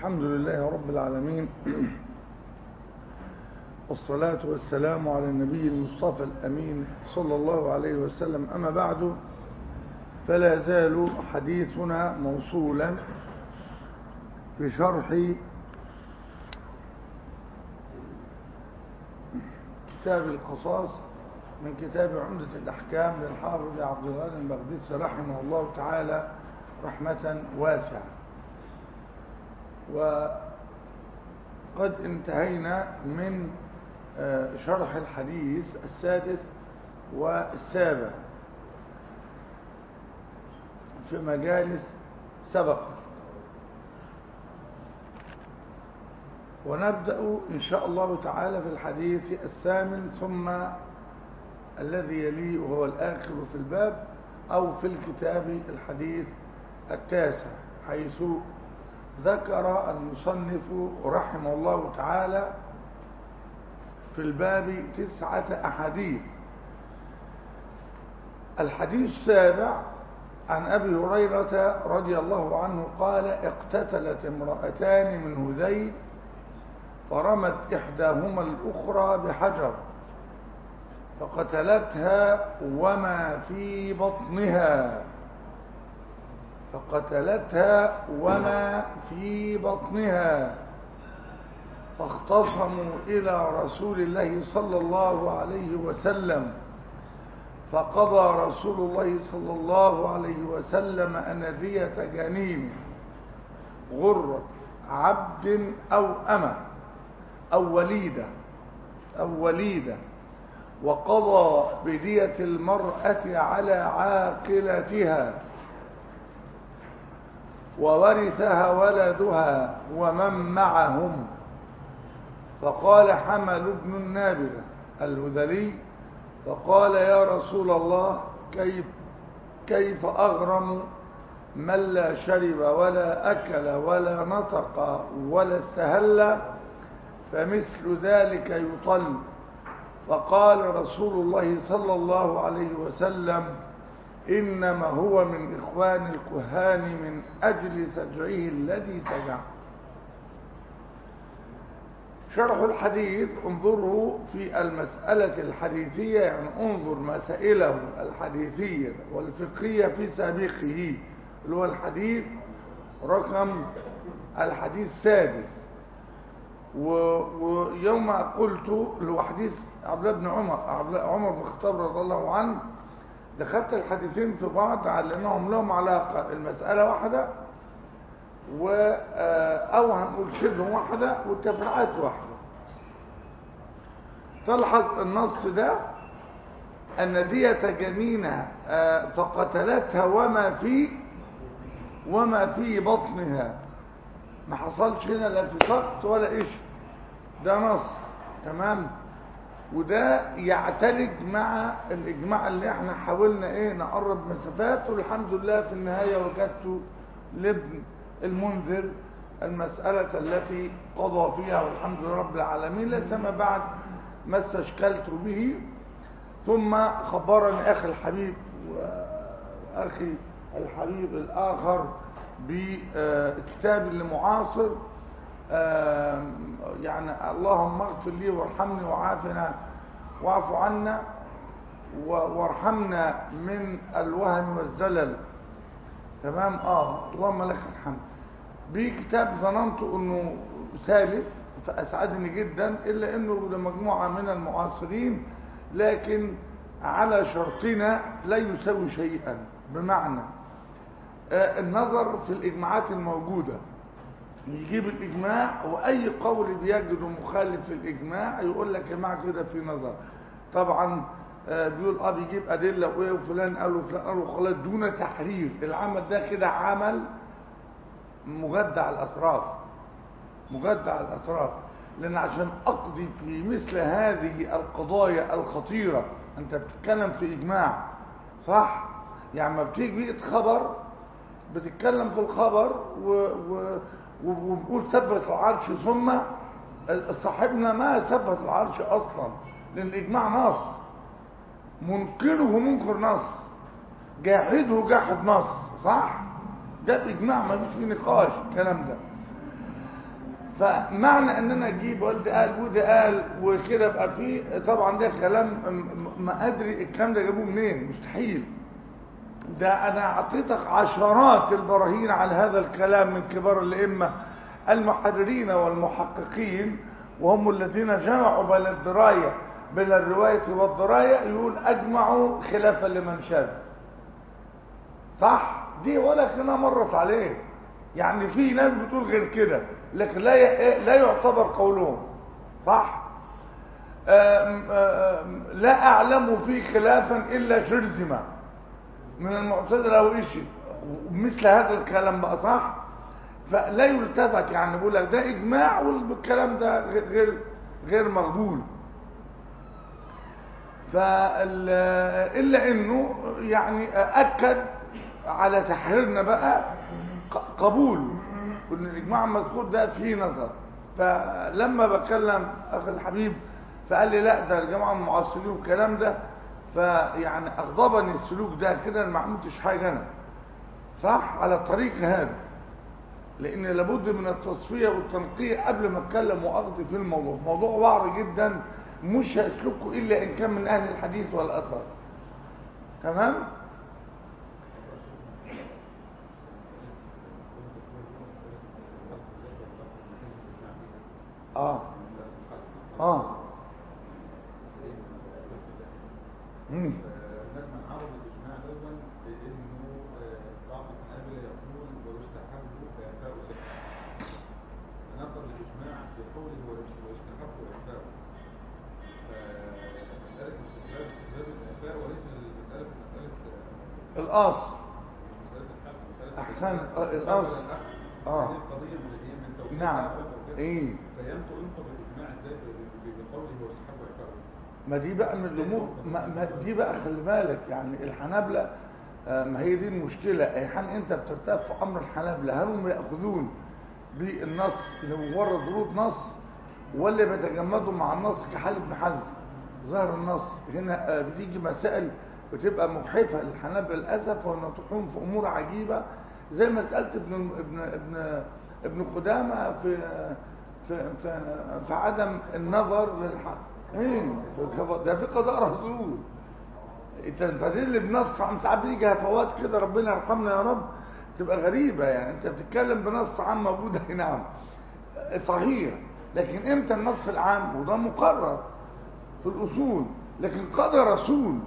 الحمد لله رب العالمين والصلاة والسلام على النبي المصطفى الأمين صلى الله عليه وسلم أما بعد فلا زال حديثنا موصولا في شرح كتاب القصاص من كتاب عمدة الأحكام للحافظ عبد الغني المقدسي رحمه الله تعالى رحمة واسعة وقد انتهينا من شرح الحديث السادس والسابع في مجالس سبق ونبدأ إن شاء الله تعالى في الحديث الثامن ثم الذي يليه وهو الآخر في الباب أو في الكتاب الحديث التاسع حيث ذكر المصنف رحمه الله تعالى في الباب تسعة أحاديث الحديث السابع عن أبي هريرة رضي الله عنه قال اقتتلت امرأتان من هذيل فرمت إحداهما الأخرى بحجر فقتلتها وما في بطنها فقتلتها وما في بطنها فاختصموا إلى رسول الله صلى الله عليه وسلم فقضى رسول الله صلى الله عليه وسلم أن دية جنين غرة عبد أو أمة أو وليدة أو وليدة وقضى بدية المرأة على عاقلتها وورثها ولدها ومن معهم فقال حمل بن النابغة الهذلي فقال يا رسول الله كيف كيف أغرم من لا شرب ولا أكل ولا نطق ولا استهل فمثل ذلك يطل فقال رسول الله صلى الله عليه وسلم إنما هو من إخوان الكهان من أجل سجعه الذي سجع شرح الحديث انظروا في المسألة الحديثية يعني انظر مسائله الحديثية والفقهية في سابقه اللي هو الحديث رقم الحديث السادس ويوم قلت له حديث عبد الله بن عمر عمر بن الخطاب رضي الله عنه دخلت الحديثين في بعض على انهم لهم علاقه المساله واحده و او هنقول شبه واحده والتفريعات واحده تلحظ النص ده ان دية جنينها فقتلتها وما في وما في بطنها ما حصلش هنا لا في سقط ولا ايش ده نص تمام وده يعتلج مع الاجماع اللي احنا حاولنا ايه نقرب مسافات والحمد لله في النهاية وجدت لابن المنذر المسألة التي قضى فيها والحمد لله رب العالمين لسما بعد ما استشكلت به ثم خبرني اخي الحبيب واخي الحبيب الاخر بكتاب لمعاصر يعني اللهم اغفر لي وارحمني وعافنا واعف عنا وارحمنا من الوهن والزلل تمام اه اللهم لك الحمد بكتاب ظننت انه ثالث فاسعدني جدا الا انه لمجموعه من المعاصرين لكن على شرطنا لا يساوي شيئا بمعنى النظر في الإجماعات الموجودة يجيب الإجماع وأي قول بيجده مخالف في الإجماع يقول لك يا جماعة كده في نظر طبعا بيقول اه بيجيب أدلة وإيه وفلان قال وفلان قال وخلاص دون تحرير العمل ده كده عمل مجدع الأطراف مجدع الأطراف لأن عشان أقضي في مثل هذه القضايا الخطيرة أنت بتتكلم في إجماع صح؟ يعني ما بتيجي بيئة خبر بتتكلم في الخبر و... و... وبقول ثبت العرش ثم صاحبنا ما ثبت العرش اصلا لان الاجماع نص منكره منكر نص جاحده جاحد نص صح ده باجماع ما فيش فيه نقاش الكلام ده فمعنى ان انا اجيب والدي قال ودي قال وكده يبقى فيه طبعا ده كلام م- ما ادري الكلام ده جابوه منين مستحيل ده انا اعطيتك عشرات البراهين على هذا الكلام من كبار الائمه المحررين والمحققين وهم الذين جمعوا بين الدرايه بين الروايه والدرايه يقول اجمعوا خلافا لمن شاذ صح دي ولا كنا مرت عليه يعني في ناس بتقول غير كده لكن لا ي- لا يعتبر قولهم صح آم، آم، لا اعلم فيه خلافا الا شرذمه من المعتزله او شيء مثل هذا الكلام بقى صح فلا يلتفت يعني بقول لك ده اجماع والكلام ده غير غير غير مقبول فال الا انه يعني اكد على تحريرنا بقى ق- قبول ان الاجماع المذكور ده فيه نظر فلما بكلم اخي الحبيب فقال لي لا ده الجماعه المعاصرين والكلام ده فيعني اغضبني السلوك ده كده أنا ما عملتش حاجه انا صح على الطريق هذا لان لابد من التصفيه والتنقيه قبل ما اتكلم واقضي في الموضوع موضوع وعر جدا مش هيسلكه الا ان كان من اهل الحديث والاثر تمام اه اه مم. هناك من عرض الاجماع دوما بانه آه، بعض الحنابله يقول ويستحب اعفاء الحكم فنقل الاجماع بقوله ويس- ويستحب اعفاؤه فمساله استحباب استحباب الاعفاء وليس المساله مساله آه، الاصل مش مساله الحق مساله أحسن. الأخذ. آه، الأصل. الأخذ. آه. هذه القضيه من هي من توحيد نعم. الأخذ وكده. ايه فينقل ينقل الاجماع ازاي ب- ب- بقوله ويستحب اعفاؤه ما دي بقى من الامور ما ما دي بقى خلي بالك يعني الحنابلة آه، ما هي دي المشكلة ايحان انت بترتاب في امر الحنابلة هل هم ياخذون بالنص لمجرد ورود نص ولا بيتجمدوا مع النص كحال ابن حزم ظهر النص هنا آه، بتيجي مسائل بتبقى مجحفة للحنابلة للأسف وينطحون في أمور عجيبة زي مسألة ابن ابن ابن ابن قدامة في في في, في عدم النظر للحق ايه ده في قضاء رسول انت تدل بنص عن ساعات بيجي هفوات كده ربنا يرحمنا يا رب تبقى غريبة يعني انت بتتكلم بنص عام موجود هنا نعم صحيح لكن امتى النص العام وده مقرر في الاصول لكن قضى رسول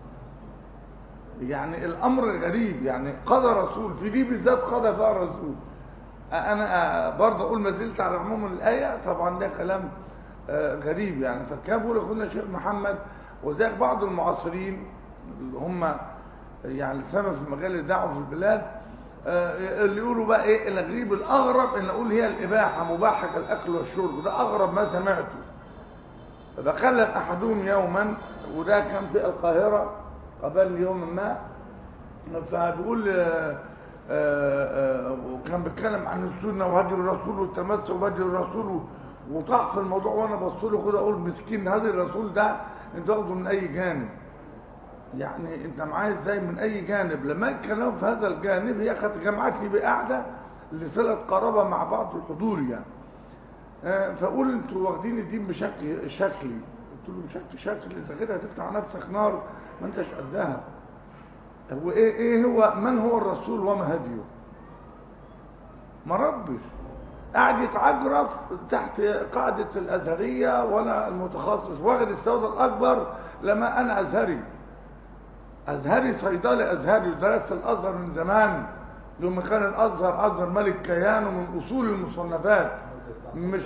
يعني الامر غريب يعني قضى رسول في دي بالذات قضى فيها رسول انا برضه اقول ما زلت على عموم الايه طبعا ده كلام آه، غريب يعني فكان بيقول اخونا الشيخ محمد وذاك بعض المعاصرين اللي هم يعني سما في مجال الدعوه في البلاد آه، اللي يقولوا بقى ايه الغريب الاغرب ان اقول هي الاباحه مباحه كالاكل والشرب وده اغرب ما سمعته فبكلم احدهم يوما وده كان في القاهره قبل يوم ما فبيقول آه، آه، آه، وكان بيتكلم عن السنه وهدي الرسول والتمسك بهدي الرسول وطاح في الموضوع وانا بص له كده اقول مسكين هدي الرسول ده انت واخده من اي جانب يعني انت معايا ازاي من اي جانب لما اتكلموا في هذا الجانب هي كانت جمعتني بقعده لصله قرابه مع بعض الحضور يعني آه، فاقول انتوا واخدين الدين بشكل شكلي قلت له بشكل شكلي انت كده هتفتح على نفسك نار ما انتش قدها طب وايه ايه هو من هو الرسول وما هديه ما ردش قاعد يتعجرف تحت قاعدة الأزهرية وأنا المتخصص واخد السود الأكبر لما أنا أزهري أزهري صيدلي أزهري ودرس الأزهر من زمان يوم كان الأزهر أزهر ملك كيان ومن أصول المصنفات مش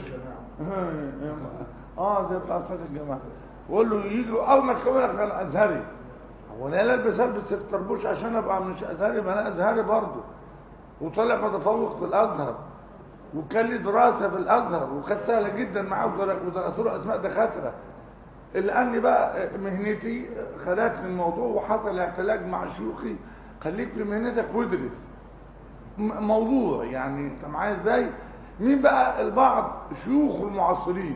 اه زي بتاع صلاة الجماعة وقول له يجوا أول ما تكون لك أنا أزهري هو انا البس البس الطربوش عشان ابقى مش ازهري ما انا ازهري برضه وطلع متفوق في الازهر وكان لي دراسه في الازهر وكانت سهله جدا معاه ودرسوا له اسماء دكاتره الا اني بقى مهنتي خدتني الموضوع وحصل اعتلاج مع شيوخي خليك في مهنتك وادرس م- موضوع يعني انت معايا ازاي مين بقى البعض شيوخ المعاصرين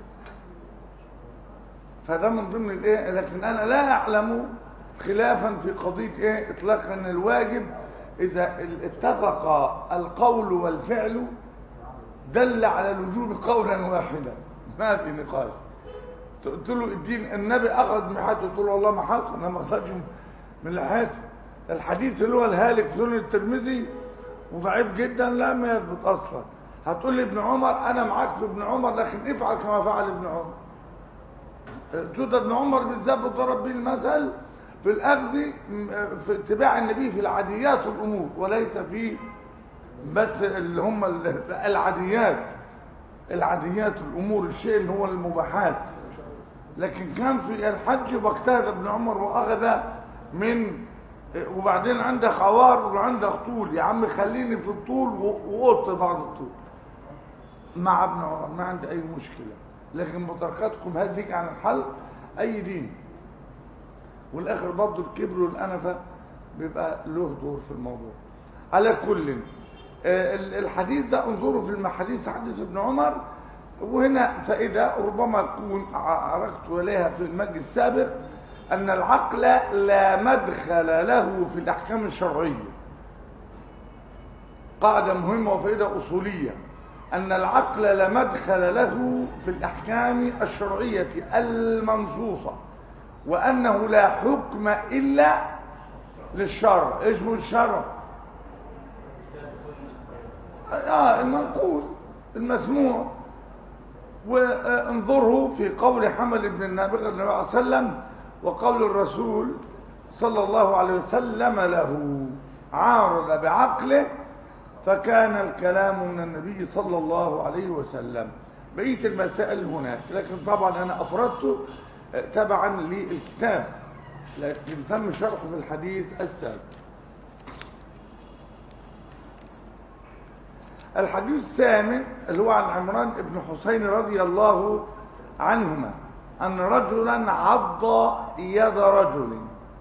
فده من ضمن الايه لكن انا لا اعلم خلافا في قضيه ايه اطلاقا ان الواجب اذا اتفق القول والفعل دل على الوجوب قولا واحدا ما في نقاش قلت له الدين النبي اخذ من حياته قلت له والله ما حصل انا ما اخذش من لحيته الحديث اللي هو الهالك في سنن الترمذي وضعيف جدا لا ما يثبت اصلا هتقول لي ابن عمر انا معاك في ابن عمر لكن افعل كما فعل ابن عمر تقول ابن عمر بالذات ضرب به المثل في الاخذ في اتباع النبي في العاديات الامور وليس في بس اللي هم العاديات العاديات الامور الشيء اللي هو المباحات لكن كان في الحج واجتهد ابن عمر واخذ من وبعدين عندك عوار وعندك طول يا عم خليني في الطول وقلت بعض الطول مع ابن عمر ما عندي اي مشكله لكن متركاتكم هذه عن الحل اي دين والاخر برضه الكبر والانفه بيبقى له دور في الموضوع على كل الحديث ده انظروا في المحاديث حديث ابن عمر وهنا فائدة ربما أكون عرقت إليها في المجلس السابق أن العقل لا مدخل له في الأحكام الشرعية قاعدة مهمة وفائدة أصولية أن العقل لا مدخل له في الأحكام الشرعية المنصوصة وأنه لا حكم إلا للشرع إيش هو الشرع؟ آه المنقول المسموع وانظره في قول حمل بن النابغة النبي عليه وسلم وقول الرسول صلى الله عليه وسلم له عارض بعقله فكان الكلام من النبي صلى الله عليه وسلم بقية المسائل هناك لكن طبعا أنا أفردته تبعا للكتاب لكن تم شرحه في الحديث السابق الحديث الثامن اللي هو عن عمران بن حسين رضي الله عنهما أن رجلا عض يد رجل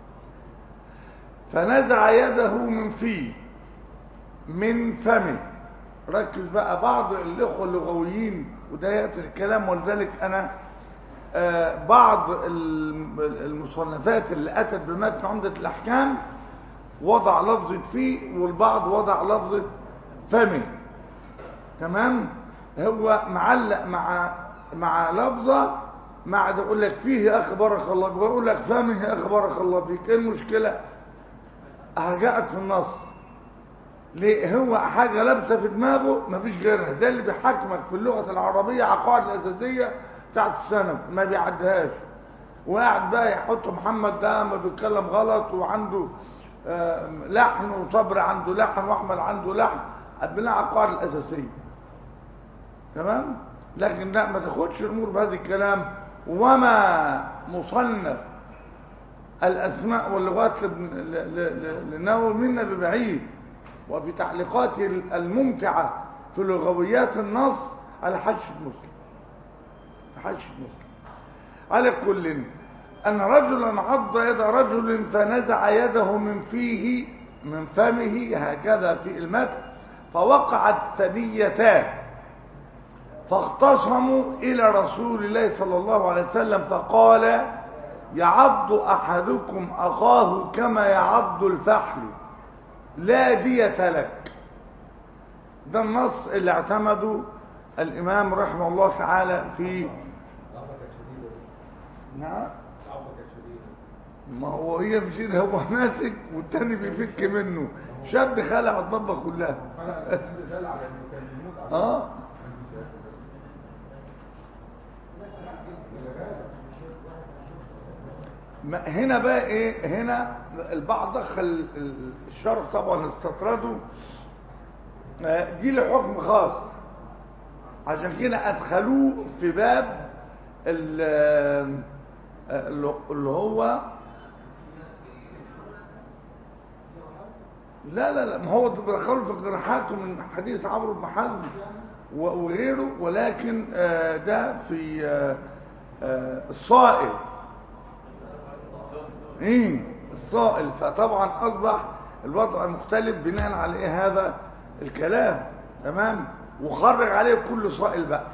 فنزع يده من فيه من فمه ركز بقى بعض الإخوة اللغويين وده يأتي الكلام ولذلك أنا آه بعض المصنفات اللي أتت بمتن عمدة الأحكام وضع لفظة فيه والبعض وضع لفظة فمه تمام هو معلق مع مع لفظه مع ده يقول لك فيه يا اخي بارك الله فيك ويقول لك فمه يا اخي بارك الله فيك ايه المشكله جاءت في النص ليه هو حاجه لابسه في دماغه مفيش غيرها زي اللي بيحكمك في اللغه العربيه عقائد الاساسيه بتاعت السنه ما بيعدهاش وقاعد بقى يحط محمد ده ما بيتكلم غلط وعنده آه لحن وصبر عنده لحن واحمد عنده لحن بناء عقائد الاساسيه تمام لكن لا ما تاخدش الامور بهذا الكلام وما مصنف الاسماء واللغات للنووي منا ببعيد وفي تعليقاته الممتعه في لغويات النص على حاشيه مسلم حاشيه مسلم على كل ان رجلا عض يد رجل فنزع يده من فيه من فمه هكذا في المتن فوقعت ثديتان فاختصموا إلى رسول الله صلى الله عليه وسلم فقال يعض أحدكم أخاه كما يعض الفحل لا دية لك ده النص اللي اعتمده الإمام رحمه الله تعالى في نعم ما هو هي مش كده هو ماسك والتاني بيفك منه شاب خلع الضبة كلها اه هنا بقى ايه هنا البعض دخل الشرح طبعا استطرده دي له حكم خاص عشان كده ادخلوه في باب اللي هو لا لا لا ما هو دخلوا في جراحاته من حديث عمرو بن حزم وغيره ولكن ده في الصائل ايه الصائل فطبعا اصبح الوضع مختلف بناء على ايه هذا الكلام تمام وخرج عليه كل صائل بقى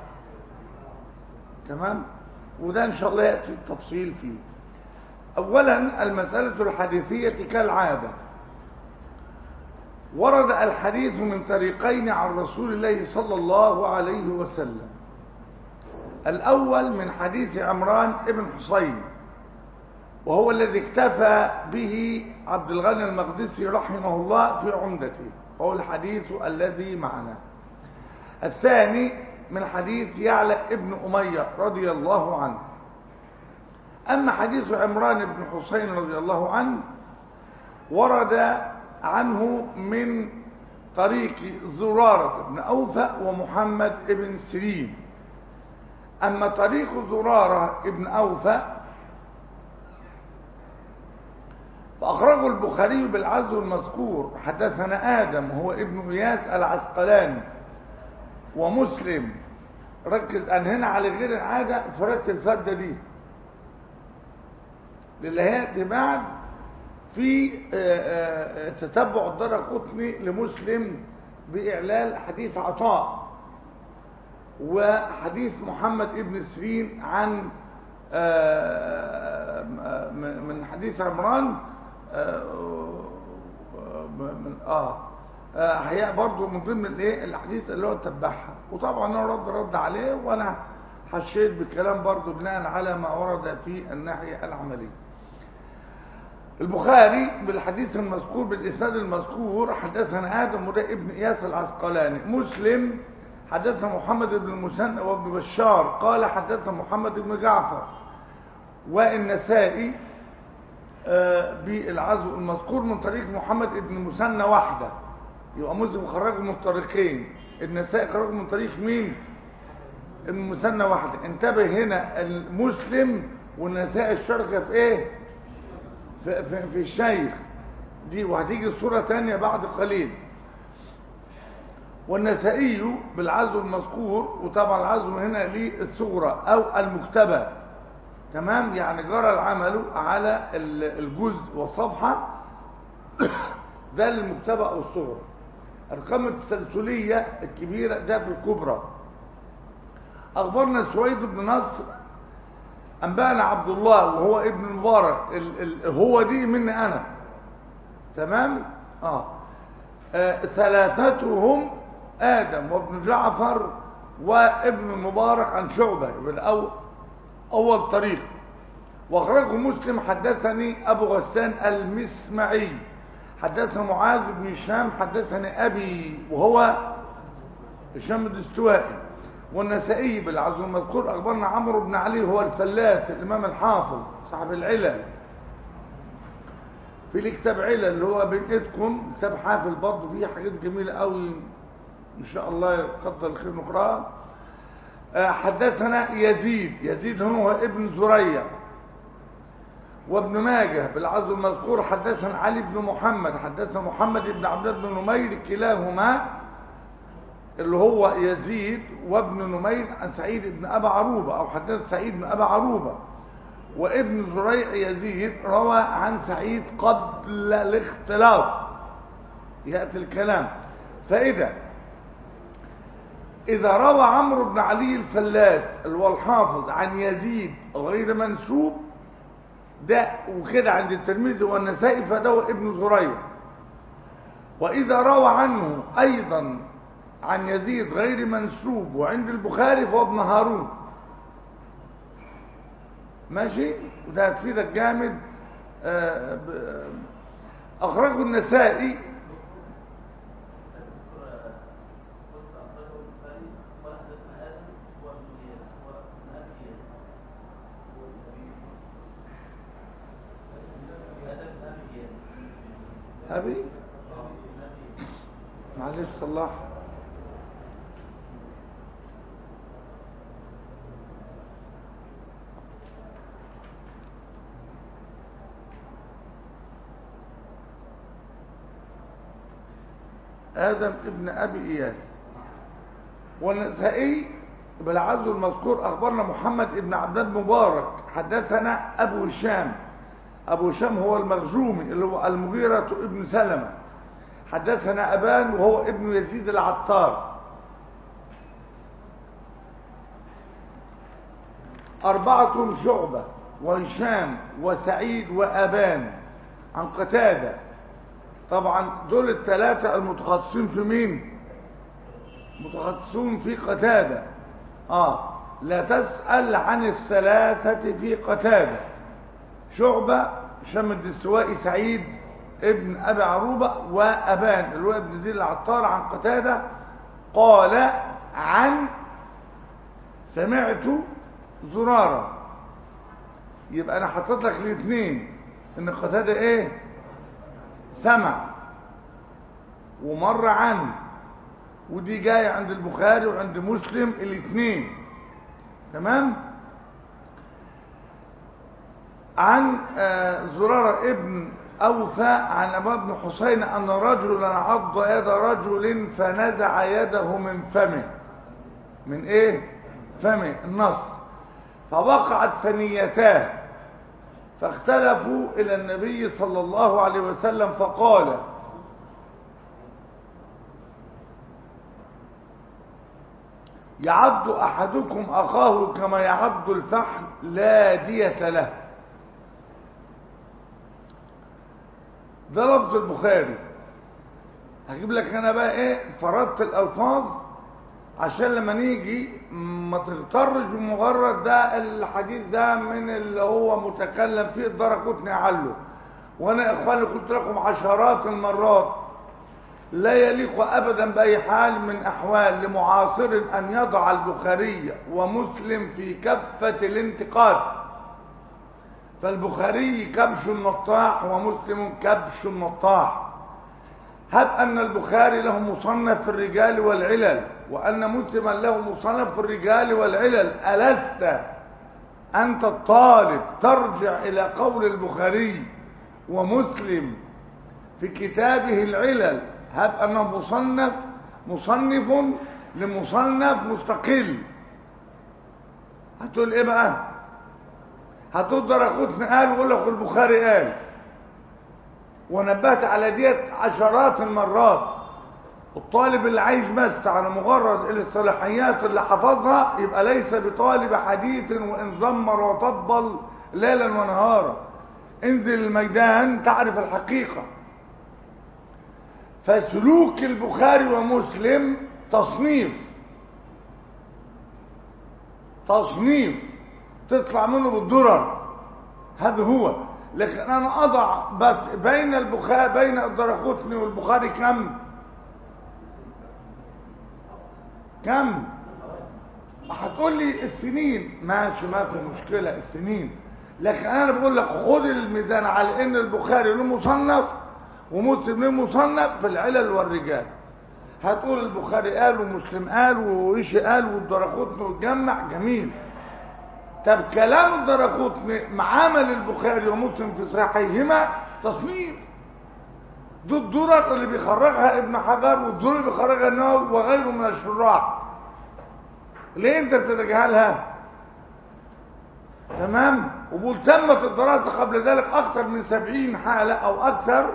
تمام وده ان شاء الله ياتي التفصيل فيه اولا المساله الحديثيه كالعاده ورد الحديث من طريقين عن رسول الله صلى الله عليه وسلم الأول من حديث عمران ابن حسين وهو الذي اكتفى به عبد الغني المقدسي رحمه الله في عمدته وهو الحديث الذي معنا الثاني من حديث يعلى ابن أمية رضي الله عنه أما حديث عمران بن حسين رضي الله عنه ورد عنه من طريق زرارة بن أوفى ومحمد بن سيرين أما طريق زرارة بن أوفى فأخرجه البخاري بالعزو المذكور حدثنا آدم وهو ابن إياس العسقلاني ومسلم ركز أن هنا على غير العادة فردت الفردة دي للي هيأتي بعد في تتبع الدار قطني لمسلم بإعلال حديث عطاء وحديث محمد ابن سيرين عن من حديث عمران من اه احياء برضو من ضمن الايه الحديث اللي هو تبعها وطبعا انا رد رد عليه وانا حشيت بالكلام برضو بناء على ما ورد في الناحيه العمليه البخاري بالحديث المذكور بالاسناد المذكور حدثنا ادم وده ابن اياس العسقلاني مسلم حدثنا محمد بن المثنى وابن بشار قال حدثنا محمد بن جعفر والنسائي بالعزو المذكور من طريق محمد بن المثنى واحده يبقى مسلم خرجه من طريقين النسائي خرجه من طريق مين ابن المثنى واحده انتبه هنا المسلم والنسائي الشركه في ايه في, في, في الشيخ دي وهتيجي الصوره ثانيه بعد قليل والنسائي بالعزو المذكور وطبعا العزو هنا للصغرى او المكتبه تمام يعني جرى العمل على الجزء والصفحة ده للمكتبة أو الصغرى أرقام التسلسلية الكبيرة ده في الكبرى أخبرنا سويد بن نصر أنبأنا عبد الله وهو ابن المبارك ال ال هو دي مني أنا تمام آه. آه ثلاثتهم آدم وابن جعفر وابن المبارك عن شعبة بالأول أول طريق واخرجه مسلم حدثني أبو غسان المسمعي حدثنا معاذ بن هشام حدثني أبي وهو هشام الدستوائي والنسائي بالعزو المذكور أخبرنا عمرو بن علي هو الفلاس الإمام الحافظ صاحب العلل في الكتاب علل اللي هو بين ايدكم كتاب حافل برضه فيه حاجات جميلة قوي إن شاء الله يقدر الخير نقراها حدثنا يزيد يزيد هو ابن زريع وابن ماجه بالعزو المذكور حدثنا علي بن محمد حدثنا محمد بن عبد الله بن نمير كلاهما اللي هو يزيد وابن نمير عن سعيد بن أبا عروبة أو حدث سعيد بن أبا عروبة وابن زريع يزيد روى عن سعيد قبل الاختلاط يأتي الكلام فإذا إذا روى عمرو بن علي الفلاس اللي هو الحافظ عن يزيد غير منسوب ده وكده عند الترمذي والنسائي فده ابن زريع وإذا روى عنه أيضا عن يزيد غير منسوب وعند البخاري فهو ابن هارون ماشي وده هتفيدك جامد أخرجه النسائي أبي معلش صلاح آدم ابن أبي إياس والنسائي بالعزو المذكور أخبرنا محمد ابن عبد المبارك حدثنا أبو هشام أبو هشام هو المخزومي اللي هو المغيرة ابن سلمة حدثنا أبان وهو ابن يزيد العطار أربعة شعبة وهشام وسعيد وأبان عن قتادة طبعا دول الثلاثة المتخصصين في مين متخصصون في قتادة اه لا تسأل عن الثلاثة في قتادة شعبة شم الدستوائي سعيد ابن أبي عروبة وأبان اللي هو ابن زيد العطار عن قتادة قال عن سمعت زرارة يبقى أنا حطيت لك الاثنين إن قتادة إيه سمع ومر عنه ودي جاية عند البخاري وعند مسلم الاثنين تمام عن آه، زرارة ابن أوفى عن أبا بن حسين أن رجلا عض يد رجل فنزع يده من فمه من إيه؟ فمه النص فوقعت ثنيتاه فاختلفوا إلى النبي صلى الله عليه وسلم فقال يعض أحدكم أخاه كما يعض الفحل لا دية له ده لفظ البخاري هجيب لك انا بقى ايه فرضت الالفاظ عشان لما نيجي ما تغترش بمجرد ده الحديث ده من اللي هو متكلم فيه الدرقوتني عله وانا يا اخواني قلت لكم عشرات المرات لا يليق ابدا باي حال من احوال لمعاصر ان يضع البخاري ومسلم في كفه الانتقاد فالبخاري كبش نطاح ومسلم كبش نطاح هب أن البخاري له مصنف في الرجال والعلل وأن مسلما له مصنف في الرجال والعلل ألست أنت الطالب ترجع إلى قول البخاري ومسلم في كتابه العلل هب أنه مصنف مصنف لمصنف مستقل هتقول ايه بقى هتقدر اخدني قال ويقول لك البخاري قال ونبهت على ديت عشرات المرات الطالب اللي عايش بس على مجرد الصلاحيات اللي حفظها يبقى ليس بطالب حديث وان زمر وطبل ليلا ونهارا انزل الميدان تعرف الحقيقة فسلوك البخاري ومسلم تصنيف تصنيف تطلع منه بالدرر هذا هو لكن انا اضع بس بين البخاري بين الدرقطني والبخاري كم كم هتقول لي السنين ماشي ما في مشكلة السنين لكن انا بقول لك خد الميزان على ان البخاري له مصنف ومسلم له مصنف في العلل والرجال هتقول البخاري قال ومسلم قال وايش قال والدرقطني واتجمع جميل طب كلام الدرقطني مع عمل البخاري ومسلم في صحيحيهما تصنيف دي الدرر اللي بيخرجها ابن حجر والدرر اللي بيخرجها النووي وغيره من الشراح ليه انت بتتجاهلها تمام وبقول تمت الدراسة قبل ذلك اكثر من سبعين حالة او اكثر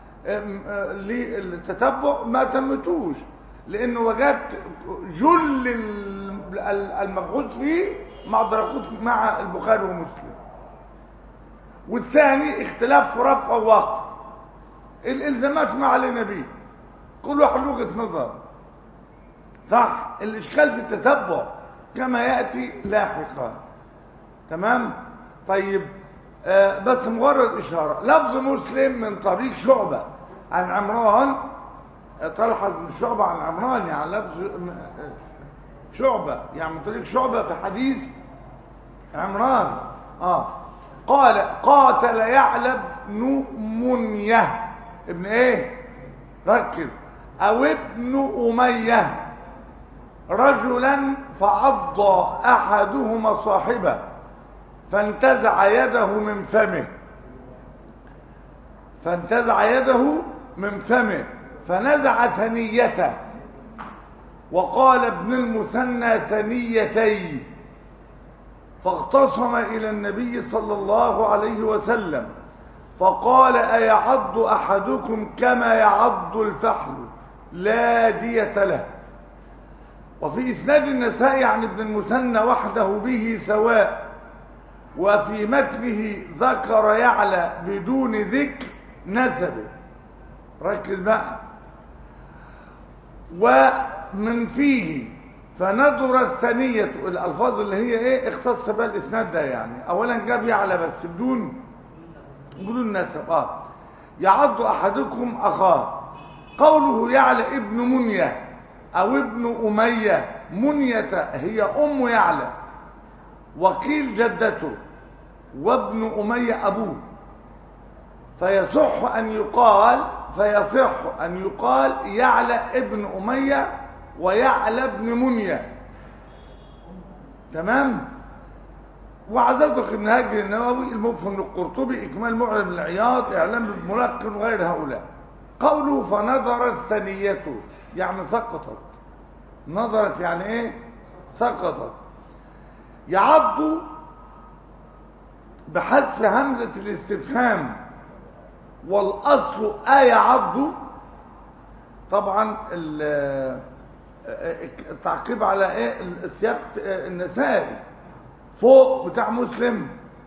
للتتبع ما تمتوش لانه وجدت جل المبحوث فيه مع درقوت مع البخاري ومسلم والثاني اختلاف في رفع ووقف الالزامات ما علينا بيه كل واحد وجهه نظر صح الاشكال في التتبع كما ياتي لاحقا تمام طيب آه بس مجرد اشاره لفظ مسلم من طريق شعبه عن عمران طلحه بن شعبه عن عمران يعني لفظ شعبة يعني من طريق شعبة في حديث عمران آه قال قاتل يعلى بن منيه ابن ايه ركز او ابن اميه رجلا فعض احدهما صاحبه فانتزع يده من فمه فانتزع يده من فمه فنزع ثنيته وقال ابن المثنى ثنيتي فاختصم إلى النبي صلى الله عليه وسلم فقال أيعض أحدكم كما يعض الفحل لا دية له وفي إسناد النسائي عن ابن المثنى وحده به سواء وفي متنه ذكر يعلى بدون ذكر نسبه ركز بقى ومن فيه فنظر الثانية الألفاظ اللي هي إيه اختص بها الإسناد ده يعني أولا جاب يعلى بس بدون بدون نسب آه يعض أحدكم أخاه قوله يعلى ابن منية أو ابن أمية منية هي أم يعلى وقيل جدته وابن أمية أبوه فيصح أن يقال فيصح أن يقال يعلى ابن أمية ويعلى ابن منية تمام وعزلتك ابن هاجر النووي المفهم للقرطبي إكمال معلم العياض إعلام ابن ملقن وغير هؤلاء قوله فنظرت ثنيته يعني سقطت نظرت يعني ايه سقطت يعض بحذف همزة الاستفهام والأصل أيعض طبعا التعقيب على ايه السياق النسائي فوق بتاع مسلم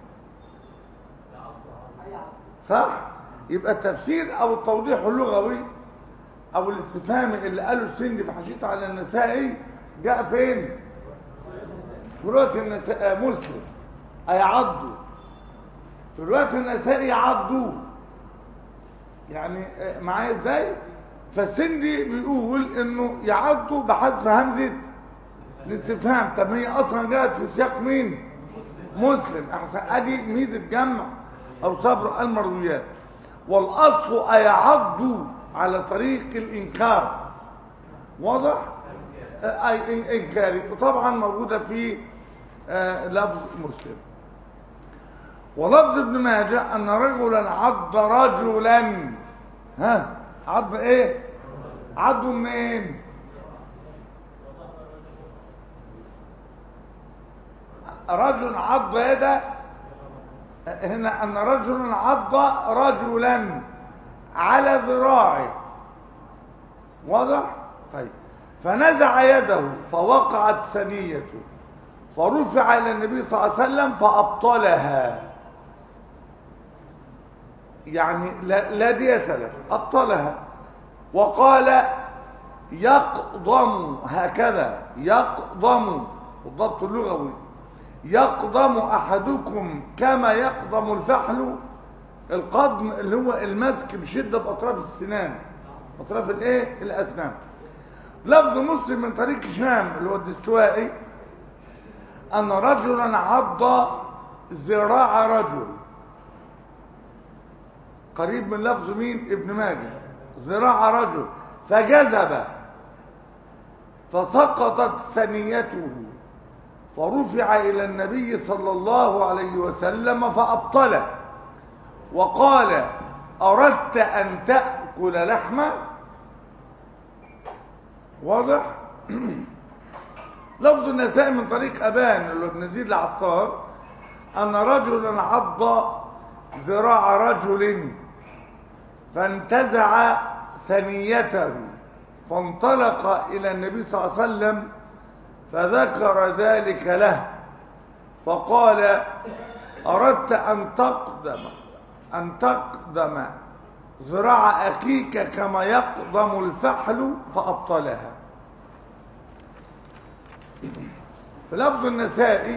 صح يبقى التفسير او التوضيح اللغوي او الاستفهام اللي قاله السندي في حاشيته على النسائي جاء فين في روايه النسائي مسلم ايعضوا في روايه النسائي يعضوا يعني معايا ازاي فالسندي بيقول انه يعضوا بحذف همزه الاستفهام طب هي اصلا جاءت في سياق مين مسلم احسن ادي ميزه جمع او صبر المرويات والاصل ايعض على طريق الانكار واضح اي انكاري وطبعا موجوده في لفظ مسلم ولفظ ابن ماجه ان رجلا عض رجلا ها عض ايه عضه منين رجل عض يده هنا ان رجلا عض رجلا على ذراعه واضح طيب فنزع يده فوقعت ثنيته فرفع الى النبي صلى الله عليه وسلم فابطلها يعني لا, لا دية له ابطلها وقال يقضم هكذا يقضم الضبط اللغوي يقضم احدكم كما يقضم الفحل القضم اللي هو المسك بشده باطراف السنان اطراف الايه الاسنان لفظ مسلم من طريق هشام اللي هو الدستوائي ان رجلا عض ذراع رجل قريب من لفظ مين ابن ماجه ذراع رجل فجذب فسقطت ثنيته فرفع إلى النبي صلى الله عليه وسلم فأبطله وقال أردت أن تأكل لحمة واضح لفظ النساء من طريق أبان اللي ابن زيد العطار أن رجلا عض ذراع رجل فانتزع ثنيته فانطلق إلى النبي صلى الله عليه وسلم فذكر ذلك له فقال أردت أن تقدم أن تقدم ذراع أخيك كما يقدم الفحل فأبطلها في لفظ النسائي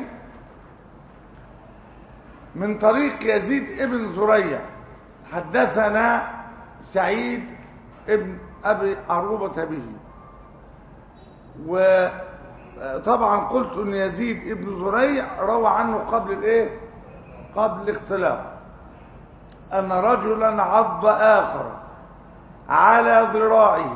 من طريق يزيد ابن زريع حدثنا سعيد ابن أبي عروبة به وطبعا قلت ان يزيد ابن زريع روى عنه قبل الايه قبل الاختلاف ان رجلا عض اخر على ذراعه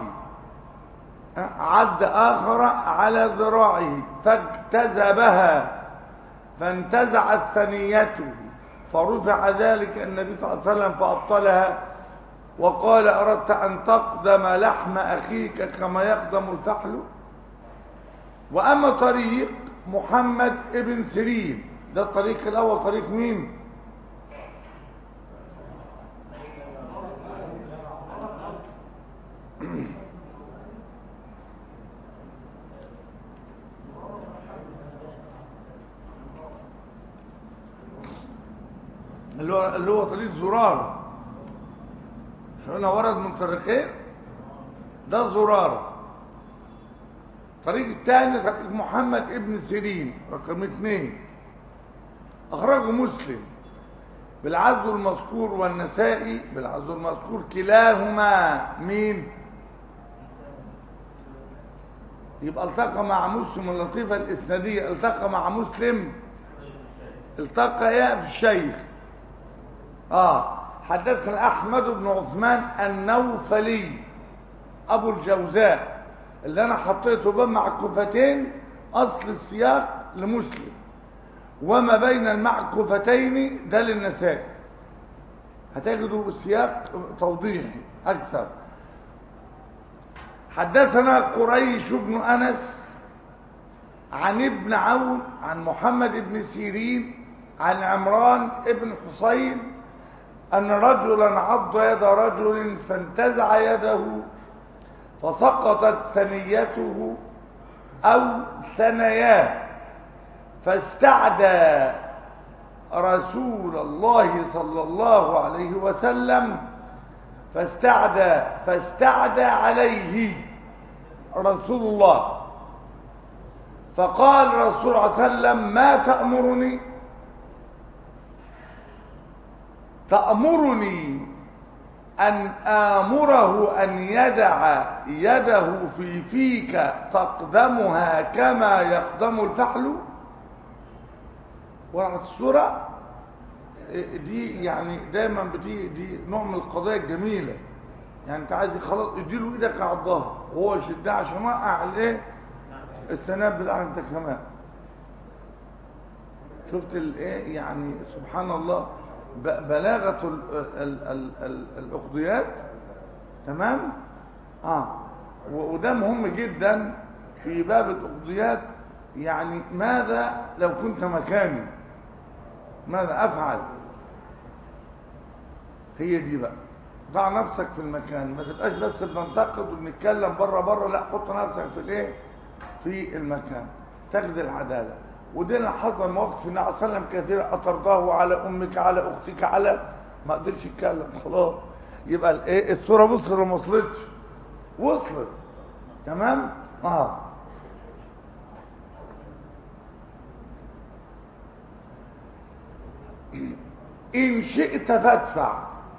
عض اخر على ذراعه فاجتذبها فانتزعت ثنيته فرفع ذلك النبي صلى الله عليه وسلم فابطلها وقال اردت ان تقدم لحم اخيك كما يقدم الفحل واما طريق محمد ابن سيرين ده الطريق الاول طريق مين اللي هو اللي هو طريق زرار مش قلنا ورد من طريقين ده زرارة الطريق الثاني طريق محمد ابن سيرين رقم اثنين أخرجه مسلم بالعزو المذكور والنسائي بالعزو المذكور كلاهما مين يبقى التقى مع مسلم اللطيفة الإسنادية التقى مع مسلم التقى يا في الشيخ آه حدثنا أحمد بن عثمان النوفلي أبو الجوزاء اللي أنا حطيته بين معكوفتين أصل السياق لمسلم وما بين المعكوفتين ده للنسائي هتجدوا السياق توضيحي أكثر حدثنا قريش بن أنس عن ابن عون عن محمد بن سيرين عن عمران بن حصين أن رجلا عض يد رجل فانتزع يده فسقطت ثنيته أو ثنياه فاستعدى رسول الله صلى الله عليه وسلم فاستعدى فاستعدى عليه رسول الله فقال الرسول صلى الله عليه وسلم ما تأمرني تأمرني أن آمره أن يدع يده في فيك تقدمها كما يقدم الفحل ورعت الصورة دي يعني دايما بتيجي دي نوع من القضايا الجميلة يعني انت عايز خلاص اديله ايدك على الظهر وهو يشدها عشان وقع الايه السناب بتاع انت كمان شفت الايه يعني سبحان الله بلاغة ال ال ال ال الاقضيات تمام اه وده مهم جدا في باب الاقضيات يعني ماذا لو كنت مكاني ماذا افعل هي دي بقى ضع نفسك في المكان ما تبقاش بس بننتقد وبنتكلم بره بره لا حط نفسك في الايه في المكان تاخد العداله ودي اللي حصل مواقف النبي صلى الله عليه وسلم كثيره اترضاه على امك على اختك على ما قدرش يتكلم خلاص يبقى الايه الصوره وصلت ولا ما وصلتش وصلت تمام اه إن شئت فادفع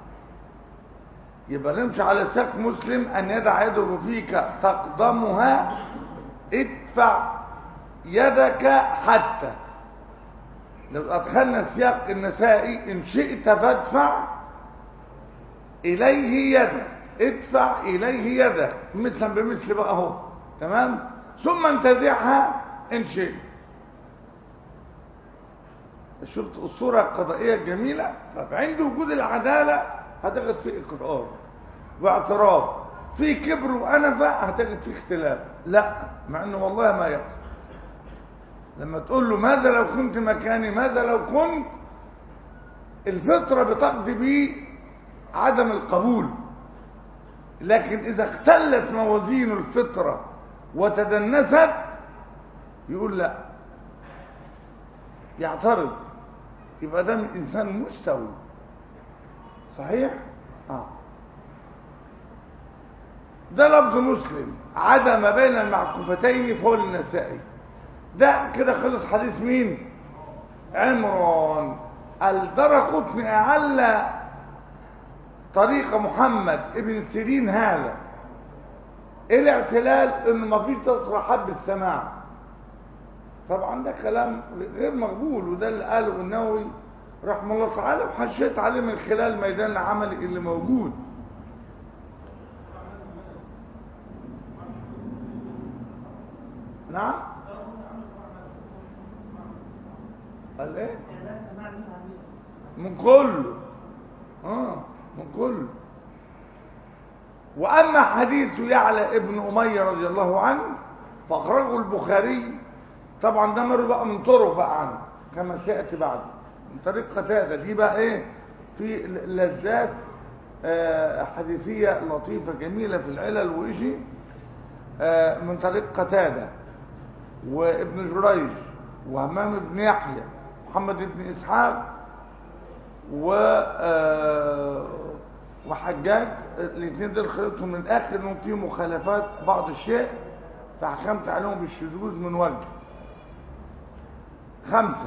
يبقى نمشي على ساق مسلم أن يدع يده فيك تقدمها ادفع يدك حتى لو أدخلنا سياق النسائي إن شئت فادفع إليه يدك ادفع إليه يدك مثلا بمثل بقى اهو تمام ثم انتزعها إن شئت شفت الصورة القضائية الجميلة طب عند وجود العدالة هتجد في إقرار واعتراف في كبر وأنفة هتجد في اختلاف لا مع أنه والله ما يحصل لما تقول له ماذا لو كنت مكاني ماذا لو كنت الفطرة بتقضي بيه عدم القبول لكن إذا اختلت موازين الفطرة وتدنست يقول لا يعترض يبقى ده انسان مش سوي صحيح اه ده لفظ مسلم عدا ما بين المعكوفتين فهو النسائي ده كده خلص حديث مين عمران الدرقطني اعلى طريق محمد ابن سيرين هذا الاعتلال انه ما فيش تصريحات بالسماع طبعا ده كلام غير مقبول وده اللي قاله النووي رحمه الله تعالى وحشيت عليه من خلال ميدان العمل اللي موجود نعم قال ايه من كله اه من كله واما حديث يعلى ابن اميه رضي الله عنه فاخرجه البخاري طبعا ده مر بقى من طرق بقى عنه كما سياتي بعد من طريق قتاده دي بقى ايه في لذات آه حديثيه لطيفه جميله في العلل وإشي آه من طريق قتاده وابن جريج وهمام بن يحيى محمد بن اسحاق و آه وحجاج الاثنين دول خلطهم من الاخر انهم في مخالفات بعض الشيء فحكمت عليهم بالشذوذ من وجه خمسة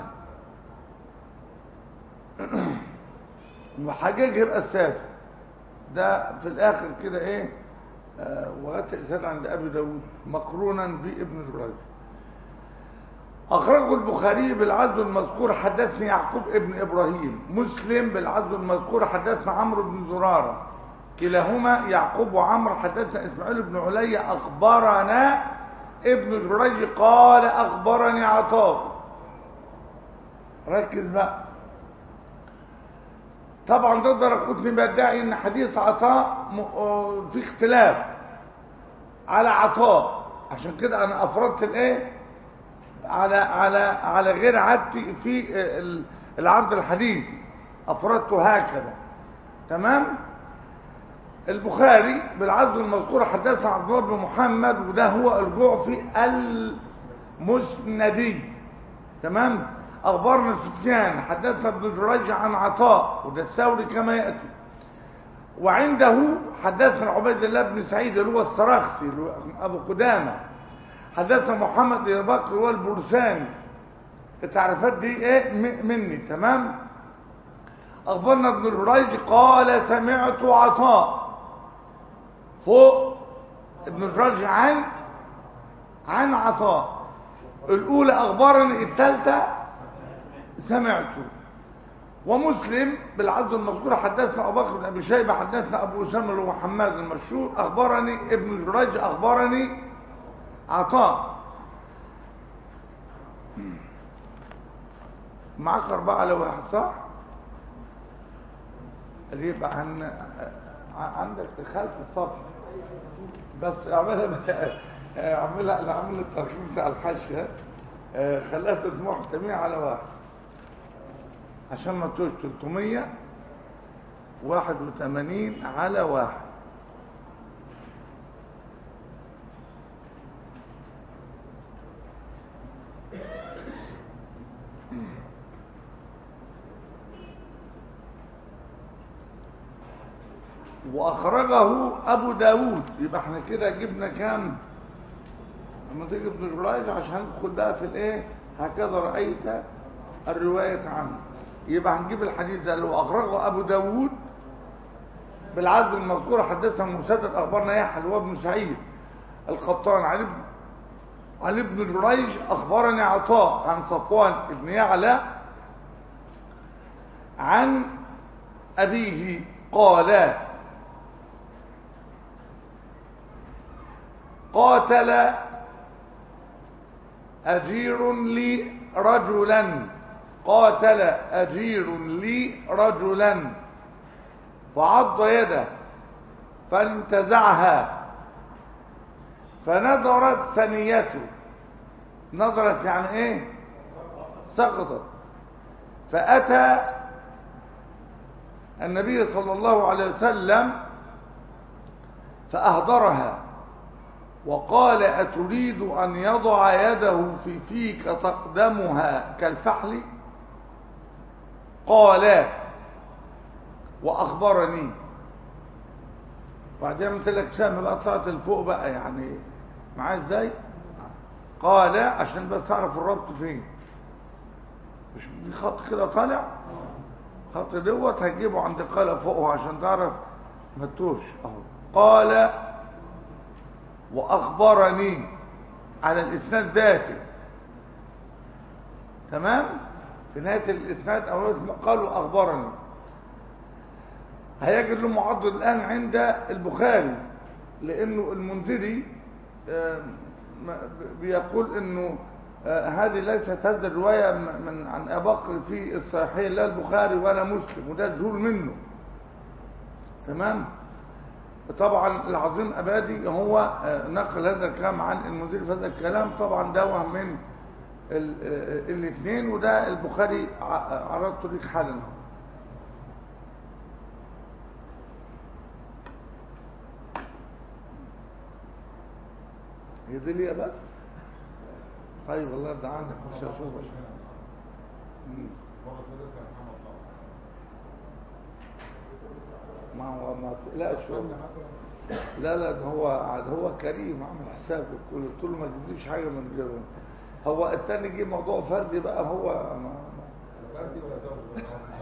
وحجاج يبقى السادس ده في الاخر كده ايه آه وغايه الاسناد عند ابي داود مقرونا بابن جريج أخرجه البخاري بالعزو المذكور حدثني يعقوب ابن إبراهيم مسلم بالعزو المذكور حدثنا عمرو بن زرارة كلاهما يعقوب وعمرو حدثنا إسماعيل بن علي أخبرنا ابن جريج قال أخبرني عطاء ركز بقى طبعا ده درقوتني بدعي ان حديث عطاء في اختلاف على عطاء عشان كده انا افردت الايه على على على غير عادتي في العرض الحديث افردته هكذا تمام البخاري بالعزو المذكور حدثنا عبد الله بن محمد وده هو الجعفي المسندي تمام اخبرنا سفيان حدثنا ابن جريج عن عطاء وده الثوري كما ياتي وعنده حدثنا عبيد الله بن سعيد اللي هو السراخسي اللي هو ابو قدامه حدثنا محمد بن بكر هو البرساني التعريفات دي ايه مني تمام اخبرنا ابن جريج قال سمعت عطاء فوق ابن جريج عن عن عطاء الاولى اخبرني الثالثه سمعته ومسلم بالعزو المذكور حدثنا ابو بكر بن ابي شيبه حدثنا ابو اسامه اللي هو حماد المشهور اخبرني ابن جريج اخبرني عطاء معك أربعة على واحد صح؟ اللي يبقى عن عندك خلف الصفحة بس اعملها اعملها اعمل الترقيم بتاع الحاشية خليها 380 على واحد عشان ما تقولش 381 على واحد واخرجه ابو داود يبقى احنا كده جبنا كام لما تيجي ابن جريج عشان ندخل بقى في الايه هكذا رايت الروايه عنه يبقى هنجيب الحديث ده اللي هو اخرجه ابو داود بالعدل المذكور حدثنا مسدد اخبرنا يحيى اللي هو ابن سعيد القطان عن ابن عن ابن جريج اخبرني عطاء عن صفوان بن يعلى عن ابيه قال قاتل أجير لي رجلا قاتل أجير لي رجلا فعض يده فانتزعها فنظرت ثنيته نظرت يعني ايه سقطت فأتى النبي صلى الله عليه وسلم فأهدرها وقال أتريد أن يضع يده في فيك تقدمها كالفحل قال وأخبرني بعدين قلت لك سامي بقى طلعت لفوق بقى يعني معاه ازاي قال عشان بس تعرف الربط فين مش في خط كده طالع خط دوت هتجيبه عند قال فوقه عشان تعرف ما تتوهش اهو قال واخبرني على الاسناد ذاته تمام في نهايه الاسناد او قالوا اخبرني هيجد له معضل الان عند البخاري لانه المنذري بيقول انه هذه ليست هذه الروايه من عن ابي بكر في الصحيحين لا البخاري ولا مسلم وده ذهول منه تمام طبعا العظيم ابادي هو نقل هذا الكلام عن المدير في هذا الكلام طبعا ده وهم من الاثنين وده البخاري عرضته ليك حالا هي دي ليه بس طيب والله ده عندك مش هشوفك ما هو ما تقلقش هو. لا لا ده هو ده هو كريم عامل حساب الكل قلت له ما تجيبليش حاجه من غيره هو التاني جه موضوع فردي بقى هو ما ما فردي ولا زوج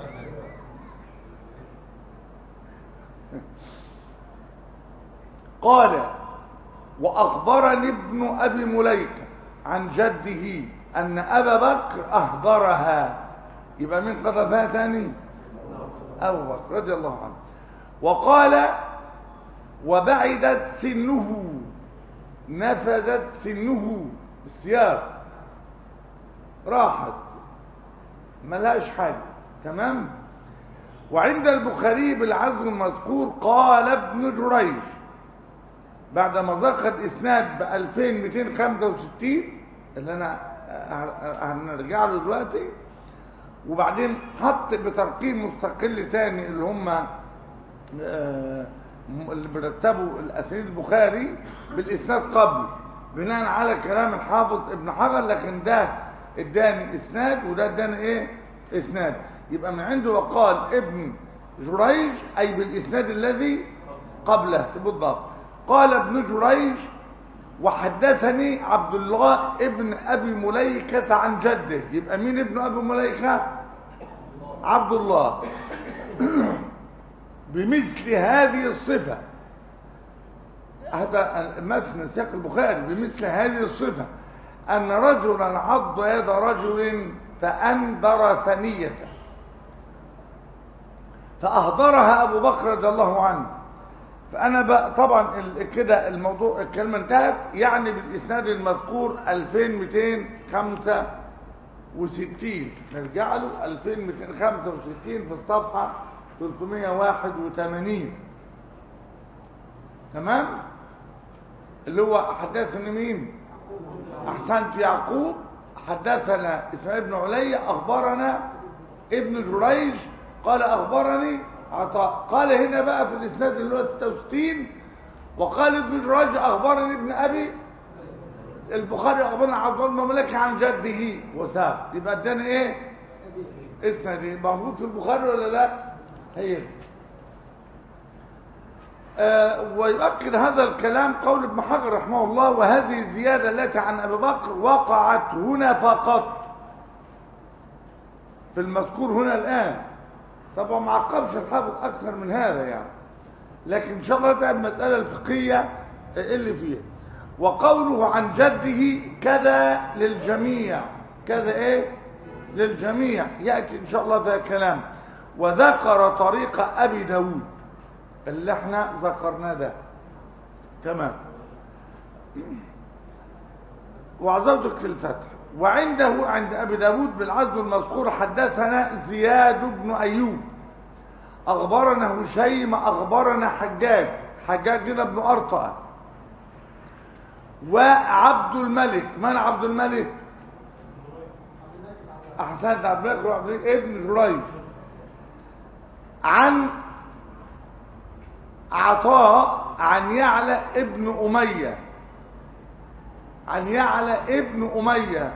قال وأخبرني ابن أبي مليكة عن جده أن أبا بكر أهدرها يبقى من قذفها تاني أبو بكر رضي الله عنه وقال وبعدت سنه نفذت سنه السياق راحت ملهاش حاجة تمام وعند البخاري بالعزم المذكور قال ابن جريج بعدما ذكر اسناد ب 2265 اللي انا هنرجع له دلوقتي وبعدين حط بترقيم مستقل تاني اللي هم آه، اللي بيرتبوا الاسانيد البخاري بالاسناد قبل بناء على كلام الحافظ ابن حجر لكن ده اداني اسناد وده اداني ايه اسناد يبقى من عنده وقال ابن جريج اي بالاسناد الذي قبله بالضبط قال ابن جريج وحدثني عبد الله ابن ابي مليكه عن جده يبقى مين ابن ابي مليكه عبد الله بمثل هذه الصفه هذا متن سياق البخاري بمثل هذه الصفه ان رجلا عض يد رجل فانذر ثنيته فاهدرها ابو بكر رضي الله عنه فانا بقى طبعا ال- كده الموضوع الكلمه انتهت يعني بالاسناد المذكور 2265 نرجع له 2265 في الصفحه 381 تمام اللي هو حدثني مين احسنت يعقوب حدثنا اسماعيل بن علي اخبرنا ابن جريج قال اخبرني عطاء قال هنا بقى في الاسناد اللي هو 66 وقال ابن جريج اخبرني ابن ابي البخاري اخبرنا عبد الله بن ملك عن جده وساب يبقى اداني ايه اسناد إيه؟ موجود في البخاري ولا لا هي دي. آه ويؤكد هذا الكلام قول ابن حجر رحمه الله وهذه الزيادة التي عن أبي بكر وقعت هنا فقط في المذكور هنا الآن طبعا ما عقبش الحافظ أكثر من هذا يعني لكن إن شاء الله تعب المسألة الفقهية اللي فيها وقوله عن جده كذا للجميع كذا ايه للجميع يأتي إن شاء الله فيها كلام وذكر طريق أبي داود اللي احنا ذكرناه ده تمام وعزوتك في الفتح وعنده عند أبي داود بالعزم المذكور حدثنا زياد بن أيوب أخبرنا هشيم أخبرنا حجاج حجاج هنا بن أرطأ وعبد الملك من عبد الملك أحسنت عبد الملك وعبد الملك ابن جريج عن عطاء عن يعلى ابن أمية عن يعلى ابن أمية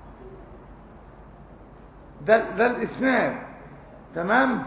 ده, ده الإسناد تمام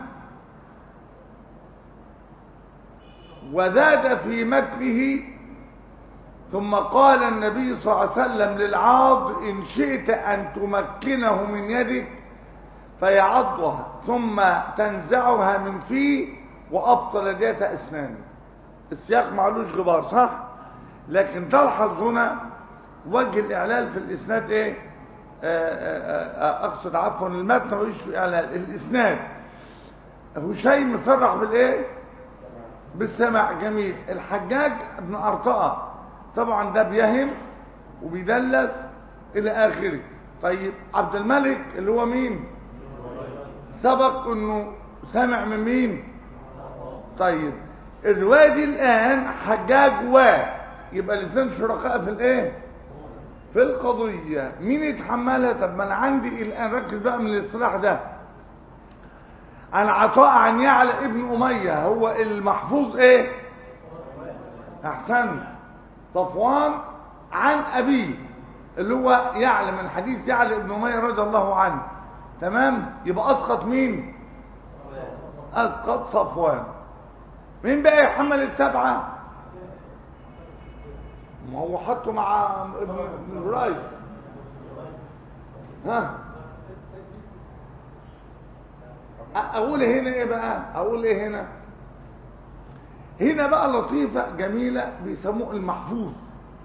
وزاد في متنه ثم قال النبي صلى الله عليه وسلم للعاض إن شئت أن تمكنه من يدك فيعضها ثم تنزعها من فيه وأبطل ذات أسنانه السياق معلوش غبار صح لكن تلحظ هنا وجه الإعلال في الإسناد إيه آآ آآ أقصد عفوا المتن مش في إعلال الإسناد هشيم صرح بالإيه بالسمع جميل الحجاج ابن أرطاء طبعا ده بيهم وبيدلس إلى آخره طيب عبد الملك اللي هو مين سبق انه سمع من مين طيب الروايه دي الان حجاج و يبقى الاثنين شركاء في الايه في القضيه مين يتحملها طب ما انا عندي الان ركز بقى من الاصطلاح ده عن عطاء عن يعلى ابن اميه هو المحفوظ ايه احسن صفوان عن ابيه اللي هو يعلى من حديث يعلى ابن اميه رضي الله عنه تمام يبقى اسقط مين اسقط صفوان مين بقى يحمل التبعة ما هو حطه مع ابن ابن جريج ها أ- اقول هنا ايه بقى اقول ايه هنا هنا بقى لطيفة جميلة بيسموه المحفوظ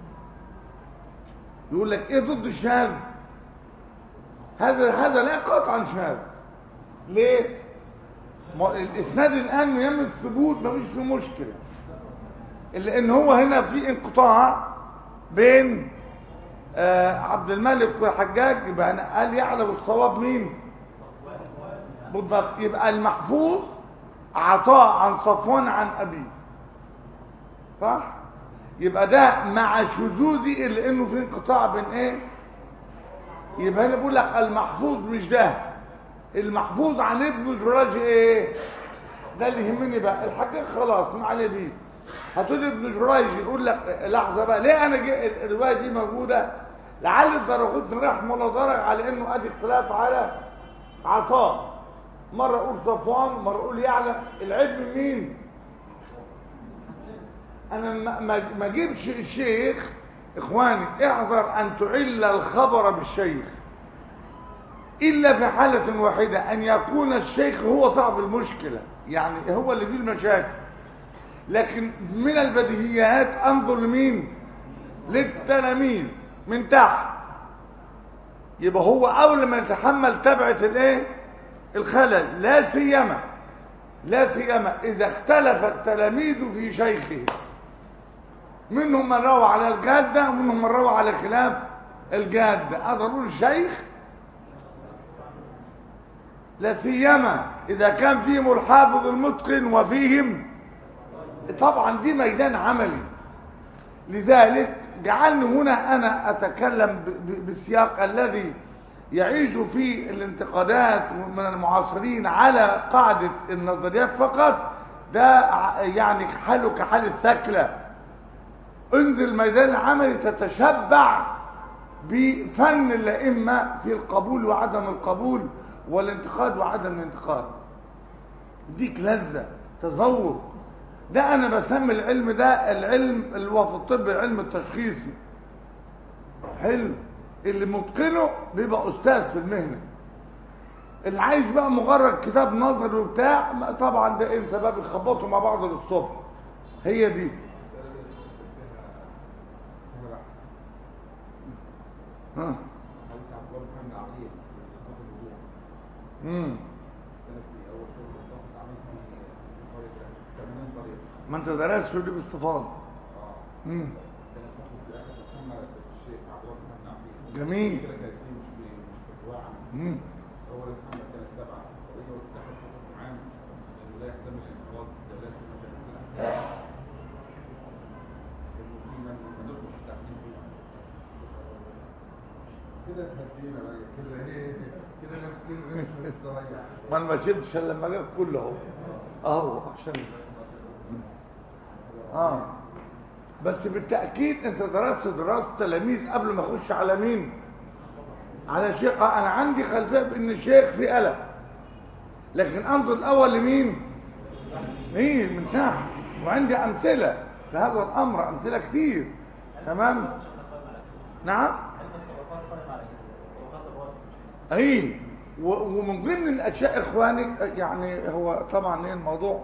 يقول لك ايه ضد الشاذ هذا هذا لا قطعا شاذ ليه ما الاسناد الان يم الثبوت مفيش فيه مشكله الا ان هو هنا في انقطاع بين آه عبد الملك والحجاج يبقى أنا قال يعلم الصواب مين بالضبط يبقى المحفوظ عطاء عن صفوان عن ابيه صح يبقى ده مع شذوذي اللي انه في انقطاع بين ايه يبقى انا بقول لك المحفوظ مش ده المحفوظ عن ابن جراج ايه ده اللي يهمني بقى الحاجات خلاص ما عليه بيه هتقول ابن جراج يقول لك لحظه بقى ليه انا جي الروايه دي موجوده لعل الدرقطني رحمه الله درج على انه ادي اختلاف على عطاء مره اقول صفوان مره اقول يعلم العيب من مين انا ما- ما ما اجيبش الشيخ اخواني احذر ان تعل الخبر بالشيخ الا في حاله واحده ان يكون الشيخ هو صاحب المشكله يعني هو اللي فيه المشاكل لكن من البديهيات انظر لمين للتلاميذ من تحت يبقى هو اول ما يتحمل تبعه الايه الخلل لا سيما لا سيما اذا اختلف التلاميذ في شيخه منهم من روى على الجاده ومنهم من روى على خلاف الجاده اقدر اقول الشيخ لا سيما اذا كان فيهم الحافظ المتقن وفيهم طبعا دي ميدان عملي لذلك جعلني هنا انا اتكلم ب- ب- بالسياق الذي يعيش فيه الانتقادات من المعاصرين على قاعدة النظريات فقط ده ع- يعني حاله كحال الثكلة انزل الميدان العملي تتشبع بفن الأئمة في القبول وعدم القبول والانتقاد وعدم الانتقاد ديك لذة تذوق ده انا بسمي العلم ده العلم اللي هو في الطب العلم التشخيصي حلو اللي متقنه بيبقى استاذ في المهنه اللي عايز بقى مجرد كتاب نظري وبتاع ما- طبعا ده انسى بقى بيخبطوا مع بعض للصبح هي دي ها حديث عبد الله بن محمد العقيل في صفات الوضوء امم كانت في اول شغل بالضبط عملت في طريقه 80 طريقه ما انت درست دي باستفاضه اه امم كانت تاخد في الاخر تحمل الشيخ عبد الله بن محمد العقيل جميل. كده كانت فيه مش بي- مش بتوعى امم اول محمد كانت تبع الطريقه وتاخد حكم عام لانه لا يحتمل انفراد جلاسه مثلا سنه انه في من ما ندخل في التحسين فيه كده تهدينا بقى كده ايه كده نفسنا نستريح ما انا ما شلتش الا لما جاب كله اهو اهو عشان اه بس بالتاكيد انت درست دراسه تلاميذ قبل ما اخش على مين على شيخ آه، انا عندي خلفيه بان الشيخ في قلق لكن انظر الاول لمين مين من تحت وعندي امثله في هذا الامر امثله كتير تمام نعم اي و- ومن ضمن الاشياء اخواني يعني هو طبعا ايه الموضوع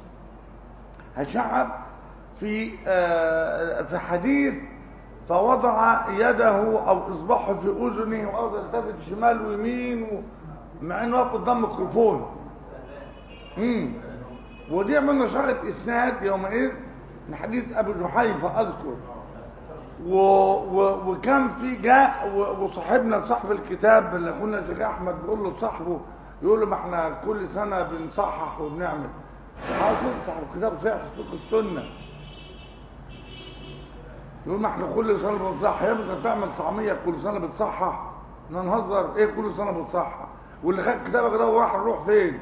هشعب في آه، في حديث فوضع يده او اصبعه في اذنه وقعد يلتفت شمال ويمين و- مع انه واقف قدام ميكروفون امم ودي عملنا شرط اسناد يومئذ من حديث ابي جحيفه اذكر و... و... وكان في جاء و... وصاحبنا صاحب الكتاب اللي اخونا الشيخ احمد بيقول له صاحبه يقول له ما احنا كل سنه بنصحح وبنعمل حاضر صاحب الكتاب صحيح في فقه السنه يقول ما احنا كل سنه بنصحح يا ابني انت بتعمل طعميه كل سنه بتصحح احنا نهزر ايه كل سنه بتصحح واللي خد كتابك ده وراح نروح فين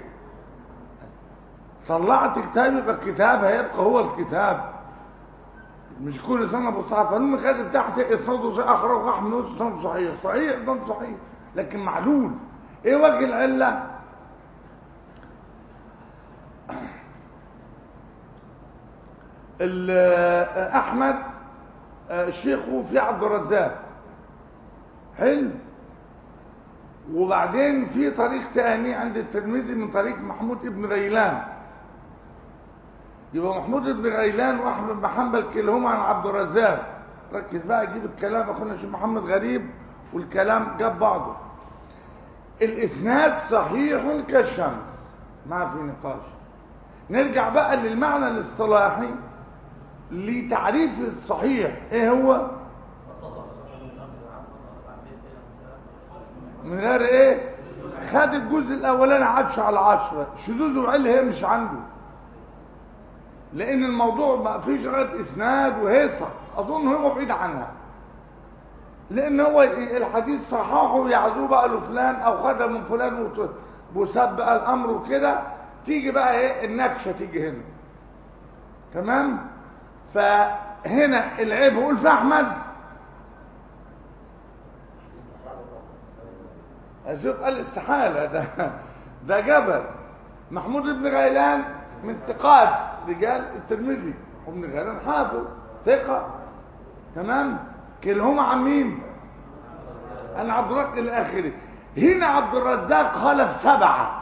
طلعت كتاب يبقى الكتاب هيبقى هو الكتاب مش كل سنه بتصحح فالمهم كاتب تحت اسناده صحيح اخرج احمد يوسف اسناده صحيح صحيح ده صحيح لكن معلول ايه وجه العله ال- احمد آه، شيخه في عبد الرزاق حلو وبعدين في طريق تاني عند الترمذي من طريق محمود ابن غيلان يبقى محمود بن غيلان واحمد بن حنبل كلاهما عن عبد الرزاق ركز بقى جيب الكلام اخونا الشيخ محمد غريب والكلام جاب بعضه الاسناد صحيح كالشمس ما في نقاش نرجع بقى للمعنى الاصطلاحي لتعريف الصحيح ايه هو من غير ايه خد الجزء الاولاني عدش على عشرة شذوذ وعل هي مش عنده لان الموضوع ما فيش غير اسناد وهيصة اظن هو بعيد عنها لان هو الحديث صححه يعزوه بقى له فلان او خدها من فلان وت- وسب بقى الامر وكده تيجي بقى ايه النكشه تيجي هنا تمام فهنا العيب يقول في احمد اشوف قال استحاله ده ده جبل محمود بن غيلان من ثقات رجال الترمذي وابن غيلان حافظ ثقه تمام كلهما عن مين انا عبد الرزاق الاخري هنا عبد الرزاق خلف سبعه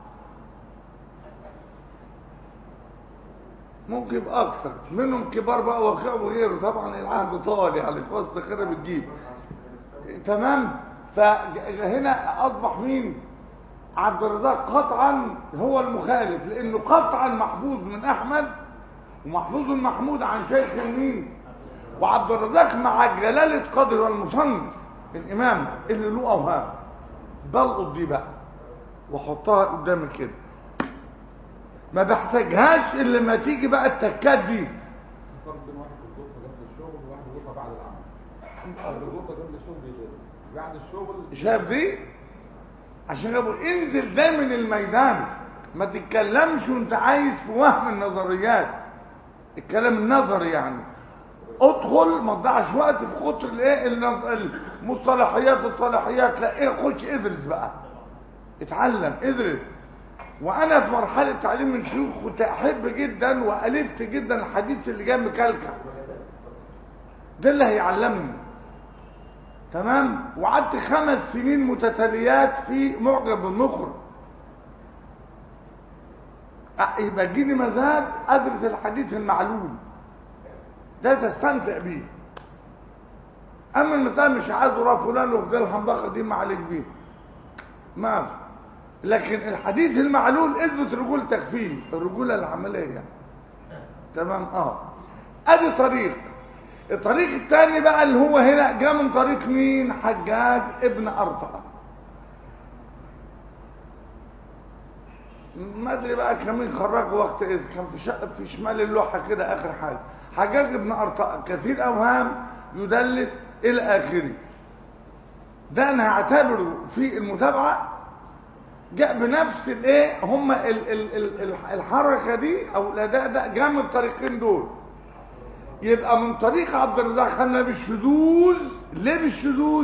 ممكن يبقى اكثر منهم كبار بقى وقع وغيره طبعا العهد طال يعني خلاص كده بتجيب تمام فهنا اصبح مين عبد الرزاق قطعا هو المخالف لانه قطعا محفوظ من احمد ومحفوظ محمود عن شيخ مين وعبد الرزاق مع جلاله قدر والمصنف الامام اللي له اوهام بلقط دي بقى وحطها قدامك كده ما بحتاجهاش الا لما تيجي بقى التكات دي فرق بين واحد في الغرفه قبل الشغل وواحد في الغرفه بعد العمل قبل الغرفه قبل الشغل بيغير بعد الشغل شايف دي عشان ابو انزل ده من الميدان ما تتكلمش وانت عايز في وهم النظريات الكلام النظري يعني ادخل ما تضيعش وقت في خطر الايه النظ- المصطلحيات الصلاحيات لا ايه خش ادرس بقى اتعلم ادرس وانا في مرحله تعليم من شيوخ كنت احب جدا والفت جدا الحديث اللي جاي مكلكع ده اللي هيعلمني تمام وقعدت خمس سنين متتاليات في معجب المخرج أ- يبقى يجيني مزاج ادرس الحديث المعلول ده تستمتع بيه اما المثال مش عايز وراه فلان وفي الحنبقه دي ما عليك بيه ما في. لكن الحديث المعلول اثبت رجولتك فيه الرجوله العمليه تمام اه ادي طريق الطريق الثاني بقى اللي هو هنا جاء من طريق مين حجاج ابن ارطأ ما ادري بقى كان مين خرجه وقت اذ كان في شق في شمال اللوحه كده اخر حاجه حجاج ابن ارطأ كثير اوهام يدلس الى اخره ده انا هعتبره في المتابعه جاء بنفس الايه هم ال- ال- ال- ال- الحركه دي او الاداء ده جاء من الطريقين دول يبقى من طريق عبد الرزاق خلنا بالشذوذ ليه بالشذوذ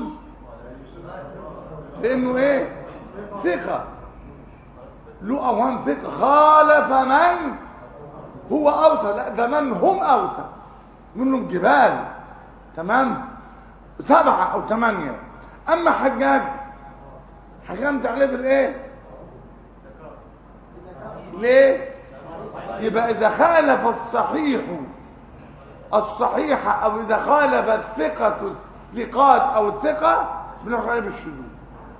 لانه ايه ثقه له اوهام ثقه خالف من هو اوثى لا ده من هم اوثى منهم جبال تمام سبعه او ثمانيه اما حجاج حكمت عليه بالايه ليه يبقى اذا خالف الصحيح الصحيحة او اذا خالف الثقة الثقات او الثقة بنروح عليه بالشذوذ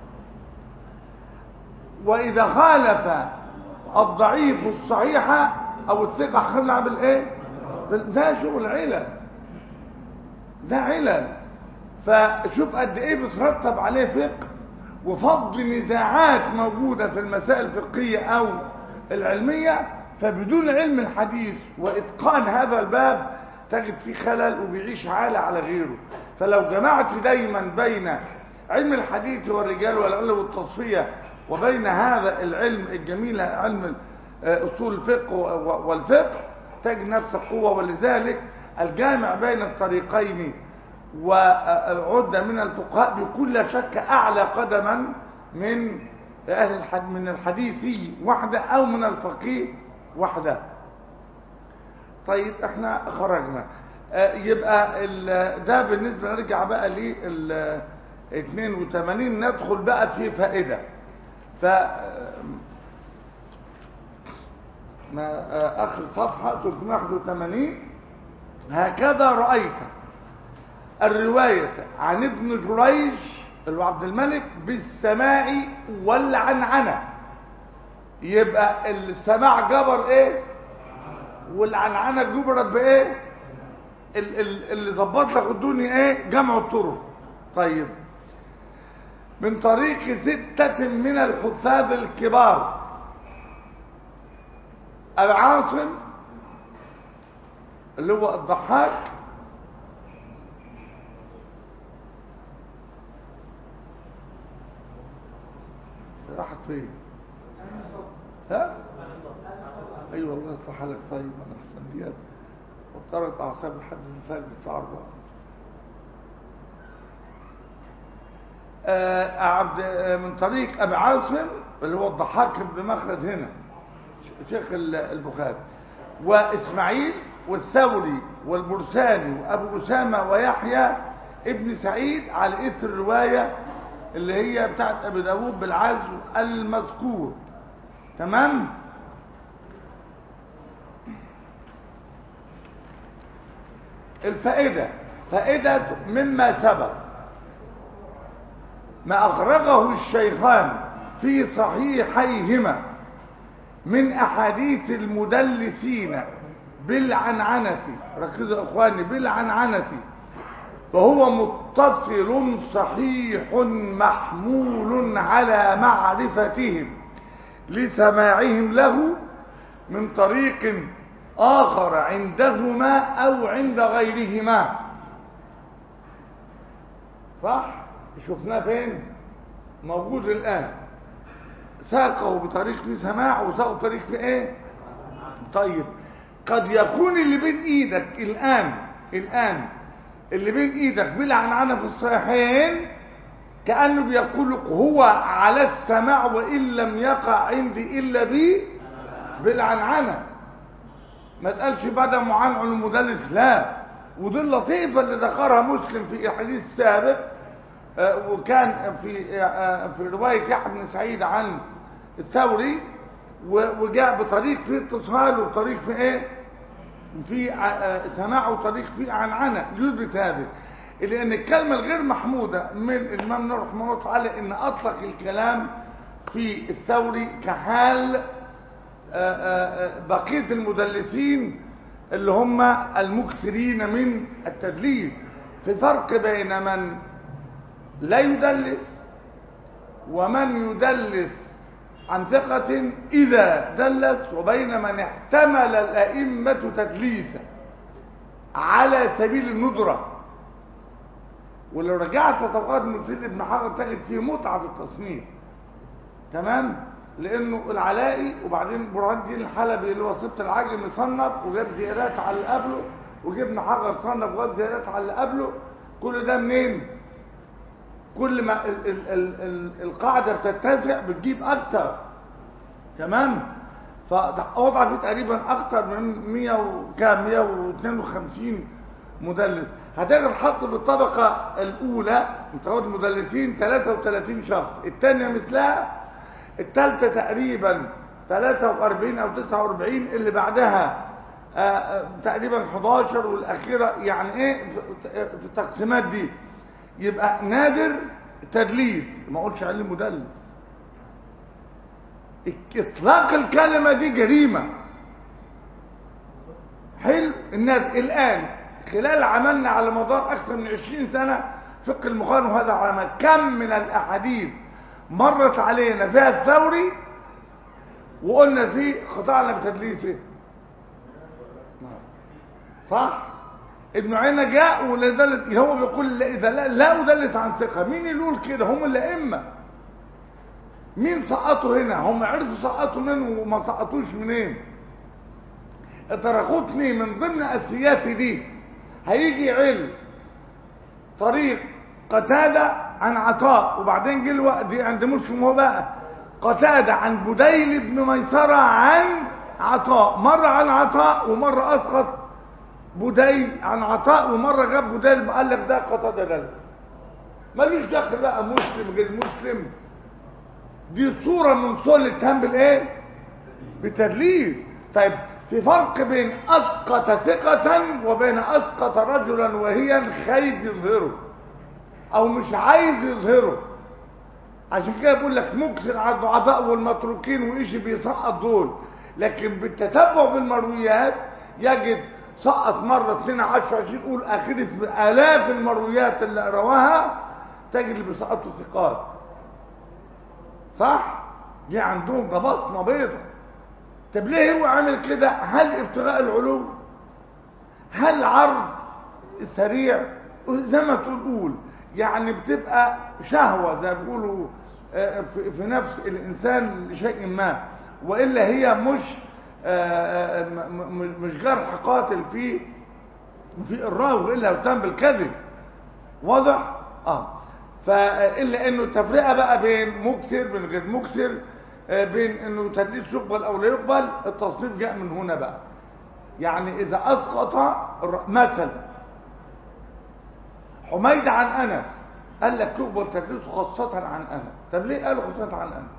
واذا خالف الضعيف الصحيحة او الثقة خلنا بالايه بال- ده شغل علل ده علل فشوف قد ايه بترتب عليه فقه وفضل نزاعات موجودة في المسائل الفقهية او العلمية فبدون علم الحديث واتقان هذا الباب تجد فيه خلل وبيعيش عالة على غيره فلو جمعت دايما بين علم الحديث والرجال والعلم والتصفية وبين هذا العلم الجميل علم آه، اصول الفقه و- والفقه تجد نفسك قوة ولذلك الجامع بين الطريقين وعدة من الفقهاء بيكون لا شك أعلى قدما من أهل الحد من الحديثي وحده أو من الفقيه وحده طيب احنا خرجنا آه، يبقى ال- ده بالنسبة نرجع بقى لل 82 ندخل بقى في فائدة ف ما آه، اخر صفحة 381 هكذا رأيت الرواية عن ابن جريج اللي هو عبد الملك بالسماع والعنعنة يبقى السماع جبر ايه والعنعنة جبرت بايه ال- ال- اللي ظبط لك الدنيا ايه جمع الطرق طيب من طريق ستة من الحفاظ الكبار العاصم اللي هو الضحاك راحت فين ها ايوه الله يصلح حالك طيب انا احسن ديات وطرت اعصاب لحد الفجر الساعه 4 آه عبد آه من طريق ابي عاصم اللي هو الضحاك بن مخلد هنا ش- شيخ ال- البخاري واسماعيل والثوري والبرساني وابو اسامه ويحيى ابن سعيد على اثر الروايه اللي هي بتاعت ابي داوود بالعزو المذكور تمام الفائدة فائدة مما سبق ما أخرجه الشيخان في صحيحيهما من أحاديث المدلسين بالعنعنة ركزوا يا إخواني بالعنعنة فهو متصل صحيح محمول على معرفتهم لسماعهم له من طريق آخر عندهما أو عند غيرهما صح؟ شفناه فين؟ موجود الآن ساقه بطريق في سماع وساقه بطريق في ايه؟ طيب قد يكون اللي بين ايدك الآن الآن اللي بين ايدك بالعنعنة في الصحيحين كأنه بيقول لك هو على السماع وإن لم يقع عندي إلا بي بالعنعنة ما تقالش بدا معنعن المدلس لا ودي اللطيفة اللي ذكرها مسلم في حديث سابق آه، وكان في آه، في رواية يحيى بن سعيد عن الثوري و- وجاء بطريق فيه اتصال وطريق في ايه في ع- آه، سماع وطريق فيه عنعنة يثبت هذا لأن الكلمة الغير محمودة من الإمام نور رحمه الله تعالى إن أطلق الكلام في الثوري كحال آه، آه، آه، بقية المدلسين اللي هم المكثرين من التدليس في فرق بين من لا يدلس ومن يدلس عن ثقة إذا دلس وبين من احتمل الأئمة تدليسا على سبيل الندرة ولو رجعت لطبقات المسيد ابن حجر تجد فيه متعة في التصنيف تمام لانه العلائي وبعدين برهان الدين الحلبي اللي هو سبت العجم صنف وجاب زيادات على اللي قبله وجبنا حجر صنف وجاب زيادات على اللي قبله كل ده منين كل ما ال ال ال ال القاعده بتتسع بتجيب اكتر تمام فوضع فيه تقريبا اكتر من 100 وكام 152 مدلس هتقدر تحط في الطبقه الاولى متعود المدلسين 33 شخص الثانيه مثلها الثالثه تقريبا 43 او 49 اللي بعدها آه، آه، تقريبا 11 والاخيره يعني ايه في- في التقسيمات دي يبقى نادر تدليس ما اقولش عليه مدلس اطلاق الكلمه دي جريمه حلو الناس الان خلال عملنا على مدار اكثر من 20 سنه فقه المقارن وهذا العمل كم من الاحاديث مرت علينا فيها الثوري وقلنا فيه خضعنا بتدليسه صح ابن عيينة جاء ولا دلس هو بيقول لا اذا لا, لا ادلس عن ثقه مين اللي يقول كده هم الائمه مين سقطوا هنا هم عرفوا سقطوا منه وما سقطوش منين تركتني من ضمن اساسياتي دي هيجي علم طريق قتادة عن عطاء وبعدين جه الوقت دي عند مسلم هو بقى قتادة عن بديل بن ميسرة عن عطاء مرة عن عطاء ومرة أسقط بديل عن عطاء ومرة جاب بديل قال لك ده قتادة ده ملوش دخل بقى مسلم غير مسلم دي صورة من صور الاتهام بالايه بتدليس طيب في فرق بين اسقط ثقة وبين اسقط رجلا وهي خايف يظهره او مش عايز يظهره عشان كده بقول لك مكسر على الضعفاء والمتروكين وايش بيسقط دول لكن بالتتبع بالمرويات يجد سقط مرة 2 10 20 قول اخر في الاف المرويات اللي رواها تجد اللي بيسقطوا ثقات صح دي عندهم ده بصمه بيضة طب ليه هو عامل كده هل ابتغاء العلو هل عرض سريع زي ما تقول يعني بتبقى شهوة زي ما بيقولوا آه، في في نفس الإنسان لشيء ما وإلا هي مش آه، آه، م- م- مش جرح قاتل في في الراوي إلا يتم بالكذب واضح؟ اه فإلا إنه التفرقة بقى بين مكسر من غير مكسر آه، بين إنه تدليس يقبل أو لا يقبل التصنيف جاء من هنا بقى يعني إذا أسقط الر- مثلا حميد عن أنس قال لك يقبل تدليسه خاصة عن أنس طب ليه قالوا خاصة عن أنس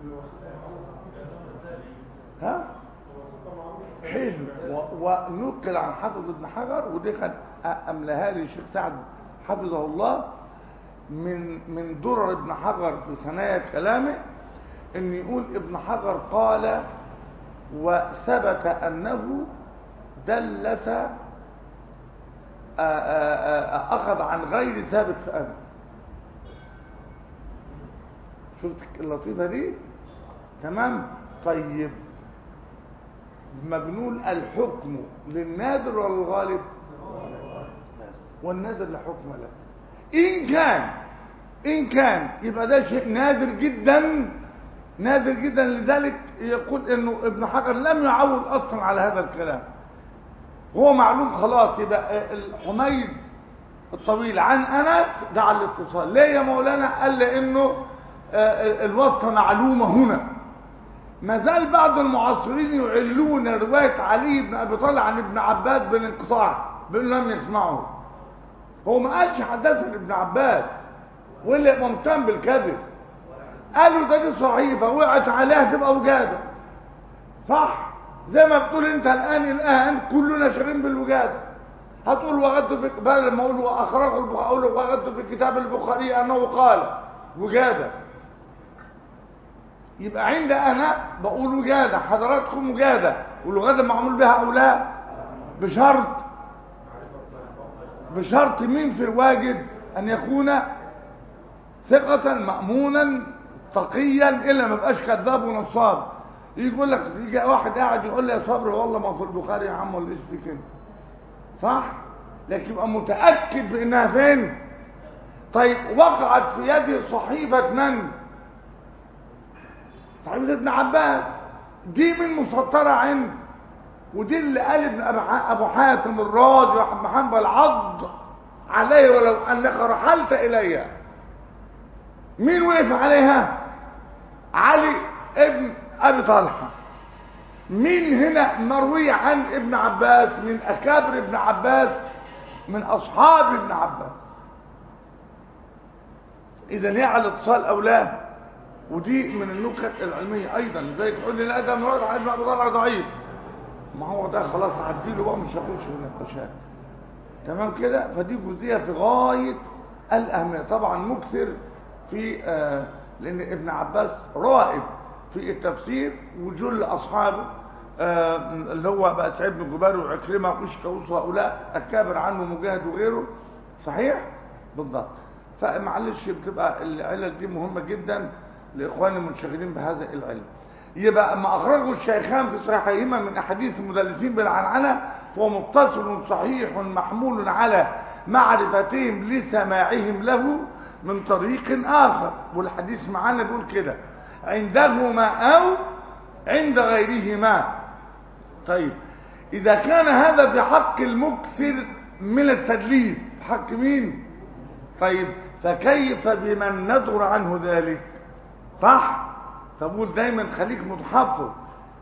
ها حلو و- ونقل عن حافظ ابن حجر ودي كان أملها لي الشيخ سعد حفظه الله من من درر ابن حجر في ثنايا كلامه ان يقول ابن حجر قال وثبت انه دلس آآ آآ اخذ عن غير ثابت في أنس شفت اللطيفه دي تمام طيب ما بنقول الحكم للنادر ولا الغالب والنادر لا حكم له ان كان ان كان يبقى ده شيء نادر جدا نادر جدا لذلك يقول انه ابن حجر لم يعول اصلا على هذا الكلام هو معلوم خلاص يبقى الحميد الطويل عن انس ده على الاتصال ليه يا مولانا قال لانه آه، الواسطه معلومه هنا ما زال بعض المعاصرين يعلون روايه علي بن ابي طالب عن ابن عباس بالانقطاع بانه لم يسمعه هو ما قالش حدثنا ابن عباس واللي ممتن بالكذب قالوا ده دي صحيفه وقعت عليها تبقى وجاده صح زي ما بتقول انت الان الان كلنا شغالين بالوجاده هتقول وغدت في بل لما اقول واخرجه البخاري اقول وغدت في كتاب البخاري انه قال وجاده يبقى عند انا بقول وجاده حضراتكم وجاده والوجاده معمول بها او لا بشرط بشرط مين في الواجد ان يكون ثقة مأمونا تقيا الا ما بقاش كذاب ونصاب يقول لك يجي واحد قاعد يقول لي يا صبري والله ما في البخاري يا عم ولا ايش في كده صح لكن يبقى متاكد بانها فين طيب وقعت في يدي صحيفه من صحيفه ابن عباس دي من مسطره عند ودي اللي قال ابن أبي- ابو حاتم الرازي واحمد حنبل عض عليه ولو انك رحلت اليها مين وقف عليها علي ابن ابي طلحه مين هنا مروي عن ابن عباس من اكابر ابن عباس من اصحاب ابن عباس اذا هي على اتصال او لا ودي من النكت العلميه ايضا زي تقول لي لا ده مراد عن ابن ابي طلحه ضعيف ما هو ده خلاص عديله بقى مش هخش في النقاشات تمام كده فدي جزئيه في غايه الاهميه طبعا مكثر في آه لان ابن عباس رائد في التفسير وجل اصحابه آه اللي هو بقى سعيد بن جبير وعكرمه واشكوس وهؤلاء اكابر عنه مجاهد وغيره صحيح بالضبط فمعلش بتبقى العلل دي مهمه جدا لاخواني المنشغلين بهذا العلم يبقى ما اخرجه الشيخان في صحيحيهما من احاديث المدلسين بالعنعنه فهو متصل صحيح محمول على معرفتهم لسماعهم له من طريق اخر والحديث معانا بيقول كده عندهما او عند غيرهما طيب اذا كان هذا في حق المكثر من التدليس حق مين طيب فكيف بمن ندر عنه ذلك صح فبقول دايما خليك متحفظ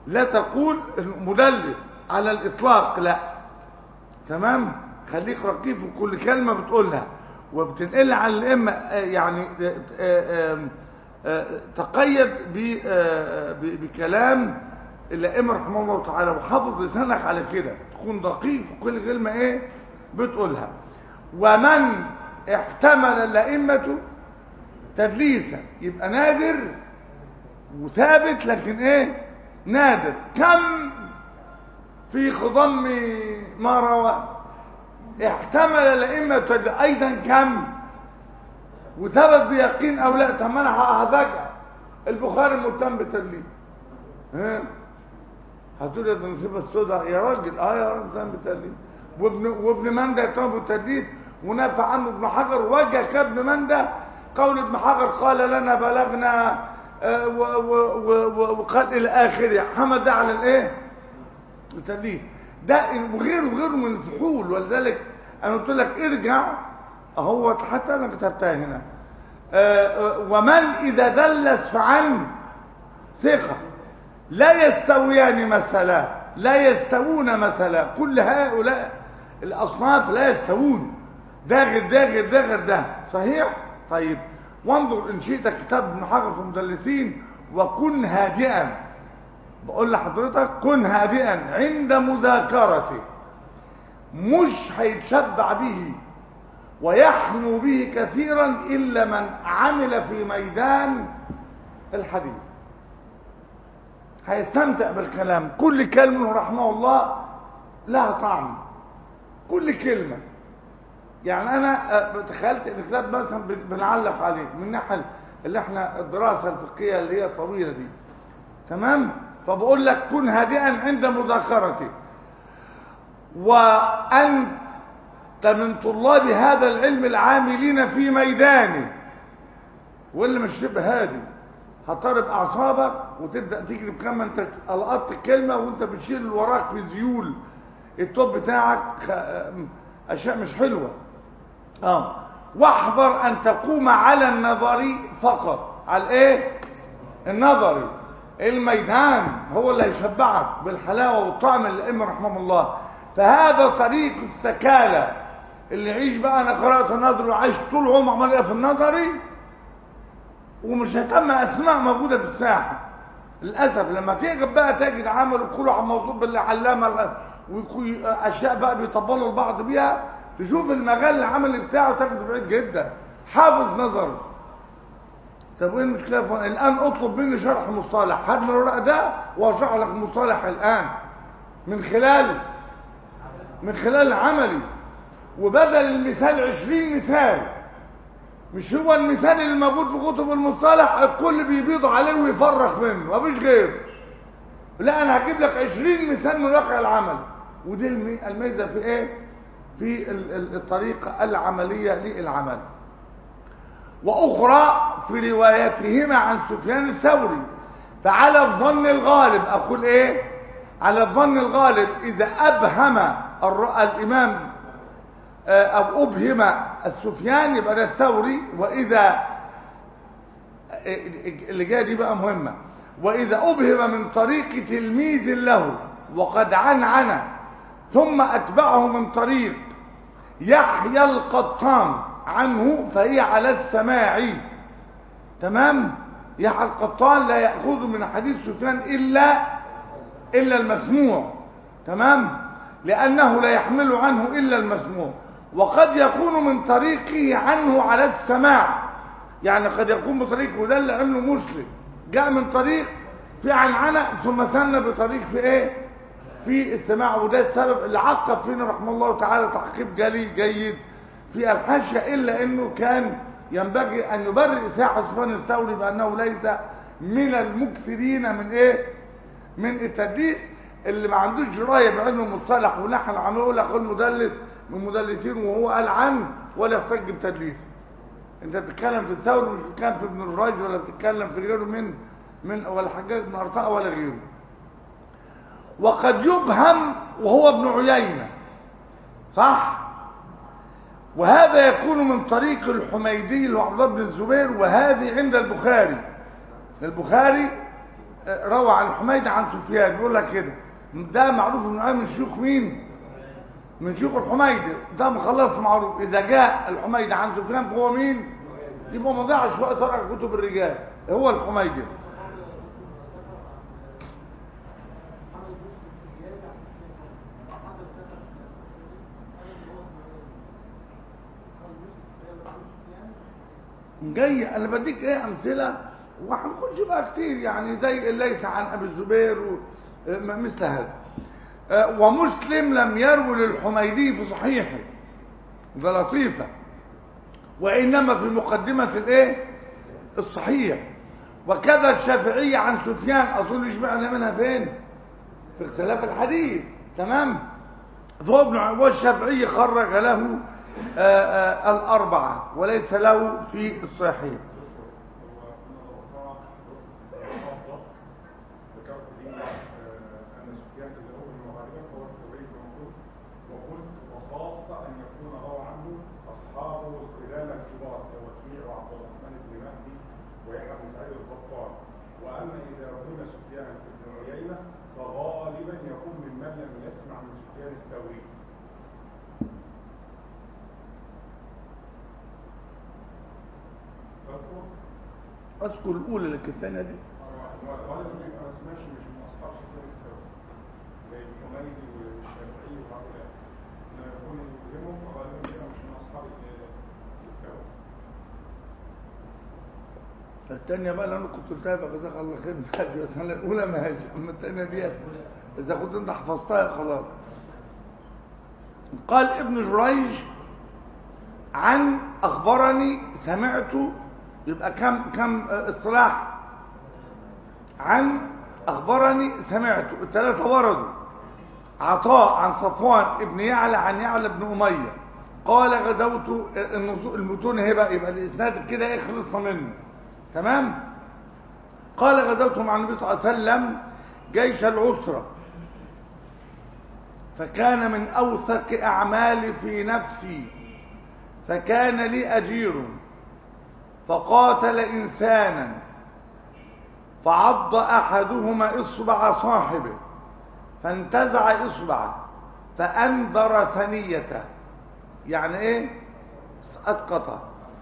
لا تقول مدلس على الإطلاق لا تمام خليك رقيق في كل كلمة بتقولها وبتنقلها على الأئمة آه، يعني آه، آه، آه، تقيد ب- آه، ب- بكلام الأئمة رحمه الله تعالى وحافظ لسانك على كده تكون دقيق في كل كلمة ايه بتقولها ومن احتمل الأئمة تدليسا يبقى نادر وثابت لكن ايه نادر كم في خضم ما روى احتمل الأئمة تدليس أيضا كم وثبت بيقين أو لا طب ما أنا هفاجئ البخاري مهتم بالتدليس ها هتقول يا ابن نصيب السوداء يا راجل اه يا راجل مهتم بالتدليس وابن وابن مندى يهتم بالتدليس ونافع عنه ابن حجر وجه كابن مندى قول ابن حجر قال لنا بلغنا آه، و- و- و- و- وقال الى اخره حمد ده على الايه التدليس ده وغيره وغيره من الفحول ولذلك انا قلت لك ارجع اهو حتى انا كتبتها هنا آه، آه، ومن اذا دلس فعن ثقه لا يستويان مثلا لا يستوون مثلا كل هؤلاء الاصناف لا يستوون ده غير ده غير ده غير ده صحيح طيب وانظر ان شئت كتاب ابن حجر في المدلسين وكن هادئا بقول لحضرتك كن هادئا عند مذاكرته مش هيتشبع به ويحنو به كثيرا الا من عمل في ميدان الحديث هيستمتع بالكلام كل كلمة رحمه الله لها طعم كل كلمة يعني أنا آه، تخيلت الكتاب مثلا بن- بنعلق عليه من ناحية اللي احنا الدراسة الفقهية اللي هي طويلة دي تمام فبقول لك كن هادئا عند مذاكرته وأنت من طلاب هذا العلم العاملين في ميدانه واللي مش تبقى هادي هتضرب اعصابك وتبدا تجري بكم انت لقطت الكلمه وانت بتشيل اللي وراك في زيول التوب بتاعك خ- اشياء مش حلوه اه واحذر ان تقوم على النظري فقط على الايه النظري الميدان هو اللي هيشبعك بالحلاوه والطعم اللي الائمه رحمهم الله فهذا طريق الثكالة اللي يعيش بقى انا قرات النظري وعايش طول عمره عمال إيه في النظري ومش هيسمى اسماء موجوده في الساحه للاسف لما تيجي بقى تجد عمل كله عم موصوف بالعلامه ويكون اشياء بقى بيطبلوا البعض بيها تشوف المجال العملي بتاعه تاخده بعيد جدا حافظ نظر طب وايه المشكله فن... الان اطلب مني شرح مصطلح هات من الورق ده واشرح لك مصطلح الان من خلال من خلال عملي وبدل المثال عشرين مثال مش هو المثال اللي موجود في كتب المصطلح الكل بيبيض عليه ويفرخ منه مفيش غيره لا انا هجيب لك عشرين مثال من واقع العمل ودي الم- الميزه في ايه في ال- ال- الطريقه العمليه للعمل واخرى في رواياتهما عن سفيان الثوري فعلى الظن الغالب اقول ايه على الظن الغالب اذا ابهم الر- الامام آه، او ابهم السفيان يبقى ده الثوري واذا اللي جايه دي بقى مهمه واذا ابهم من طريق تلميذ له وقد عنعن ثم اتبعه من طريق يحيى القطان عنه فهي على السماع تمام يحيى القطان لا ياخذ من حديث سفيان الا الا المسموع تمام لانه لا يحمل عنه الا المسموع وقد يكون من طريقه عنه على السماع يعني قد يكون بطريق وده اللي عمله مسلم جاء من طريق في عنعنة ثم ثنى بطريق في ايه في السماع وده السبب اللي عقب فينا رحمه الله تعالى تعقيب جلي جيد في الحاشية الا انه كان ينبغي ان يبرئ ساحة سفيان الثوري بانه ليس من المكثرين من ايه من التدليس اللي ما عندوش درايه بعلم المصطلح ونحن عم يقول لك المدلس من مدلسين وهو قال عنه ولا يحتج بتدليسه انت بتتكلم في الثوري مش بتتكلم في ابن الراج ولا بتتكلم في غيره من من ولا حجاج بن ارطاء ولا غيره وقد يبهم وهو ابن عيينه صح وهذا يكون من طريق الحميدي وعبد الله بن الزبير وهذه عند البخاري البخاري روى عن حميد عن سفيان يقول لك كده ده معروف انه من شيوخ مين من شيوخ الحميدي ده مخلص معروف اذا جاء الحميدي عن سفيان فهو مين يبقى ما ضيعش وقت قرأ كتب الرجال هو الحميدي جاي انا بديك ايه امثله وهنخش بقى كتير يعني زي ليس عن ابي الزبير و- م- مثل هذا آه، ومسلم لم يروي للحميدي في صحيحه ده لطيفه وانما في مقدمه الايه الصحيح وكذا الشافعي عن سفيان اظن يشبعنا منها فين في اختلاف الحديث تمام فهو ابن ع- والشافعي خرج له آه، آه، الأربعة وليس له في الصحيح ذكرت لي ان سفيان بن عمر غالبا هو الثوري الموجود وقلت وخاصه ان يكون روى عنه اصحاب القدامى الكبار كوكيع وعبد الرحمن بن مهدي ويحيى بن سعيد القطان واما اذا روي سفيان بن عيينه فغالبا يكون ممن لم يسمع من سفيان الثوري تذكر أذكر الأولى لكن الثانية دي غالبا بيبقى ما سمعش مش من اصحاب سفيان الثوري زي الحميدي والشافعي وهؤلاء لما يكون يلزمهم غالبا بيبقى مش من اصحاب الثوري الثانية بقى اللي أنا كنت قلتها بقى جزاك الله خير حاجة بس أنا الأولى ماشي أما الثانية ديت إذا كنت أنت حفظتها خلاص قال ابن جريج عن أخبرني سمعت يبقى كم كم آه، اصطلاح عن أخبرني سمعت الثلاثة وردوا عطاء عن صفوان ابن يعلى عن يعلى بن أمية قال غزوت النصو- المتون هي بقى يبقى الإسناد كده إيه خلصنا منه تمام قال غزوت مع النبي صلى الله عليه وسلم جيش العسرة فكان من أوثق أعمالي في نفسي فكان لي أجير فقاتل إنسانا فعض أحدهما إصبع صاحبه فانتزع إصبعه فأنذر ثنيته يعني إيه أسقطه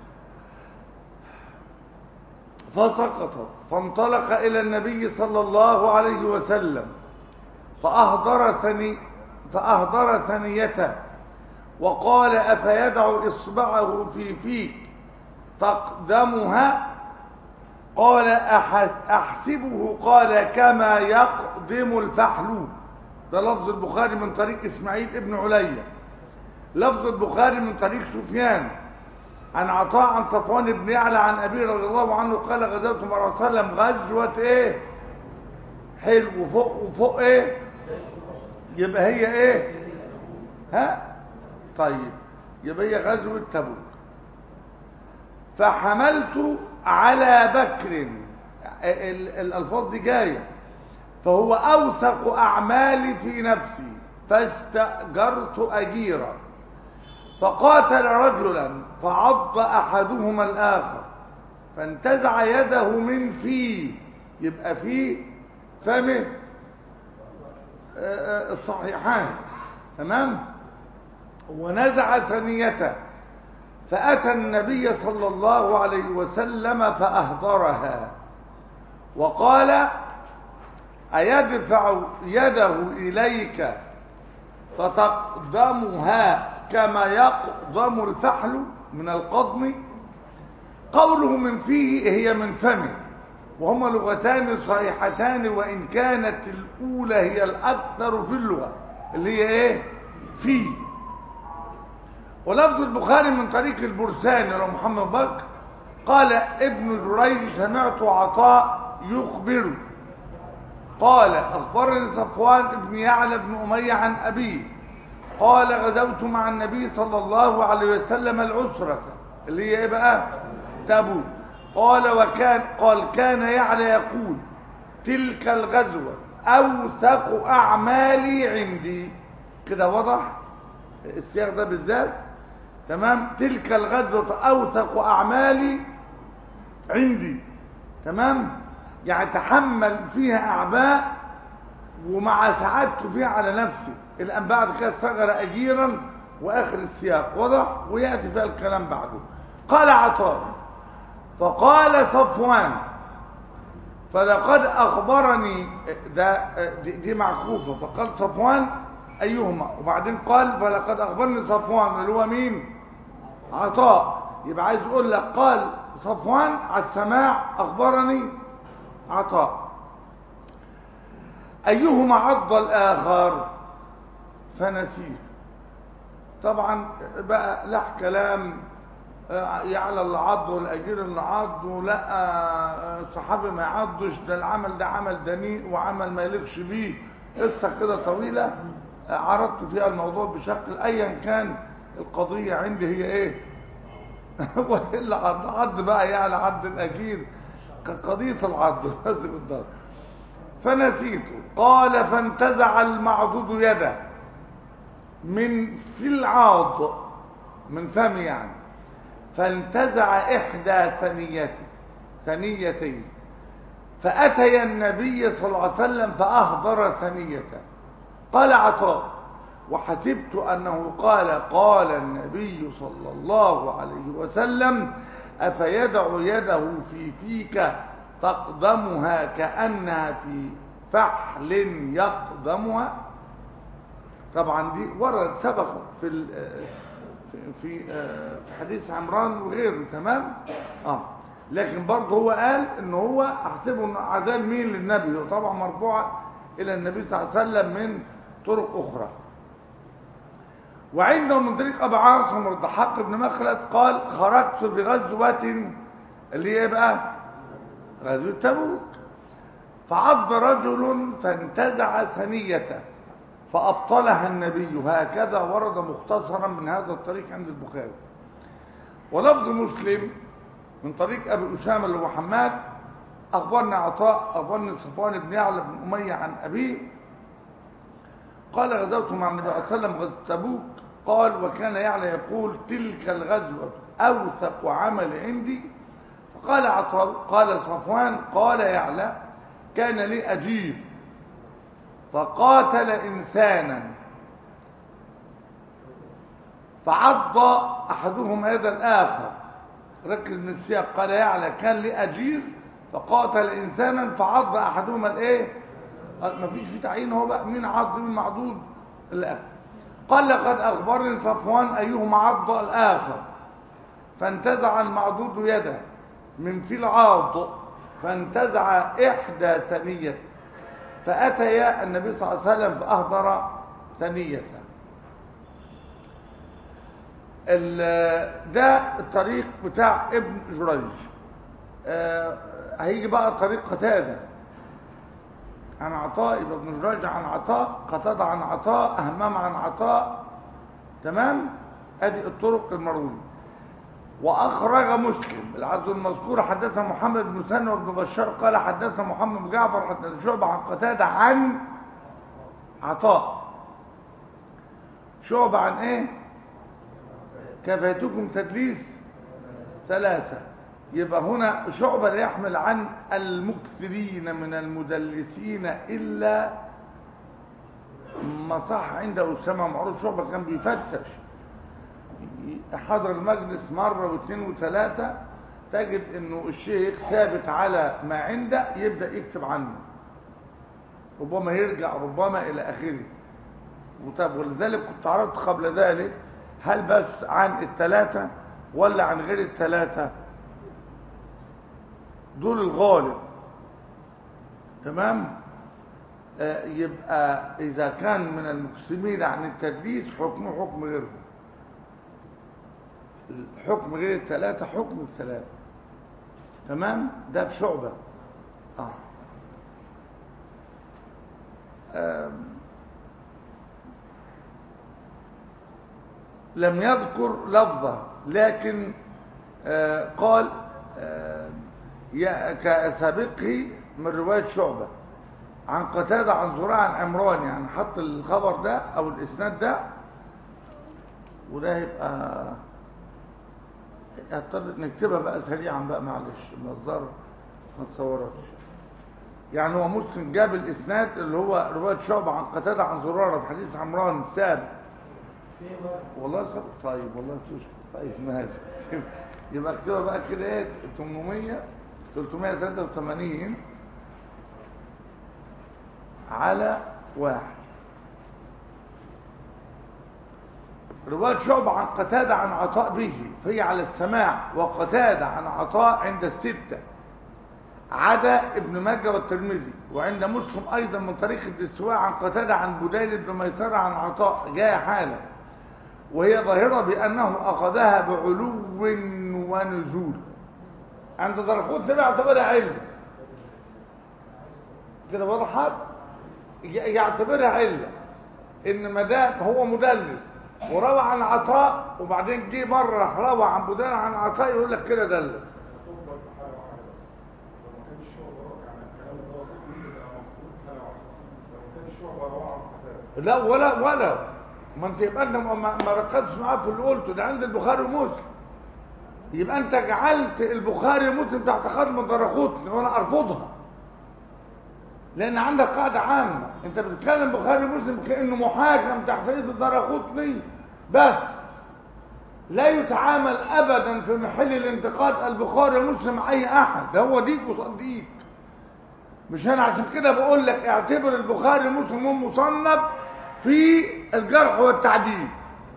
فسقطت فانطلق إلى النبي صلى الله عليه وسلم فأهدر ثني فأهدر ثنيته وقال أفيدع إصبعه في فيك تقدمها قال أحس أحسبه قال كما يقدم الفحل ده لفظ البخاري من طريق إسماعيل ابن عليا لفظ البخاري من طريق سفيان عن عطاء عن صفوان بن يعلى عن أبي رضي الله عنه قال غزوت مع الرسول صلى الله عليه وسلم غزوة إيه حلو وفوق وفوق إيه يبقى هي إيه ها طيب يبقى هي غزوة تبوك فحملت على بكر ال- الألفاظ دي جاية فهو أوثق أعمالي في نفسي فاستأجرت أجيرا فقاتل رجلا فعض أحدهما الآخر فانتزع يده من فيه يبقى فيه فمه آه، آه، الصحيحان تمام ونزع ثنيته فأتى النبي صلى الله عليه وسلم فأهدرها وقال أيدفع يده إليك فتقدمها كما يقدم الفحل من القضم قوله من فيه هي من فمه وهما لغتان صحيحتان وإن كانت الأولى هي الأكثر في اللغة اللي هي إيه فيه ولفظ البخاري من طريق البرساني لو محمد بكر قال ابن جريج سمعت عطاء يخبر قال أخبرني صفوان بن يعلى بن أمية عن أبيه قال غزوت مع النبي صلى الله عليه وسلم العسرة اللي هي ايه بقى تبوك قال وكان قال كان يعلى يقول تلك الغزوة أوثق أعمالي عندي كده وضح السياق ده بالذات تمام تلك الغزوة أوثق أعمالي عندي تمام يعني تحمل فيها أعباء ومع سعادته فيها على نفسه الآن بعد كده صغر أجيرا وآخر السياق وضع ويأتي فيها الكلام بعده قال عطاء فقال صفوان فلقد أخبرني ده دي, دي معكوفة فقال صفوان أيهما وبعدين قال فلقد أخبرني صفوان اللي هو مين عطاء يبقى عايز يقول لك قال صفوان على السماع أخبرني عطاء أيهما عض الآخر فنسيه طبعا بقى لح كلام يعلى اللي عض والاجير اللي عض ولا الصحابي ما يعضش ده العمل ده عمل دنيء وعمل ما يليقش بيه قصه كده طويله عرضت فيها الموضوع بشكل ايا كان القضيه عندي هي ايه والا عض عض بقى يعني عض الاجير كقضيه العض بس بالضبط فنسيته قال فانتزع المعضود يده من في العاض من فم يعني فانتزع إحدى ثنيته ثنيتين فأتي النبي صلى الله عليه وسلم فأهدر ثنيته قال عطاء وحسبت أنه قال قال النبي صلى الله عليه وسلم أفيدع يده في فيك تقدمها كأنها في فحل يقدمها طبعا دي ورد سبقت في في في حديث عمران وغيره تمام اه لكن برضه هو قال ان هو احسبه انه عذاب مين للنبي وطبعا مرفوعه الى النبي صلى الله عليه وسلم من طرق اخرى وعنده من طريق ابو عاصم الضحاك بن مخلد قال خرجت بغزوه اللي هي بقى غزوه تبوك فعض رجل فانتزع ثنيته فأبطلها النبي هكذا ورد مختصرا من هذا الطريق عند البخاري ولفظ مسلم من طريق أبي أسامة اللي هو حماد أخبرنا عطاء أخبرني صفوان بن يعلى بن أمية عن أبيه قال غزوت مع النبي صلى الله عليه وسلم غزوة تبوك قال وكان يعلى يقول تلك الغزوة أوثق عمل عندي فقال عطاء قال صفوان قال يعلى كان لي أجير فقاتل إنسانا فعض أحدهم هذا الآخر ركز من السياق قال يعلى كان لي أجير فقاتل إنسانا فعض أحدهما الإيه ما فيش في تعيين هو بقى مين عض مين معضود الآخر قال لقد أخبرني صفوان أيهما عض الآخر فانتزع المعضود يده من في العاض فانتزع إحدى ثنيته فأتي النبي صلى الله عليه وسلم فأهدر ثنيته ده الطريق بتاع ابن جريج آه هيجي بقى طريق قتادة عن عطاء يبقى ابن جريج عن عطاء قتادة عن عطاء همام عن عطاء تمام ادي الطرق المرويه واخرج مسلم العبد المذكور حدثنا محمد بن سنة بن بشار قال حدثنا محمد بن جعفر حدثنا شعبة عن قتادة عن عطاء شعبة عن ايه كفيتكم تدليس ثلاثة يبقى هنا شعبة لا يحمل عن المكثرين من المدلسين إلا ما صح عنده أسامة معروف شعبة كان بيفتش حضر المجلس مرة واثنين وثلاثة تجد انه الشيخ ثابت على ما عنده يبدأ يكتب عنه ربما يرجع ربما الى اخره وطب ولذلك كنت عرضت قبل ذلك هل بس عن الثلاثة ولا عن غير الثلاثة دول الغالب تمام آه يبقى اذا كان من المقسمين عن التدليس حكمه حكم غيرهم الحكم غير الثلاثة حكم الثلاثة تمام ده في شعبة آه. آه. لم يذكر لفظة لكن آه قال آه كسابقه من رواية شعبة عن قتادة عن زراع عن عمران يعني حط الخبر ده او الاسناد ده وده يبقى هضطر نكتبها بقى سريعا بقى معلش النظارة ما تصورتش يعني هو مسلم جاب الاسناد اللي هو روايه شعبه عن قتاده عن زراره في حديث عمران السابق والله صح طيب والله تشكر طيب ماشي يبقى اكتبها بقى كده ايه 800 383 على واحد رواية شعبة عن قتادة عن عطاء به فهي على السماع وقتادة عن عطاء عند الستة عدا ابن ماجه والترمذي وعند مسلم أيضا من طريق الدسواء عن قتادة عن بديل بن ميسرة عن عطاء جاء حالا وهي ظاهرة بأنه أخذها بعلو ونزول عند درقوت ده يعتبرها علم كده وضحت يعتبرها علة إن ما دام هو مدلس وروى عن عطاء وبعدين جه مرة روى عن بدان عن عطاء يقول لك كده دلس تفضل في حالة واحدة بس لو ما كانش شعبة يعني الكلام ده يبقى مفروض حالة واحدة لو ما كانش شعبة رواه عن قتادة لا ولا ولا ما انت يبقى انت ما, ما ركزتش معاه في اللي قلته ده عند البخاري ومسلم يبقى انت جعلت البخاري ومسلم تحت خدمة درقوتني وانا ارفضها لان عندك قاعدة عامة انت بتتكلم بخاري ومسلم كأنه محاكم تحت رئيس الدرقوتني بس لا يتعامل ابدا في محل الانتقاد البخاري ومسلم مع اي احد ده هو ديك وصد ديك مش انا عشان كده بقول لك اعتبر البخاري ومسلم هم مصنف في الجرح والتعديل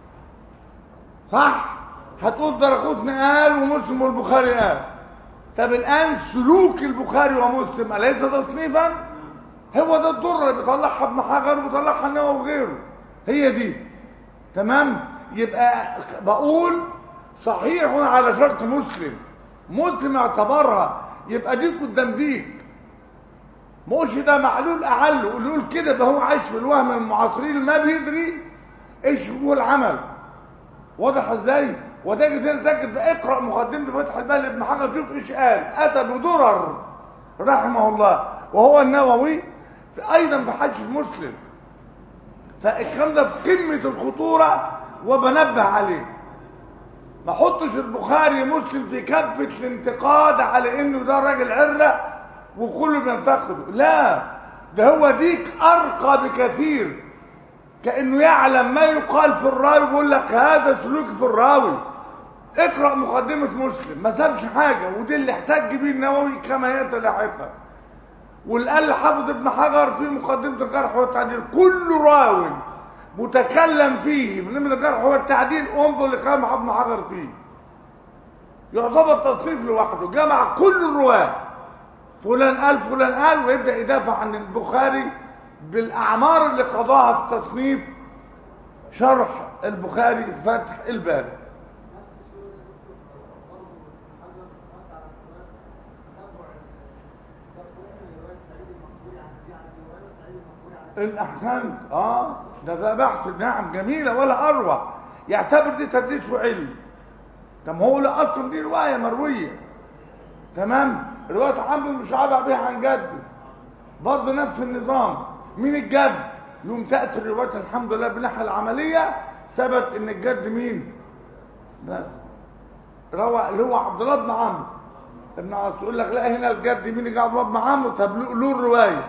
صح هتقول درقوتني قال ومسلم والبخاري قال طب الان سلوك البخاري ومسلم اليس تصنيفا هو ده الضره اللي بيطلعها ابن حجر وبيطلعها النووي وغيره هي دي تمام يبقى بقول صحيح على شرط مسلم مسلم اعتبرها يبقى ديك قدام ديك مش ده معلول اعل واللي يقول كده ده هو عايش في الوهم المعاصرين ما بيدري ايش هو العمل واضح ازاي وتجد هنا تجد اقرا مقدمه فتح البال ابن حجر شوف ايش قال اتى بدرر رحمه الله وهو النووي في ايضا في حج مسلم فالكلام ده في قمه الخطوره وبنبه عليه ما احطش البخاري مسلم في كفه الانتقاد على انه ده راجل عره وكله بينتقده لا ده هو ديك ارقى بكثير كانه يعلم ما يقال في الراوي يقول لك هذا سلوك في الراوي اقرا مقدمه مسلم ما سابش حاجه ودي اللي احتج بيه النووي كما ياتي لاحقا واللي قال حافظ ابن حجر في مقدمه الجرح والتعديل كل راو متكلم فيه من الجرح والتعديل انظر لكلام ابن حجر فيه يعتبر تصنيف لوحده جمع كل الرواه فلان قال فلان قال ويبدا يدافع عن البخاري بالاعمار اللي قضاها في تصنيف شرح البخاري في فتح الباري ان احسنت اه ده ده بحث نعم جميله ولا اروع يعتبر دي تدريس وعلم طب هو لا اصلا دي روايه مرويه تمام روايه عمرو بن شعبه بها عن جده برضه نفس النظام مين الجد يوم تاتي الروايات الحمد لله بالناحيه العمليه ثبت ان الجد مين لا روى اللي هو عبد الله بن عمرو ابن عاص يقول لك لا هنا الجد مين اللي عبد الله بن عمرو طب له له الروايه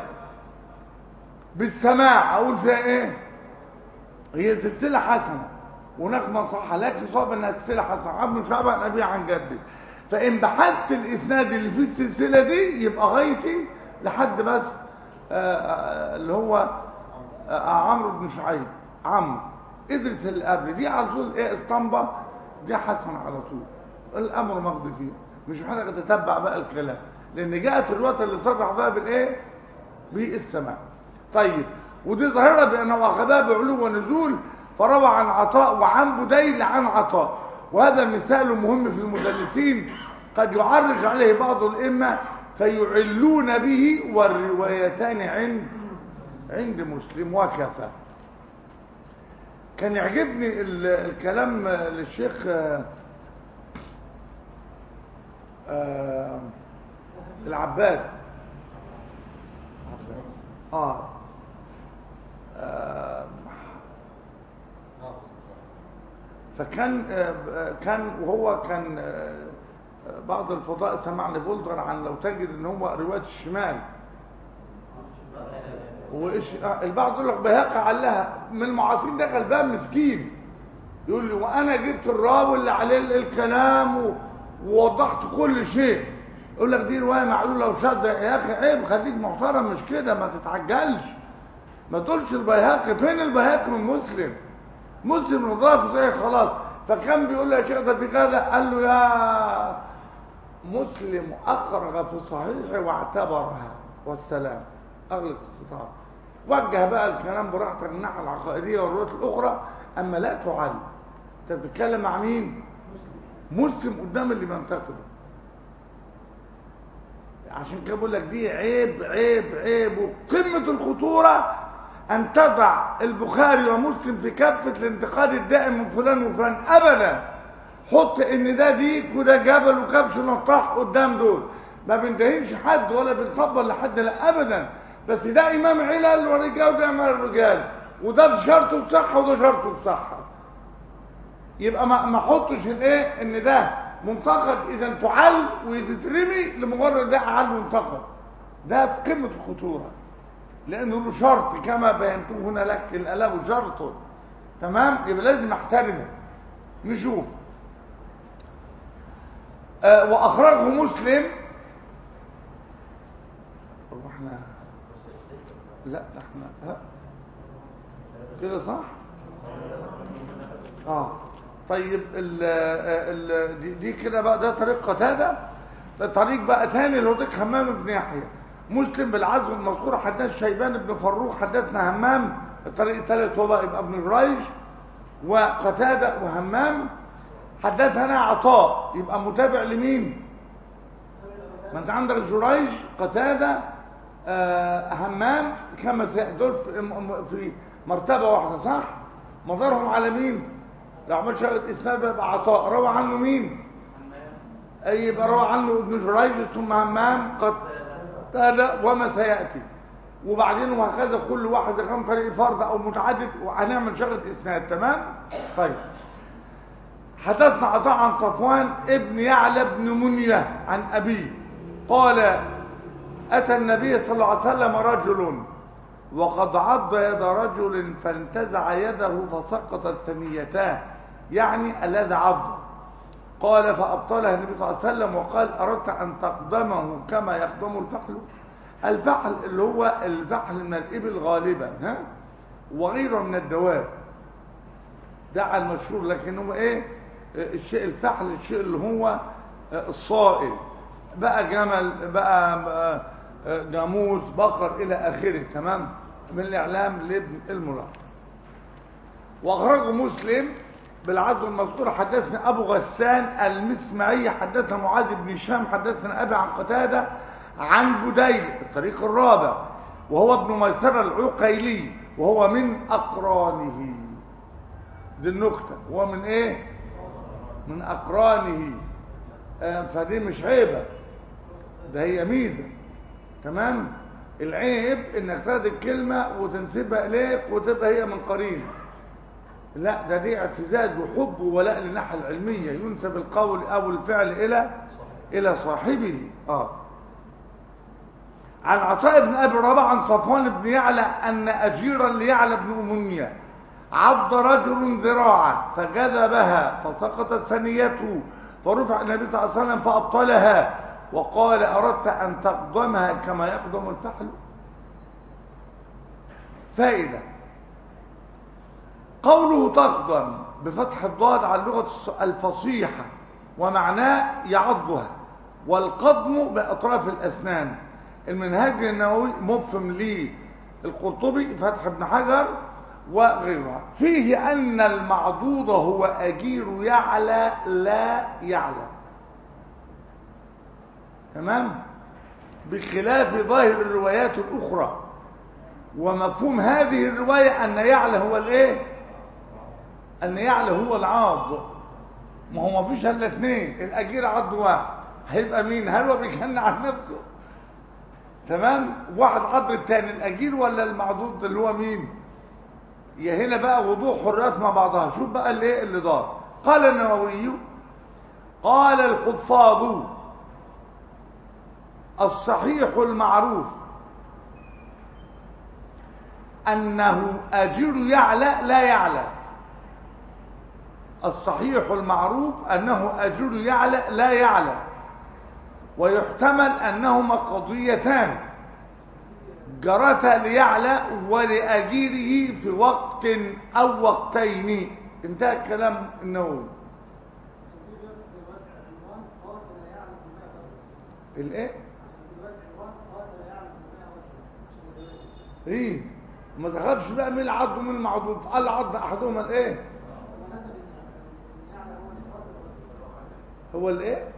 بالسماع اقول فيها ايه هي سلسله حسنه هناك من صح لكن صعب انها سلسله حسنه عبد بن شعبه نبي عن جدي فان بحثت الاسناد اللي في السلسله دي يبقى غايتي لحد بس آآ آآ اللي هو عمرو بن شعيب عمرو ادرس اللي قبل دي على طول ايه اسطمبه دي حسنه على طول الامر مقضي فيه مش محتاج تتبع بقى الكلام لان جاءت الروايه اللي صرح بقى بالايه بالسماع طيب ودي ظاهره بانه اخذها بعلو ونزول فروى عن عطاء وعن بديل عن عطاء وهذا مثال مهم في المدلسين قد يعرج عليه بعض الائمه فيعلون به والروايتان عند عند مسلم وكفى كان يعجبني الكلام للشيخ العباد آه. آه فكان آه كان وهو كان آه بعض الفضاء سمعني فولدر عن لو تجد ان هو روايه الشمال وايش آه، البعض يقول لك بيهقع علها من المعاصرين ده غلبان مسكين يقول لي وانا جبت الراوي اللي عليه ال- الكلام و- ووضحت كل شيء يقول لك دي روايه معلوله وشاذه يا اخي عيب خليك محترم مش كده ما تتعجلش ما تقولش البيهقي فين البيهقي من مسلم مسلم نضاف زي خلاص فكان بيقول له يا شيخ ده في كذا قال له يا مسلم اخرج في صحيحه واعتبرها والسلام اغلق الستار وجه بقى الكلام براحتك من الناحيه العقائديه والروايات الاخرى اما لا تعلم انت بتتكلم مع مين مسلم قدام اللي بينتقده عشان كده بقول لك دي عيب عيب عيب وقمه الخطوره ان تضع البخاري ومسلم في كافه الانتقاد الدائم من فلان وفلان ابدا حط ان ده ديك وده جبل وكبش نطاح قدام دول ما بندهنش حد ولا بنفضل لحد لا ابدا بس ده امام علل ورجال وده امام الرجال وده شرطه بصحه وده شرطه بصحه يبقى ما ما احطش الايه ان ده منتقد اذا تعل وتترمي لمجرد ده اعل منتقد ده في قمه الخطوره لانه له شرط كما بينته هنا لك الاله شرط تمام يبقى لازم احترمه نشوف آه واخرجه مسلم هو احنا لا احنا ها كده صح اه طيب ال ال دي, دي كده بقى ده طريق قتاده ده طريق بقى ثاني اللي هو طريق همام بن يحيى مسلم بالعزم المذكور حدث شيبان بن فروخ حدثنا همام الطريق الثالث هو بقى يبقى ابن جريج وقتاده وهمام حدثنا عطاء يبقى متابع لمين ما انت عندك جريج قتاده آه همام خمس دول في- في مرتبه واحده صح مظهرهم على مين لو عمل شغله اسناد يبقى عطاء روى عنه مين اي يبقى روى عنه ابن جريج ثم همام قد قتاده وما سياتي وبعدين وهكذا كل واحد اذا كان طريق فرد او متعدد وهنعمل شغله اسناد تمام طيب حدثنا عطاء عن صفوان ابن يعلى بن منية عن أبيه قال أتى النبي صلى الله عليه وسلم رجل وقد عض يد رجل فانتزع يده فسقطت ثنيتاه يعني الذي عض قال فأبطلها النبي صلى الله عليه وسلم وقال أردت أن تقدمه كما يقدم الفحل الفحل اللي هو الفحل من الإبل غالبا ها وغيره من الدواب ده على المشهور لكن هو ايه الشيء الفحل الشيء اللي هو الصائل بقى جمل بقى بقى جاموس بقر الى اخره تمام من الاعلام لابن الملاق واخرجه مسلم بالعدل المذكور حدثنا ابو غسان المسمعي حدثنا معاذ بن هشام حدثنا ابي عن قتاده عن بديل الطريق الرابع وهو ابن ميسره العقيلي وهو من اقرانه دي النكته هو من ايه من اقرانه آه فدي مش عيبه ده هي ميزه تمام العيب انك تاخد الكلمه وتنسبها اليك وتبقى هي من قرين لا ده دي اعتزاز وحب وولاء للناحيه العلميه ينسب القول او الفعل الى الى صاحبه اه عن عطاء بن ابي رباح عن صفوان بن يعلى ان اجيرا ليعلى بن اميه عض رجل ذراعه فجذبها فسقطت ثنيته فرفع النبي صلى الله عليه وسلم فابطلها وقال اردت ان تقدمها كما يقدم الفحل فائده قوله تقدم بفتح الضاد على اللغه الفصيحه ومعناه يعضها والقدم باطراف الاسنان المنهاج النووي مفهم للقرطبي فتح ابن حجر وغيرها فيه أن المعضوض هو أجير يعلى لا يعلى تمام بخلاف ظاهر الروايات الأخرى ومفهوم هذه الرواية أن يعلى هو الإيه أن يعلى هو العاض ما هو ما فيش إلا اثنين الأجير عض واحد هيبقى مين هل هو بيكن عن نفسه تمام واحد عض الثاني الأجير ولا المعضوض اللي هو مين يا هنا بقى وضوح حريات مع بعضها شوف بقى اللي ايه اللي دار قال النووي قال الحفاظ الصحيح المعروف أنه أجر يعلى لا يعلى الصحيح المعروف أنه أجر يعلى لا يعلى ويحتمل أنهما قضيتان جرتا ليعلى ولأجيره في وقت أو وقتين انتهى الكلام النووي الايه ايه ما ذكرش بقى مين العض ومين المعضود قال عض احدهما الايه هو الايه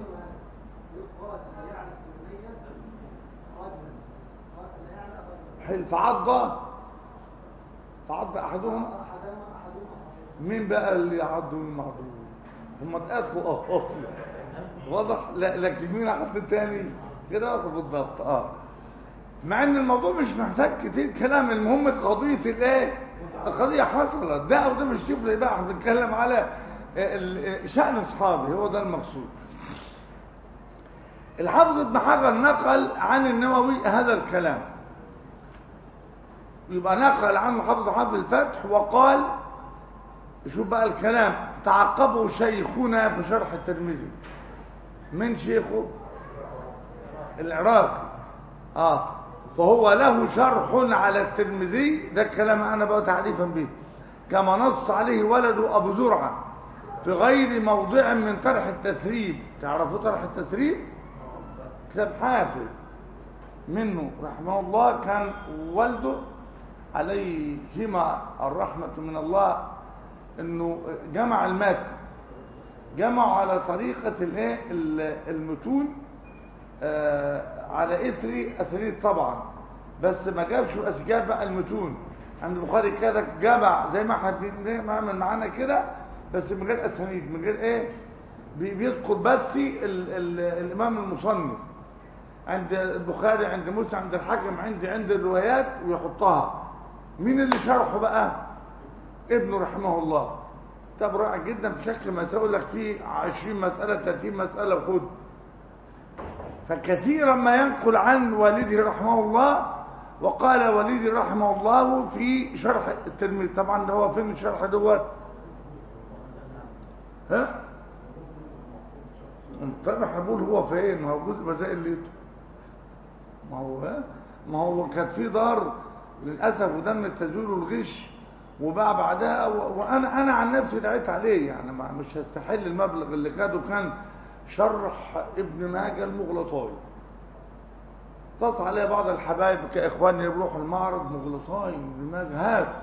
حلو فعض فعض احدهم مين بقى اللي يعض ومين المعضود هم اتقاتلوا اه واضح لا لكن مين عض التاني كده بالضبط اه مع ان الموضوع مش محتاج كتير كلام المهم قضيه الايه القضيه حصلت ده او ده مش شوف بقى احنا بنتكلم على ال- شان اصحابي هو ده المقصود الحافظ ابن حجر نقل عن النووي هذا الكلام يبقى نقل عنه حافظ حافظ الفتح وقال شوف بقى الكلام تعقبه شيخنا في شرح الترمذي من شيخه العراقي اه فهو له شرح على الترمذي ده الكلام انا بقى تعريفا به كما نص عليه ولده ابو زرعه في غير موضع من طرح التثريب تعرفوا طرح التثريب كتاب حافظ منه رحمه الله كان والده عليهما الرحمة من الله انه جمع المتن جمعوا على طريقة الايه المتون آه على اثر اسانيد طبعا بس ما جابش اسجاب بقى المتون عند البخاري كده جمع زي ما احنا بنعمل معانا كده بس من غير اسانيد من غير ايه بيذكر بس ال ال الامام المصنف عند البخاري عند مسلم عند الحاكم عند عند الروايات ويحطها مين اللي شرحه بقى ابنه رحمه الله كتاب رائع جدا في شكل ما يقول لك فيه 20 مسألة 30 مسألة وخد فكثيرا ما ينقل عن والده رحمه الله وقال والدي رحمه الله في شرح الترمذي طبعا ده هو فين الشرح دوت ها طبعا هقول هو فين ما هو جزء مسائل ليته ما هو ها ما هو كان في دار للاسف وده من التزوير والغش وبقى بعدها وانا انا عن نفسي دعيت عليه يعني ما مش هستحل المبلغ اللي خده كان شرح ابن ماجه المغلطاي اتصل عليه بعض الحبايب كاخواني يروحوا المعرض مغلطاي ابن ماجه هات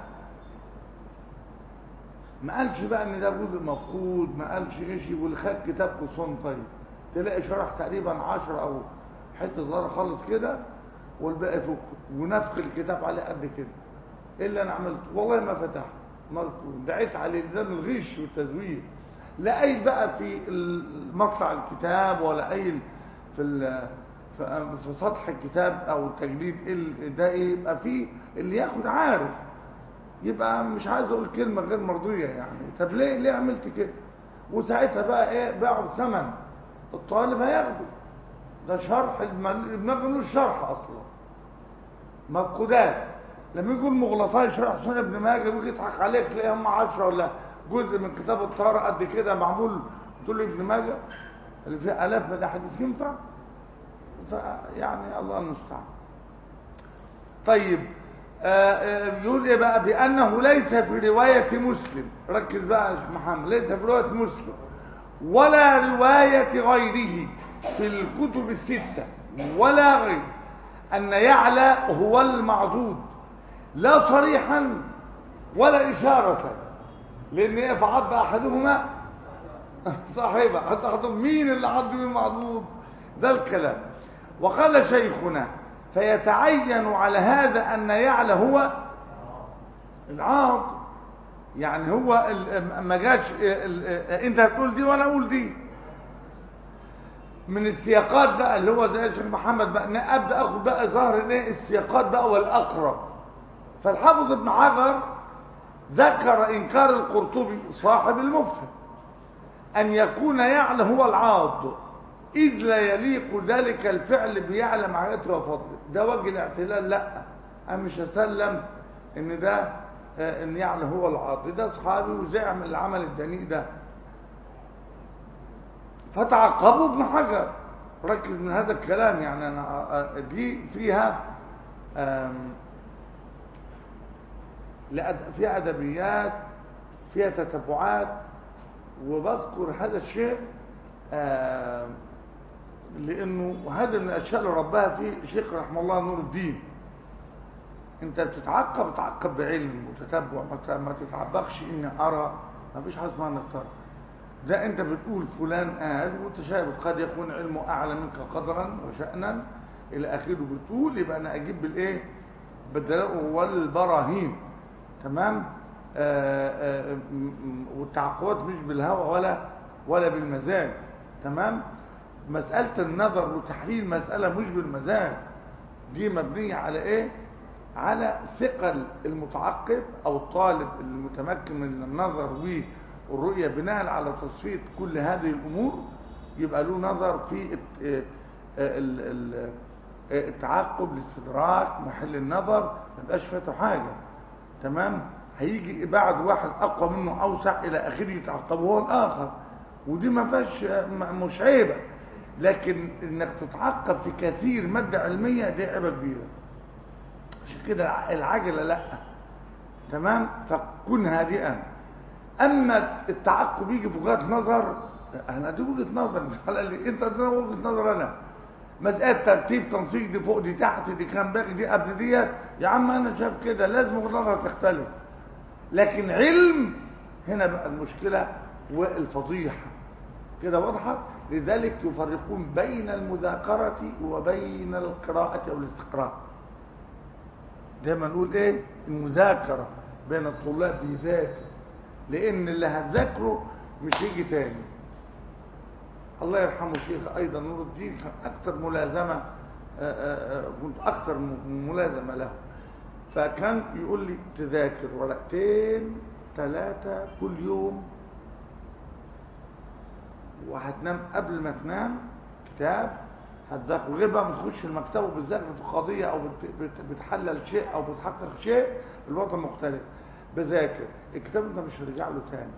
ما قالش بقى ان ده جزء مفقود ما قالش ايش واللي خد كتاب قصون طيب تلاقي شرح تقريبا 10 او حته صغيره خالص كده والباقي فوق ونفخ الكتاب عليه قد كده ايه اللي انا عملته والله ما فتحت ما دعيت عليه ده من الغش والتزوير لا اي بقى في مطلع الكتاب ولا اي في في سطح الكتاب او تجديد ده ايه يبقى فيه اللي ياخد عارف يبقى مش عايز اقول كلمه غير مرضيه يعني طب ليه ليه عملت كده وساعتها بقى ايه باعوا بثمن الطالب هياخده ده شرح المبنى ملوش شرح اصلا مفقودات لما يقول مغلطاي شرح سنة ابن ماجه ويجي يضحك عليك تلاقي هم 10 ولا جزء من كتاب الطهارة قد كده معمول تقول له ابن ماجه اللي فيه آلاف ده حديث ينفع يعني الله المستعان طيب يقول ايه بقى بانه ليس في روايه مسلم ركز بقى يا شيخ محمد ليس في روايه مسلم ولا روايه غيره في الكتب السته ولا غير ان يعلى هو المعضود لا صريحا ولا اشاره لان ايه فعض احدهما صاحبه حتى احدهم مين اللي عض المعضود ده الكلام وقال شيخنا فيتعين على هذا أن يعلى هو العاض يعني هو ما جاش انت هتقول دي وانا اقول دي من السياقات بقى اللي هو زي الشيخ محمد بقى ابدا اخد بقى ظاهر ايه السياقات بقى والاقرب فالحافظ ابن حجر ذكر انكار القرطبي صاحب المفهم ان يكون يعلى هو العاض إذ لا يليق ذلك الفعل بيعلم عادته وفضله ده وجه الاعتلال لا أنا مش هسلم ان ده آه، ان يعني هو العاطي ده اصحابي وزعم العمل الدنيء ده فتعقبوا ابن حجر ركز من هذا الكلام يعني انا آه، دي فيها آم، لأد- فيها ادبيات فيها تتبعات وبذكر هذا الشيء آم، لانه وهذا من الاشياء اللي ربها فيه شيخ رحمه الله نور الدين انت بتتعقب تعقب بعلم وتتبع ما ت- ما تتعبقش اني ارى ما فيش حاجه اسمها انك ترى ده انت بتقول فلان قال متشابه قد يكون علمه اعلى منك قدرا وشانا الى اخره بتقول يبقى انا اجيب بالايه بالدلائل والبراهين تمام آه آه م- م- والتعقبات مش بالهوى ولا ولا بالمزاج تمام مسألة النظر وتحليل مسألة مش بالمزاج دي مبنية على ايه على ثقل المتعقب او الطالب المتمكن من النظر والرؤية بناء على تصفية كل هذه الامور يبقى له نظر في الت- آه، آه، ال- ال- آه، التعقب الاستدراك محل النظر ما يبقاش فاته حاجة تمام هيجي بعد واحد اقوى منه اوسع الى اخره يتعقبه هو الاخر ودي ما فيهاش م- مش عيبه لكن انك تتعقب في كثير ماده علميه دي عيبه كبيره عشان كده العجله لا تمام فكن هادئا اما التعقب يجي في وجهه نظر انا دي وجهه نظر مش على اللي انت ده وجهه نظر انا مسألة ترتيب تنسيق دي فوق دي تحت دي كان باقي دي قبل ديت يا عم انا شايف كده لازم وجهه نظر تختلف لكن علم هنا بقى المشكلة والفضيحة كده واضحة لذلك يفرقون بين المذاكرة وبين القراءة أو الاستقراء دايما نقول ايه المذاكرة بين الطلاب بذاته لان اللي هتذاكره مش هيجي تاني الله يرحمه شيخ ايضا نور الدين كان اكثر ملازمة آه، آه، آه، كنت اكثر م- ملازمة له فكان يقول لي تذاكر ورقتين ثلاثة كل يوم وهتنام قبل ما تنام كتاب هتذاكر غير بقى ما تخش المكتبة وبتذاكر في قضية او بت- بت- بتحلل شيء او بتحقق شيء الوضع مختلف بذاكر الكتاب انت مش هترجع له تاني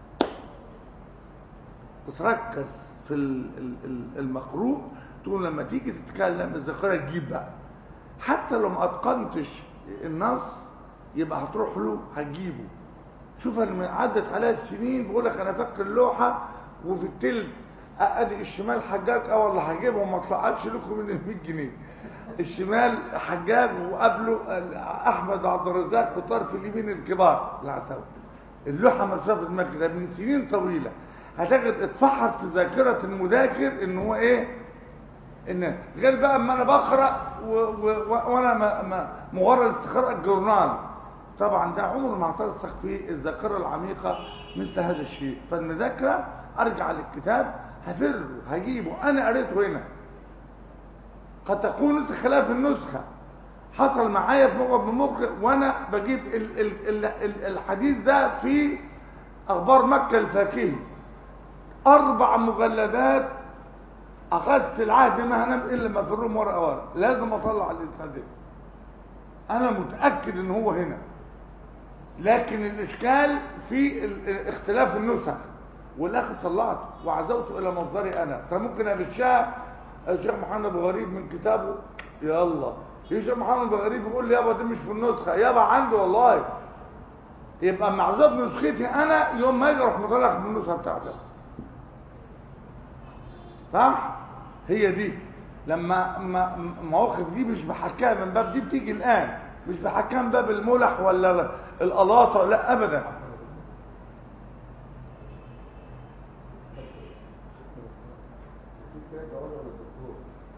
وتركز في ال- ال- ال- المقروء تقول لما تيجي تتكلم الذاكره تجيب بقى حتى لو ما اتقنتش النص يبقى هتروح له هتجيبه شوف انا من عدت عليها السنين بقول لك انا فاكر اللوحه وفي التلت ادي الشمال حجاج اه والله هجيبه وما طلعتش لكم من ال 100 جنيه الشمال حجاج وقبله احمد عبد الرزاق في طرف اليمين الكبار العتاوي اللوحه مرسومه في دماغي ده من سنين طويله هتجد اتفحص في ذاكره المذاكر ان هو ايه ان غير بقى اما انا بقرا و... و... و... وانا ما... ما... مجرد استقراء الجورنال طبعا ده عمر ما هترسخ في الذاكره العميقه مثل هذا الشيء فالمذاكره ارجع للكتاب هفره هجيبه انا قريته هنا قد تكون نسخه خلاف النسخه حصل معايا في موقف من موقف وانا بجيب ال... ال... ال... ال- الحديث ده في اخبار مكه الفاكهي اربع مجلدات اخذت العهد ما هنام الا ما في الروم ورقه ورقه لازم اطلع الانسان ده انا متاكد ان هو هنا لكن الاشكال في ال- اختلاف النسخ والاخر طلعته وعزوته الى مصدري انا فممكن ابشاه الشيخ محمد ابو غريب من كتابه يلا الشيخ محمد ابو غريب يقول لي يابا دي مش في النسخه يابا عندي والله يبقى معذوب نسختي انا يوم ما يجي اروح مطلع من النسخه بتاعتي صح هي دي لما ما- مواقف دي مش بحكاها من باب دي بتيجي الان مش بحكاها من باب الملح ولا القلاطه لا ابدا في كتاب جواب ولا دكتور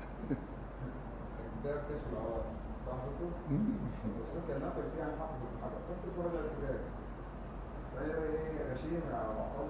كتاب كشف العوام صاحبته بس كان ناقل فيه عن حافظ ابن حجر بس ولا الكتاب فهي بقى ايه غشيم يا معقول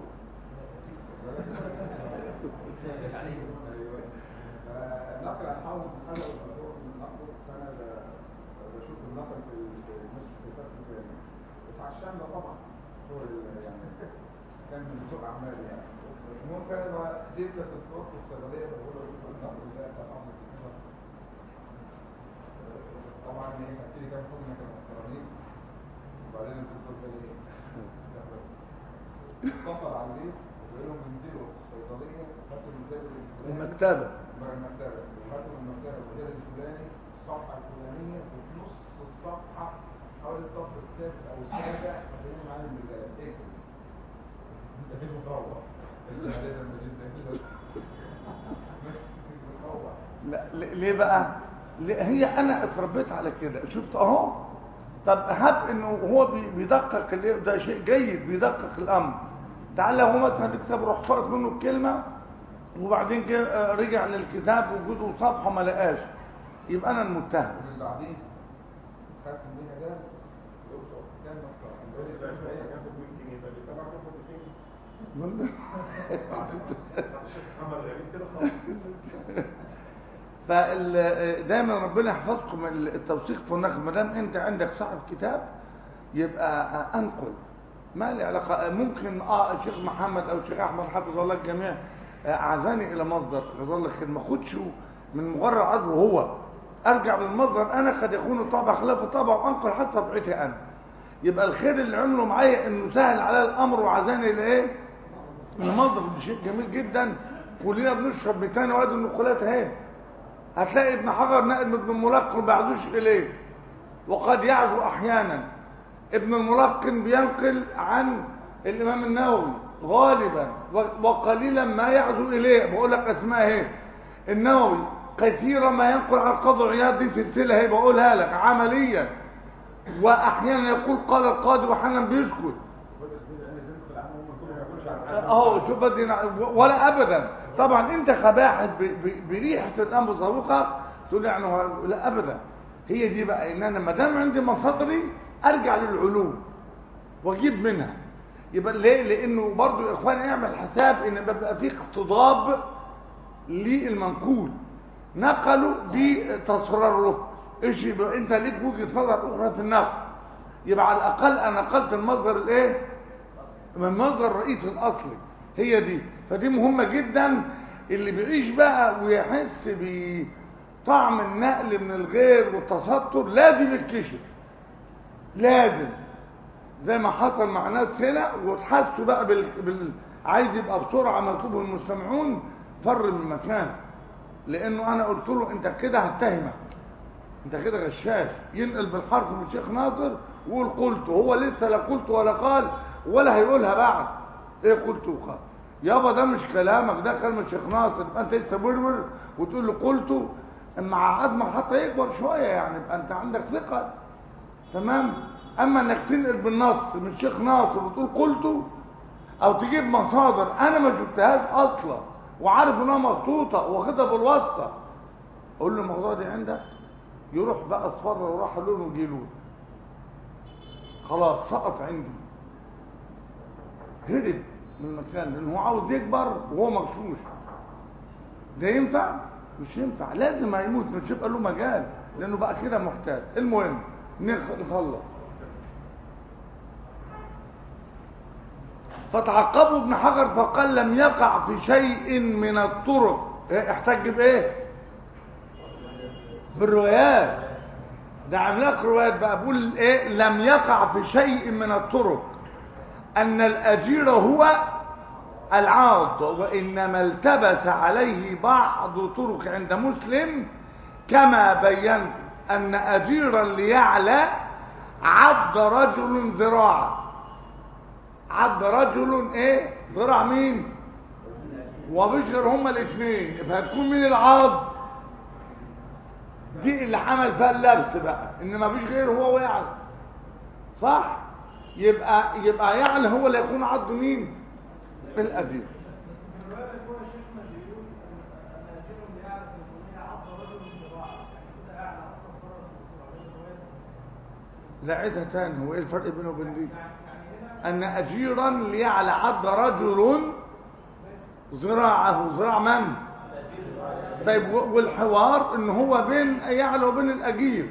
ايوه فنقل عن حافظ ابن حجر والموضوع من نقله فانا ب- بشوف النقل في النصف في الفتح الثاني بس على الشام ده طبعا هو ال- يعني كان من سوق اعمال يعني ممكن انا جيت للدكتور في الصيدليه بقول له دكتور النقل ده بتاع حافظ ابن حجر طبعا ايه خدت لي كام حكم كانوا محترمين وبعدين الدكتور قال ايه؟ استهبل. اتصل عليه وقال لهم انزلوا في الصيدليه هاتوا المدرب الفلاني المكتبة بره المكتبه وهاتوا من المكتبه المدرب الفلاني الصفحه الفلانيه وفي نص الصفحه حوالي الصفحه السادس او السابع هتلاقيهم معانا الرجاله اكتب انت كده مروح انت علينا المجيد ده كده مروح لا ل- ليه بقى ليه- هي انا اتربيت على كده شفت اهو طب هب انه هو بي- بيدقق ال- ده شيء جيد بيدقق الامر تعال هو مثلا بيكتب روح فرط منه الكلمه وبعدين جه آه، رجع للكتاب وجوده صفحه ما لقاش يبقى انا المتهم اللي بعدين خدت منها درس يوصل كام نقطه الراجل ده شوية كان ب 100 جنيه فاللي تبعك ياخد 200 عمل غريب كده خالص فدايما ربنا يحفظكم التوثيق في النقل ما دام انت عندك صاحب كتاب يبقى انقل ما لي علاقه ممكن اه الشيخ محمد او الشيخ احمد حفظ الله الجميع آه، اعزاني الى مصدر جزاه الله خير ما اخدش من مجرد عرضه هو ارجع للمصدر انا قد يكون الطبع خلاف الطبع وانقل حتى طبيعتي انا يبقى الخير اللي عمله معايا انه سهل على الامر وعزاني لايه المصدر ده شيء جميل جدا كلنا بنشرب 200 وادي النقولات اهي هتلاقي ابن حجر نائب ابن الملقن ما بعدوش اليه وقد يعزو احيانا ابن الملقن بينقل عن الامام النووي غالبا و- وقليلا ما يعزو اليه بقول لك اسماء اهي النووي كثيرا ما ينقل عن قاضي عياض دي سلسله اهي بقولها لك عمليا واحيانا يقول قال القاضي واحيانا بيسكت اهو شوف بدي نع- ولا ابدا طبعا انت كباحث ب- ب- بريحه الامر ذوقها تقول يعني هو- لا ابدا هي دي بقى ان انا ما دام عندي مصادري ارجع للعلوم واجيب منها يبقى ليه لانه برضو يا اخوان اعمل حساب ان بيبقى في اقتضاب للمنقول نقلوا بتصرف ايش يبقى انت ليك وجهه نظر اخرى في النقل يبقى على الاقل انا نقلت المصدر الايه من المصدر الرئيسي الاصلي هي دي فدي مهمه جدا اللي بيعيش بقى ويحس بطعم النقل من الغير والتستر لازم يتكشف لازم زي ما حصل مع ناس هنا وتحسوا بقى بال... بال... عايز يبقى بسرعه مطلوب المستمعون فر من مكان لانه انا قلت له انت كده هتهمك انت كده غشاش ينقل بالحرف من الشيخ ناصر ويقول قلت هو لسه لا قلت ولا قال ولا هيقولها بعد ايه قلت وقال يابا ده مش كلامك ده كلام الشيخ ناصر يبقى انت لسه بربر وتقول له قلت مع عظمك حتى يكبر شويه يعني يبقى انت عندك ثقه تمام اما انك تنقل بالنص من الشيخ ناصر وتقول قلت او تجيب مصادر انا ما شفتهاش اصلا وعارف انها مخطوطه واخدها بالواسطه اقول له الموضوع دي عندك يروح بقى اصفر وراح لونه جيلون خلاص سقط عندي هرب من المكان لان هو عاوز يكبر وهو مغشوش ده ينفع مش ينفع لازم هيموت مش يبقى له مجال لانه بقى كده محتاج المهم نخ- نخلص فتعقبوا ابن حجر فقال لم يقع في شيء من الطرق إيه، احتج بايه بالروايات ده عملاق روايات بقى بقول ايه لم يقع في شيء من الطرق ان الاجير هو العاض وانما التبس عليه بعض طرق عند مسلم كما بينت ان اجيرا ليعلى عض رجل ذراعا عض رجل ايه ذراع مين وبشر هما الاثنين فهتكون مين العاض دي اللي عمل فيها اللبس بقى ان ما فيش غيره هو ويعلى صح يبقى يبقى يعلى هو اللي يكون عض مين الأبيض لا عيدها تاني هو ايه الفرق بينه وبين دي ان اجيرا ليعلى عض رجل ذراعه ذراع من طيب و- والحوار ان هو بين يعلى وبين الاجير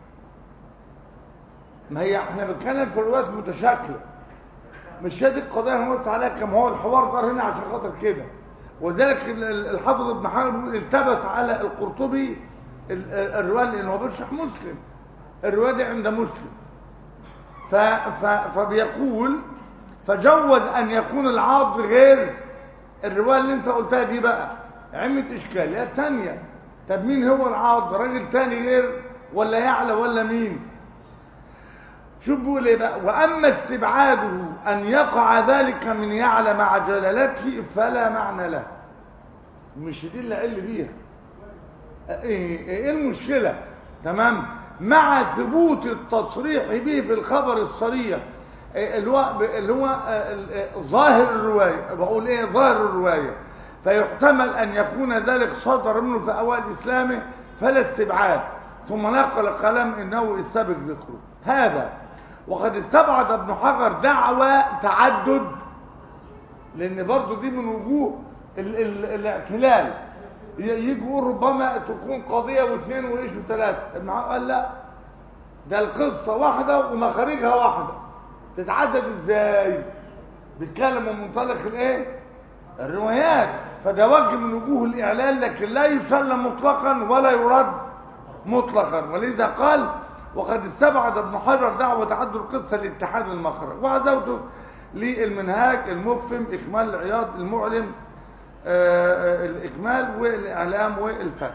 ما هي احنا بنتكلم في روايات متشاكله مش هذه القضيه هنرد عليها كما هو الحوار ده هنا عشان خاطر كده وذلك ال- ال- الحافظ ابن حجر بيقول التبس على القرطبي ال- ال- الروايه لانه هو بيشرح مسلم الروايه دي عند مسلم ف ف فبيقول فجوز ان يكون العض غير الروايه اللي انت قلتها دي بقى عمت اشكاليه ثانيه طب مين هو العض راجل تاني غير ولا يعلى ولا مين شوف بيقول ايه بقى واما استبعاده ان يقع ذلك من يعلى مع جلالته فلا معنى له مش دي اللي قال بيها ايه ايه المشكله تمام مع ثبوت التصريح به في الخبر الصريح إيه اللي هو اللي هو آه، ال- آه، ظاهر الروايه بقول ايه ظاهر الروايه فيحتمل ان يكون ذلك صدر منه في اوائل اسلامه فلا استبعاد ثم نقل كلام النووي السابق ذكره هذا وقد استبعد ابن حجر دعوى تعدد لان برضو دي من وجوه ال ال الاعتلال ي- يجي يقول ربما تكون قضيه واثنين وايش وثلاثه ابن حجر قال لا ده القصه واحده ومخارجها واحده تتعدد ازاي بيتكلم من منطلق الايه الروايات فده وجه من وجوه الاعلان لكن لا يسلم مطلقا ولا يرد مطلقا ولذا قال وقد استبعد ابن حجر دعوة تعدد القصة لاتحاد المخرج وعزوته للمنهاج المفهم إكمال العياض المعلم آه، آه، الإكمال والإعلام والفتح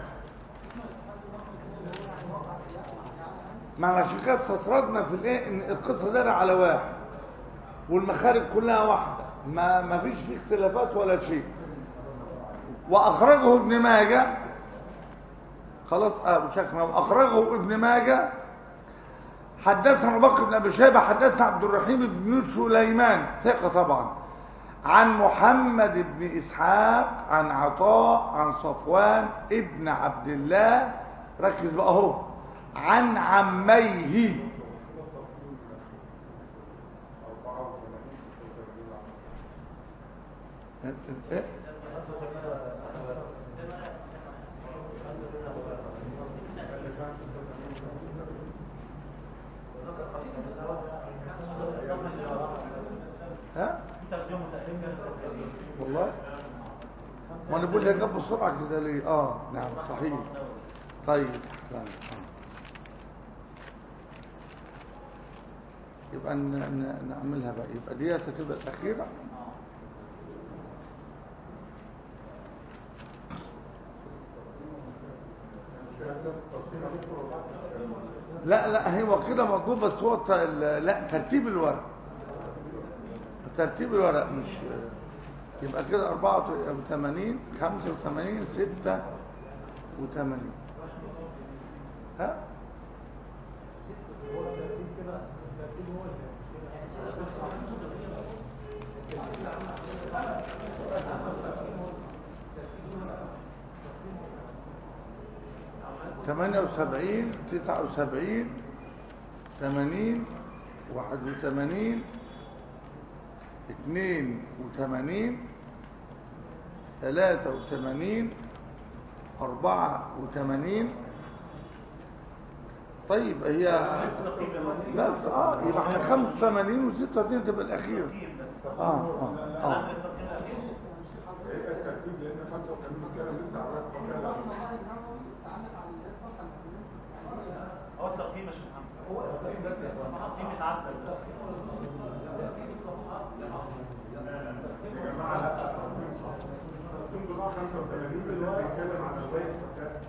معنى عشان كده استطردنا في الايه ان القصه دايره على واحد والمخارج كلها واحده ما ما فيش فيه اختلافات ولا شيء واخرجه ابن ماجه خلاص اه شيخنا واخرجه ابن ماجه حدثنا ابو بكر بن ابي شيبه حدثنا عبد الرحيم بن سليمان ثقه طبعا عن محمد بن اسحاق عن عطاء عن صفوان ابن عبد الله ركز بقى اهو عن عميه إيه؟ ها والله ما انا بقول لك جاب بسرعه كده ليه اه نعم صحيح طيب نعم. يبقى ن- ن- نعملها بقى يبقى دي هتبقى الاخيره لا لا هو كده مطلوب بس هو ت- ال- لا ترتيب الورق ترتيب الورق مش يبقى كده 84 85 86 ها ثمانية وسبعين تسعة وسبعين ثمانين واحد وثمانين اثنين وثمانين ثلاثة وثمانين أربعة وثمانين طيب هي بس اه يبقى احنا 85 و 86 تبقى الأخيرة اه اه اه ايه الترتيب لان 85 كلام لسه على رأس هو التقييم يا شيخ محمد هو التقييم بس التقييم يتعدل بس يا جماعه تنقل 85 اللي بيتكلم عن روايه فتاه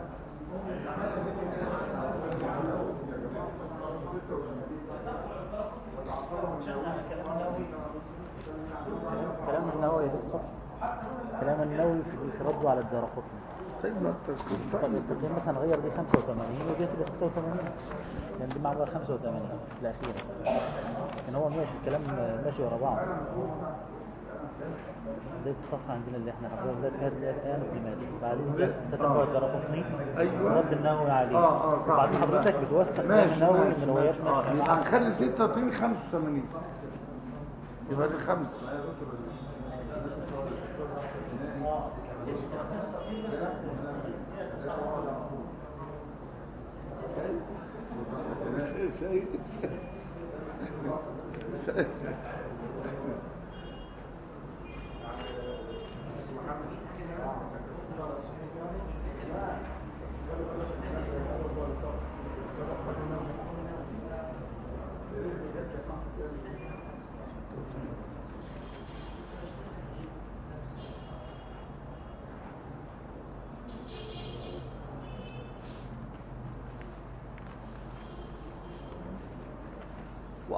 كلام النووي يا دكتور كلام النووي في في رده على الدار قطني طيب ما الترتيب طب طيب. التقييم مثلا غير دي 85 ودي تبقى 86 لان دي معبر 85 في الاخير ان هو ماشي الكلام ماشي ورا بعض بداية الصفحة عندنا اللي احنا نقرأها بداية هذه الآية ابن مالك بعدين تتبع الدار قطني أيوة. رد النووي عليه اه اه صح وبعدين حضرتك بتوثق كلام ماشي النووي ماشي من روايات ماشي. اه ماشية يبقى معاه هنخلي 86 85 يبقى دي خمسة شيء شيء شيء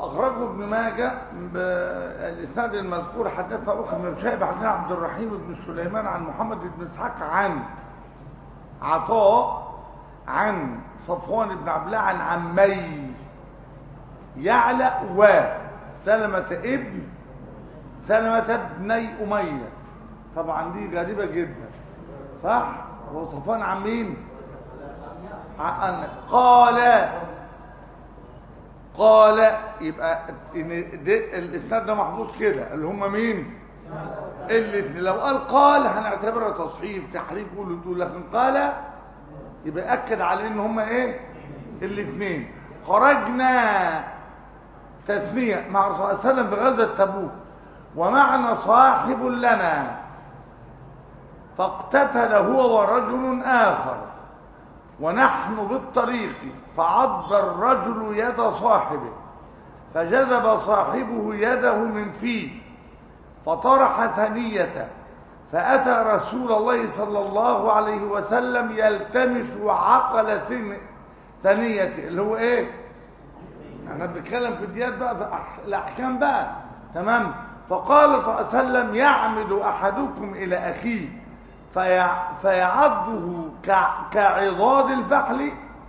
وأخرجه ابن ماجه بالإسناد المذكور حدثنا أخر بن شيبة حدثنا عبد الرحيم بن سليمان عن محمد بن إسحاق عن عطاء عن صفوان بن عبد الله عن عمي يعلى وسلمة ابن سلمة ابني أمية طبعا دي غريبة جدا صح هو صفوان عن مين عن قال قال يبقى ان دي الاسناد ده محفوظ كده اللي هم مين اللي لو قال قال هنعتبرها تصحيف تحريف قول دول لكن قال يبقى اكد على ان هم ايه الاثنين خرجنا تثنيه مع الرسول صلى الله عليه وسلم بغزوه تبوك ومعنا صاحب لنا فاقتتل هو ورجل اخر ونحن بالطريق فعض الرجل يد صاحبه فجذب صاحبه يده من فيه فطرح ثنيته فأتى رسول الله صلى الله عليه وسلم يلتمس عقل ثن- ثنيته اللي هو ايه احنا بنتكلم في الديات بقى في أح- الاحكام بقى تمام فقال صلى الله عليه وسلم يعمد احدكم الى اخيه في فيعضه كع- كعضاد الفحل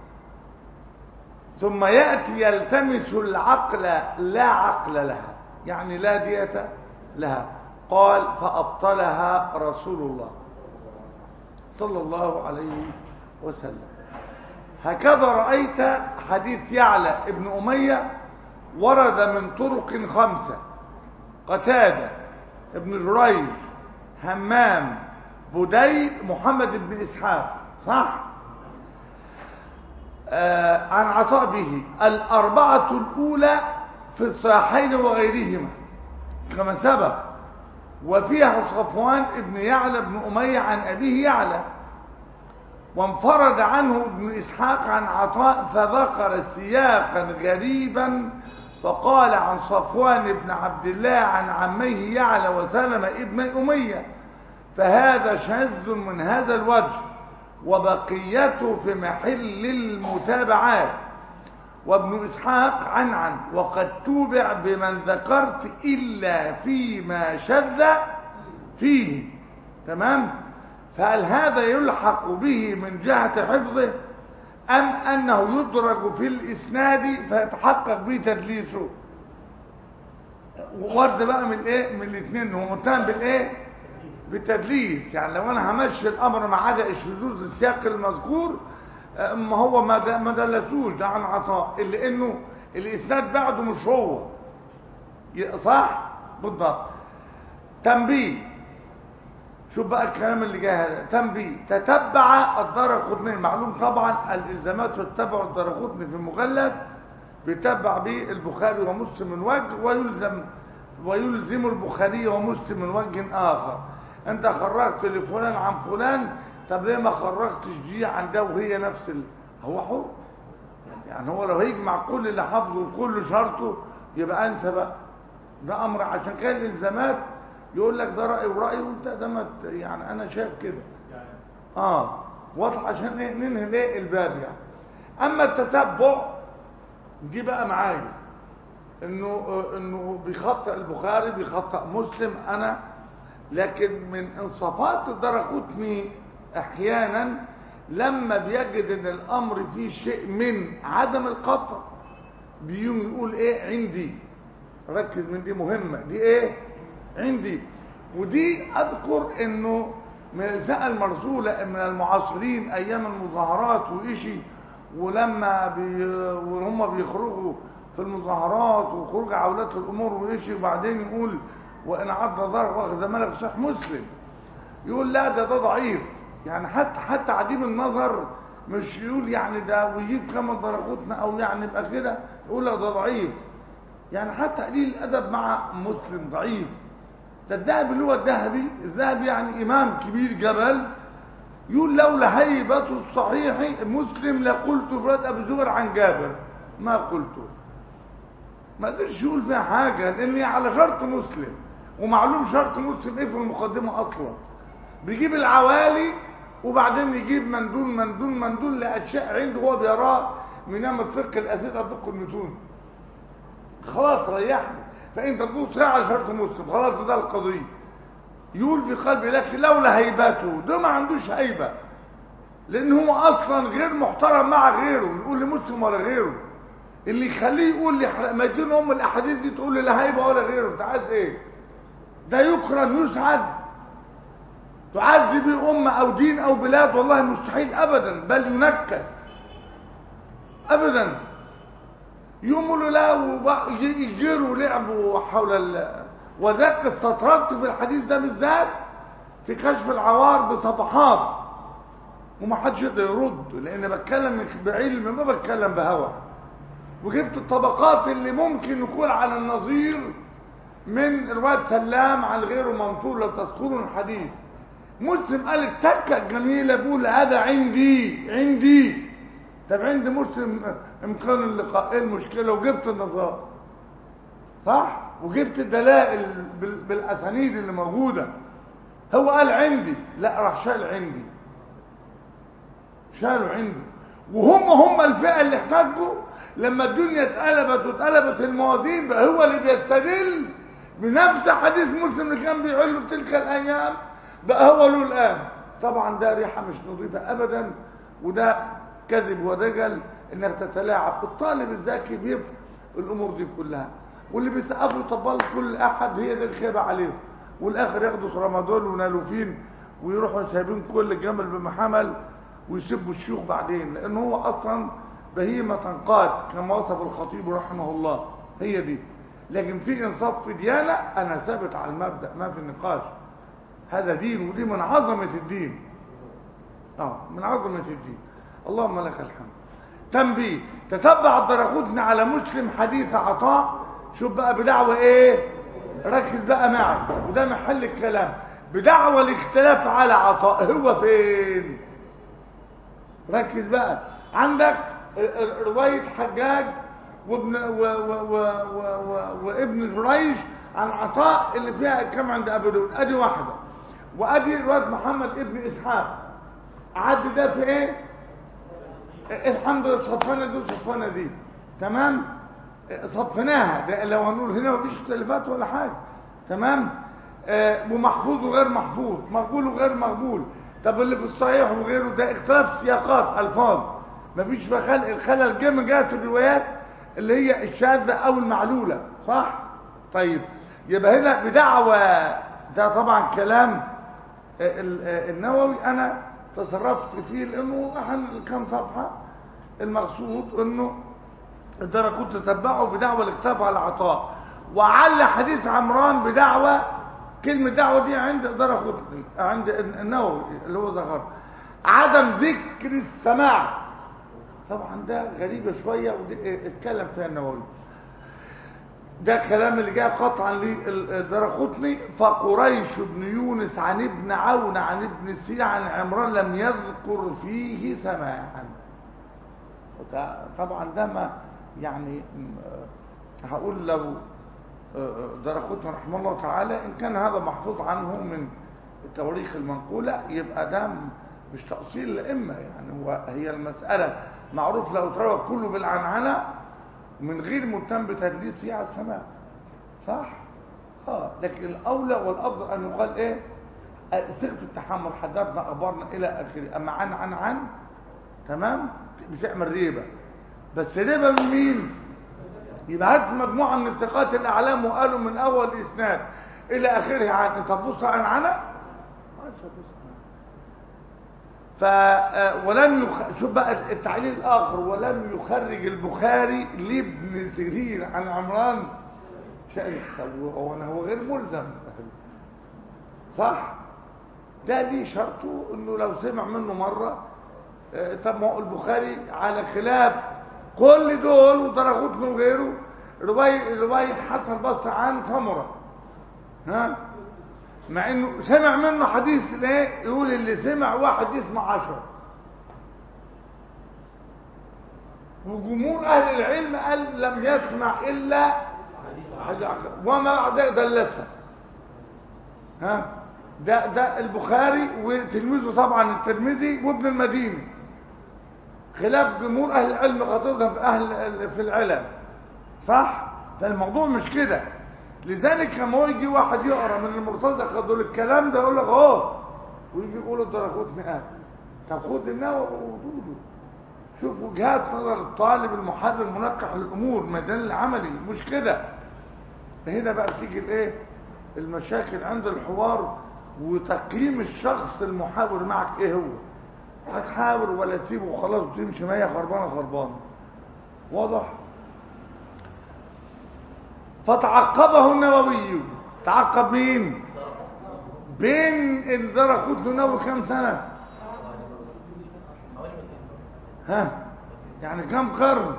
ثم يأتي يلتمس العقل لا عقل لها يعني لا دية لها قال فأبطلها رسول الله صلى الله عليه وسلم هكذا رأيت حديث يعلى ابن أمية ورد من طرق خمسة قتادة ابن جريج همام بديل محمد بن إسحاق صح آه عن عطاء به الأربعة الأولى في الصحيحين وغيرهما كما سبق وفيها صفوان ابن يعلى بن أمية عن أبيه يعلى وانفرد عنه ابن إسحاق عن عطاء فذكر سياقا غريبا فقال عن صفوان بن عبد الله عن عميه يعلى وسلم ابن أمية فهذا شاذ من هذا الوجه وبقيته في محل المتابعات وابن إسحاق عن عن وقد توبع بمن ذكرت إلا فيما شذ فيه تمام فهل هذا يلحق به من جهة حفظه أم أنه يدرج في الإسناد فيتحقق به تدليسه ورد بقى من ايه من الاثنين هو متهم بالايه بالتدليس يعني لو انا همشي الامر ما عدا الشذوذ السياق المذكور آه، ما هو ما د- ما دلسوش ده عن عطاء الا انه الاسناد بعده مش هو ي- صح بالضبط تنبيه شوف بقى الكلام اللي جاي هذا تنبيه تتبع الدرقطني معلوم طبعا الالزامات تتبع الدرقطني في المجلد بيتبع به البخاري ومسلم من وجه ويلزم ويلزم البخاري ومسلم من وجه اخر انت خرجت لفلان عن فلان طب ليه ما خرجتش دي عن ده وهي نفس ال... هو حر يعني هو لو هيجمع كل اللي حافظه وكل شرطه يبقى انسى بقى ده امر عشان كده الالزامات يقول لك ده راي وراي وانت ده ما ت- يعني انا شايف كده اه واضح عشان ايه ننهي ليه الباب يعني اما التتبع دي بقى معايا انه آه، انه بيخطئ البخاري بيخطئ مسلم انا لكن من انصافات الدرقطني احيانا لما بيجد ان الامر فيه شيء من عدم القطع بيقوم يقول ايه عندي ركز من دي مهمة دي ايه عندي ودي اذكر انه من الفئة المرسولة من المعاصرين ايام المظاهرات وإشي ولما بي وهم بيخرجوا في المظاهرات وخروج عولات الامور وإشي وبعدين يقول وان عض ظهر واخذ ملك صح مسلم يقول لا ده ده ضعيف يعني حتى حتى عديم النظر مش يقول يعني ده ويجيب كما درجتنا او يعني يبقى كده يقول لا ده ضعيف يعني حتى قليل الادب مع مسلم ضعيف ده الذهبي اللي هو الذهبي الذهبي يعني امام كبير جبل يقول لولا هيبة الصحيح مسلم لقلت فراد ابو زبر عن جابر ما قلته ما قدرش يقول فيها حاجة لان هي على شرط مسلم ومعلوم شرط مسلم ايه في المقدمة اصلا بيجيب العوالي وبعدين يجيب مندول مندول مندول لاشياء عنده هو بيراه من نعمة فقه الاسئله فقه المتون خلاص ريحني فانت تبص على شرط مسلم خلاص ده القضيه يقول في قلبي لكن لولا هيبته ده ما عندوش هيبه لان هو اصلا غير محترم مع غيره نقول لمسلم ولا غيره اللي يخليه يقول لي ما يجينا ام الاحاديث دي تقول لي لا هيبه ولا غيره انت عايز ايه ده يكرم يسعد تعزي به امه او دين او بلاد والله مستحيل ابدا بل ينكس ابدا يقولوا لا ويجيروا لعبوا حول ال وذاك استطردت في الحديث ده بالذات في كشف العوار بصفحات وما حدش يقدر يرد لان بتكلم بعلم ما بتكلم بهوى وجبت الطبقات اللي ممكن يكون على النظير من رواية سلام عن غيره منطور لو تذكرون الحديث مسلم قال التكة الجميلة بيقول هذا عندي عندي طب عند مسلم امكان اللقاء ايه المشكلة وجبت النظار صح وجبت الدلائل بال- بالاسانيد اللي موجودة هو قال عندي لا راح شال عندي شالوا عنده وهم هم الفئة اللي احتاجوا لما الدنيا اتقلبت واتقلبت الموازين بقى هو اللي بيستدل بنفس حديث مسلم اللي كان بيعله في تلك الايام بقى هو له الان طبعا ده ريحه مش نظيفه ابدا وده كذب ودجل انك تتلاعب الطالب الذكي بيفهم الامور دي كلها واللي بيسقفوا يطبلوا كل احد هي دي الخيبه عليهم والاخر ياخدوا ترامادول ونالوفين ويروحوا سايبين كل جمل بمحمل ويسبوا الشيوخ بعدين لان هو اصلا بهيمه تنقاد كما وصف الخطيب رحمه الله هي دي لكن في انصاف في ديانه انا ثابت على المبدا ما في نقاش هذا دين ودي من عظمه الدين اه من عظمه الدين اللهم لك الحمد تنبيه تتبع الدرقوتني على مسلم حديث عطاء شوف بقى بدعوة ايه ركز بقى معي وده محل الكلام بدعوة الاختلاف على عطاء هو فين ركز بقى عندك ال- ال- رواية حجاج وابن و و و و و وابن جريج عن عطاء اللي فيها كم عند ابو داود ادي واحدة وادي رواية محمد ابن اسحاق عد ده في ايه الحمد لله صفنا دي وصفنا دي تمام صفناها ده لو هنقول هنا مفيش اختلافات ولا حاجه تمام آه ومحفوظ وغير محفوظ مقبول وغير مقبول طب اللي في الصحيح وغيره ده اختلاف سياقات الفاظ مفيش في خلق الخلل جه من جهه الروايات اللي هي الشاذه او المعلوله صح طيب يبقى هنا بدعوى ده طبعا كلام آه، ال- آه، النووي انا تصرفت فيه لانه احنا كم صفحه المقصود انه الدرجة كنت تتبعه بدعوى الاكتاف على العطاء وعل حديث عمران بدعوى كلمة دعوة دي عند درجة قطني عند النووي اللي هو ذكر عدم ذكر السماع طبعا ده غريبة شوية ودي اتكلم فيها النووي ده كلام اللي جاء قطعا للدرقطني فقريش بن يونس عن ابن عون عن ابن سيع عن عمران لم يذكر فيه سماعا وت- طبعا ده ما يعني م- هقول لو درقطني رحمه الله تعالى ان كان هذا محفوظ عنه من التواريخ المنقولة يبقى ده م- مش تأصيل الأئمة يعني هو هي المسألة معروف لو تروى كله بالعنعنة من غير مهتم بتدليس فيها على السماء صح اه لكن الاولى والافضل ان يقال ايه آه، صيغه التحمل حدثنا اخبارنا الى اخره اما عن عن عن تمام بتعمل ريبه بس ريبه من مين يبقى هات مجموعه من الثقات الاعلام وقالوا من اول اسناد الى اخره عن انت تبص عن عنا ف آه، ولم يخ... شوف بقى التعليل الاخر ولم يخرج البخاري لابن سيرين عن عمران شيخ طب هو هو غير ملزم صح ده ليه شرطه انه لو سمع منه مره آه، طب ما هو البخاري على خلاف كل دول ودرغوتنا وغيره روايه روايه حسن البصري عن سمره ها مع انه سمع منه حديث ايه يقول اللي سمع واحد يسمع عشرة وجمهور اهل العلم قال لم يسمع الا حديث عشرة. وما بعد ذلك دلسها ها ده ده البخاري وتلميذه طبعا الترمذي وابن المديني خلاف جمهور اهل العلم خطيبهم في اهل في العلم صح فالموضوع مش كده لذلك لما هو يجي واحد يقرا من المرتزقه دول الكلام ده يقول لك اه ويجي يقول الدرخوتني قال طب خد النووي وقوله شوف وجهات نظر الطالب المحرر المنقح للامور ميدان العملي مش كده هنا بقى بتيجي الايه المشاكل عند الحوار وتقييم الشخص المحاور معك ايه هو هتحاور ولا تسيبه وخلاص وتمشي مية خربانه خربانه واضح فتعقبه النووي تعقب مين بين الدرقوت النووي كام سنه ها يعني كم قرن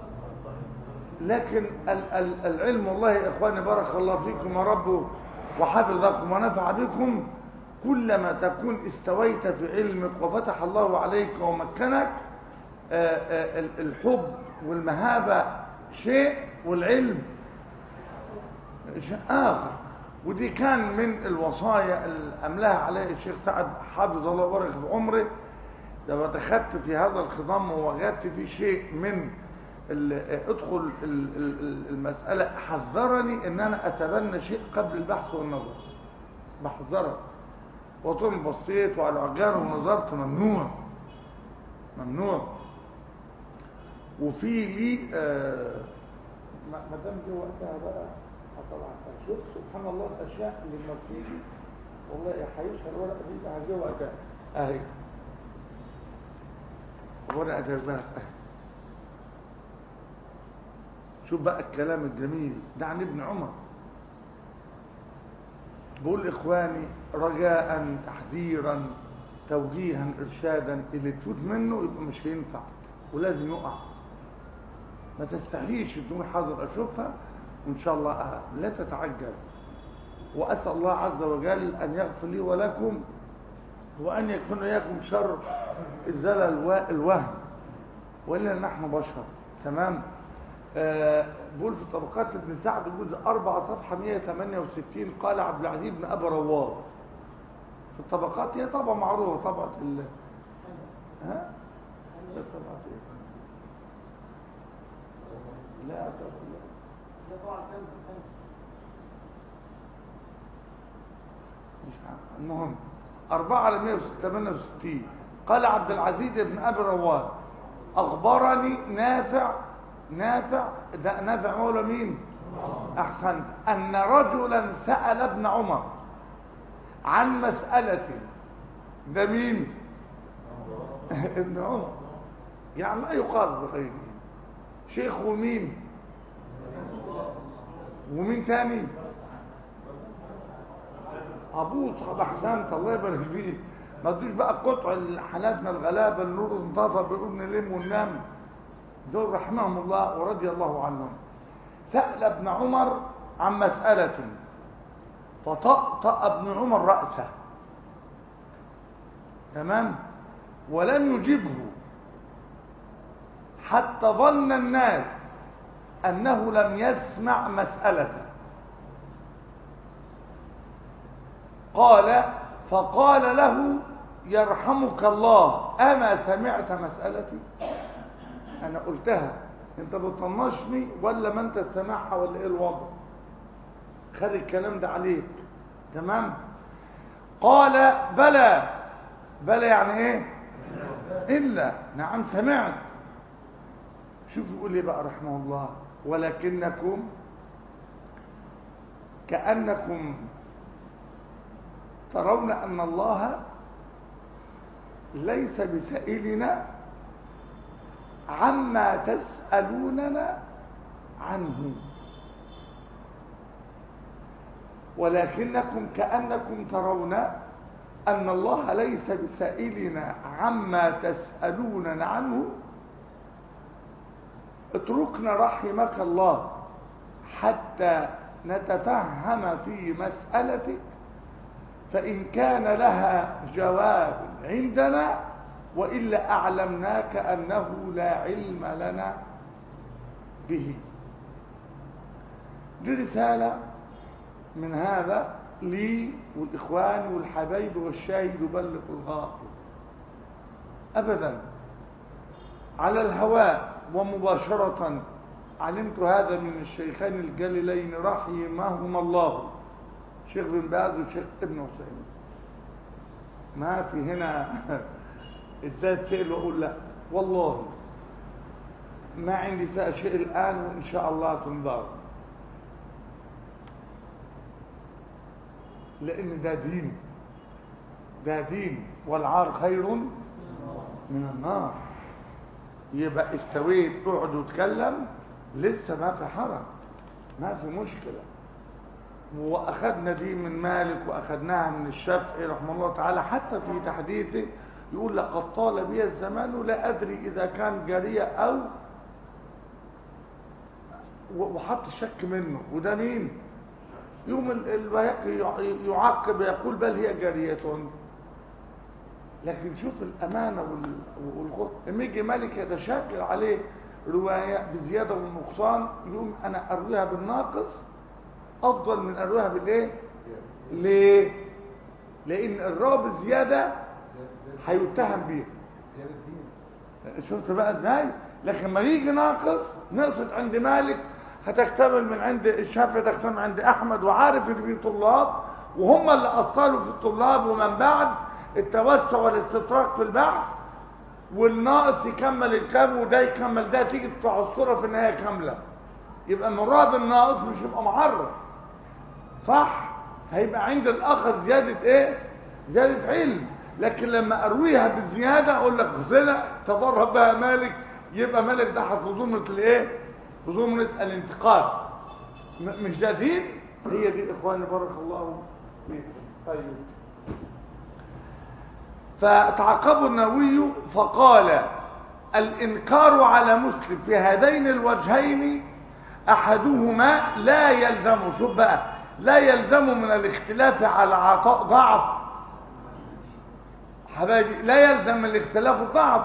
لكن ال ال العلم والله يا اخواني بارك الله فيكم ورب وحفظكم ونفع بكم كلما تكون استويت في علمك وفتح الله عليك ومكنك آآ آآ الحب والمهابة شيء والعلم شيء آخر ودي كان من الوصايا اللي أملاها عليه الشيخ سعد حافظ الله وبارك في عمره لما دخلت في هذا الخضم ووجدت في شيء من ادخل المسألة حذرني ان انا اتبنى شيء قبل البحث والنظر بحذرك وطول بصيت وعلى عجار ونظرت ممنوع ممنوع وفي لي آه ما دام جه وقتها بقى طبعا شوف سبحان الله الاشياء اللي لما بتيجي والله يا حيوشها الورقه دي هجي وقتها اهي ورقه جزاها شوف بقى الكلام الجميل ده عن ابن عمر بقول اخواني رجاء تحذيرا توجيها ارشادا اللي تفوت منه يبقى مش هينفع ولازم يقع ما تستحيش تقول حاضر اشوفها وان شاء الله أه. لا تتعجل واسال الله عز وجل ان يغفر لي ولكم وان يكفر اياكم شر الزلل والوهم والا نحن بشر تمام آه بقول في طبقات ابن سعد جزء 4 صفحه 168 قال عبد العزيز بن ابي رواد في الطبقات هي طبعا معروفه طبعه ال ها إيه طبعه ايه لا طبعا مش عارف المهم 4 على 168 قال عبد العزيز بن ابي رواد اخبرني نافع نافع ده نافع مولى مين احسنت ان رجلا سال ابن عمر عن مساله ده مين ابن عمر يعني لا يقاس بغيره شيخ ومين ومين تاني ابوه طب احسنت الله يبارك فيه ما تدوش بقى قطع حالاتنا الغلابه النور انتظر بيقول نلم وننام دول رحمهم الله ورضي الله عنهم سأل ابن عمر عن مسألة فطأطأ ابن عمر رأسه تمام ولم يجبه حتى ظن الناس أنه لم يسمع مسألته قال فقال له يرحمك الله أما سمعت مسألتي انا قلتها انت بتطنشني ولا ما انت تسمعها ولا ايه الوضع خد الكلام ده عليك تمام قال بلى بلى يعني ايه الا نعم سمعت شوف يقول لي بقى رحمه الله ولكنكم كأنكم ترون أن الله ليس بسائلنا عما تسألوننا عنه ولكنكم كأنكم ترون أن الله ليس بسائلنا عما تسألوننا عنه اتركنا رحمك الله حتى نتفهم في مسألتك فإن كان لها جواب عندنا وإلا أعلمناك أنه لا علم لنا به دي رسالة من هذا لي والإخوان والحبايب والشاهد يبلغ الغائب أبدا على الهواء ومباشرة علمت هذا من الشيخين الجليلين رحمهما الله شيخ بن باز وشيخ ابن حسين ما في هنا ازاي تسأل واقول لا والله ما عندي فيها شيء الان وان شاء الله تنظر لان ده دين ده دين والعار خير من النار يبقى استويت اقعد واتكلم لسه ما في حرج ما في مشكله واخذنا دي من مالك واخذناها من الشافعي رحمه الله تعالى حتى في تحديثه يقول لقد طال بي الزمان لا ادري اذا كان جاريه او وحط الشك منه وده مين يوم البيهقي يعقب يقول بل هي جاريه لكن شوف الامانه والخوف لما يجي مالك يتشاكل عليه روايه بزياده والنقصان يقوم انا ارويها بالناقص افضل من ارويها بالايه ليه لان الراوي بزياده هيتهم بيها شفت بقى ازاي لكن ما يجي ناقص نقصت عند مالك هتكتمل من عند الشافعي تكتمل من عند احمد وعارف ان في طلاب وهم اللي اصلوا في الطلاب ومن بعد التوسع والاستطراق في البحث والناقص يكمل الكام وده يكمل ده تيجي تعصره في النهايه كامله يبقى مراد الناقص مش يبقى معرف صح هيبقى عند الاخر زياده ايه زياده علم لكن لما ارويها بالزياده اقول لك صله تضرب بها مالك يبقى مالك ده في ضمنه الايه في ضمنه الانتقاد مش ده دين هي دي اخواني بارك الله فيكم طيب فتعقبوا النووي فقال الإنكار على مسلم في هذين الوجهين أحدهما لا يلزم شوف بقى لا يلزم من الاختلاف على عطاء ضعف حبايبي لا يلزم من الاختلاف ضعف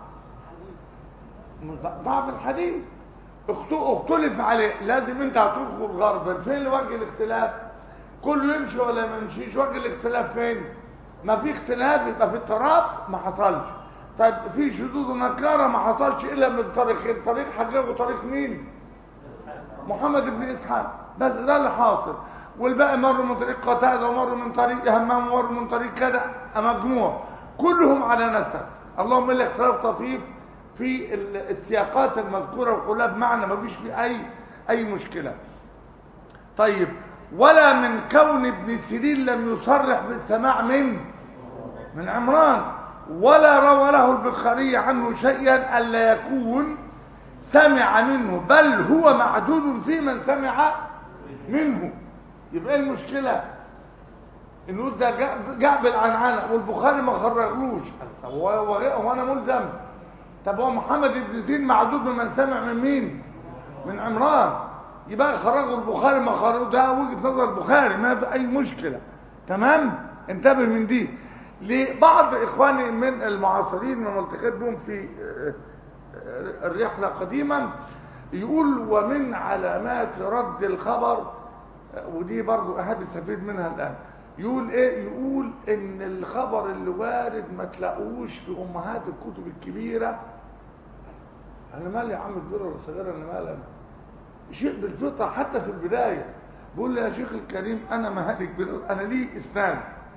ضعف الحديث اختلف عليه لازم انت هتدخل غربا فين وجه الاختلاف كله يمشي ولا ما يمشيش وجه الاختلاف فين ما في اختلاف يبقى في التراب ما حصلش طيب في شذوذ ونكارة ما حصلش الا من طريقين طريق حجاج وطريق مين محمد بن اسحاق بس ده اللي حاصل والباقي مروا من طريق قتاده ومروا من طريق همام ومروا من طريق كذا مجموع كلهم على نسب اللهم الا اختلاف طفيف في السياقات المذكوره وكلها بمعنى ما فيش في اي اي مشكله طيب ولا من كون ابن سيرين لم يصرح بالسماع من من عمران ولا روى له البخاري عنه شيئا الا يكون سمع منه بل هو معدود في من سمع منه يبقى المشكله انه ده جاء بالعنعنه والبخاري ما خرجلوش هو هو انا ملزم طب هو محمد بن زين معدود من سمع من مين من عمران يبقى خرجوا البخاري ما خرجوا ده وجهه نظر البخاري ما في اي مشكله تمام انتبه من دي لبعض اخواني من المعاصرين من التقيت بهم في الرحله قديما يقول ومن علامات رد الخبر ودي برضو احد يستفيد منها الان يقول ايه يقول ان الخبر اللي وارد ما تلاقوش في امهات الكتب الكبيره انا مالي يا عم كبيره ولا صغيره انا مالي انا شيء بالفطره حتى في البدايه بقول لي يا شيخ الكريم انا مهلك انا لي اسناد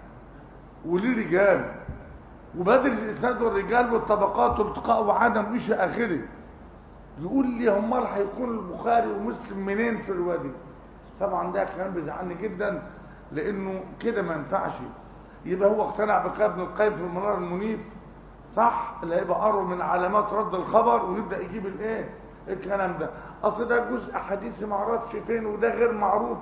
ولي رجال وبدرس الاسناد والرجال والطبقات والتقاء وعدم مش اخره يقول لي امال هيكون البخاري ومسلم منين في الوادي طبعا ده كلام بيزعلني جدا لانه كده ما ينفعش يبقى هو اقتنع بكلام ابن القيم في المنار المنيف صح اللي هيبقى قرب من علامات رد الخبر ويبدا يجيب الايه الكلام ده اصل ده جزء حديثي ما اعرفش فين وده غير معروف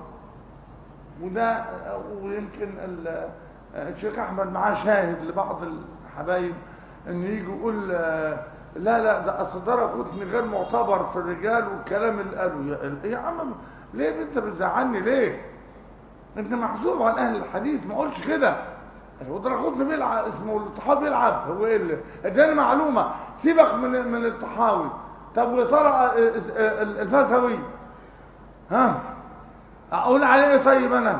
وده ويمكن الشيخ احمد معاه شاهد لبعض الحبايب انه يجي يقول لا لا ده اصل ده قطني غير معتبر في الرجال والكلام اللي قاله يا, يا عم ليه انت بتزعلني ليه انت محسوب على اهل الحديث ما قلتش كده هو ده قطني بيلعب اسمه الطحاوي بيلعب هو ايه اللي اداني معلومه سيبك من من الطحاوي طب وصار الفسوي ها اقول عليه ايه طيب انا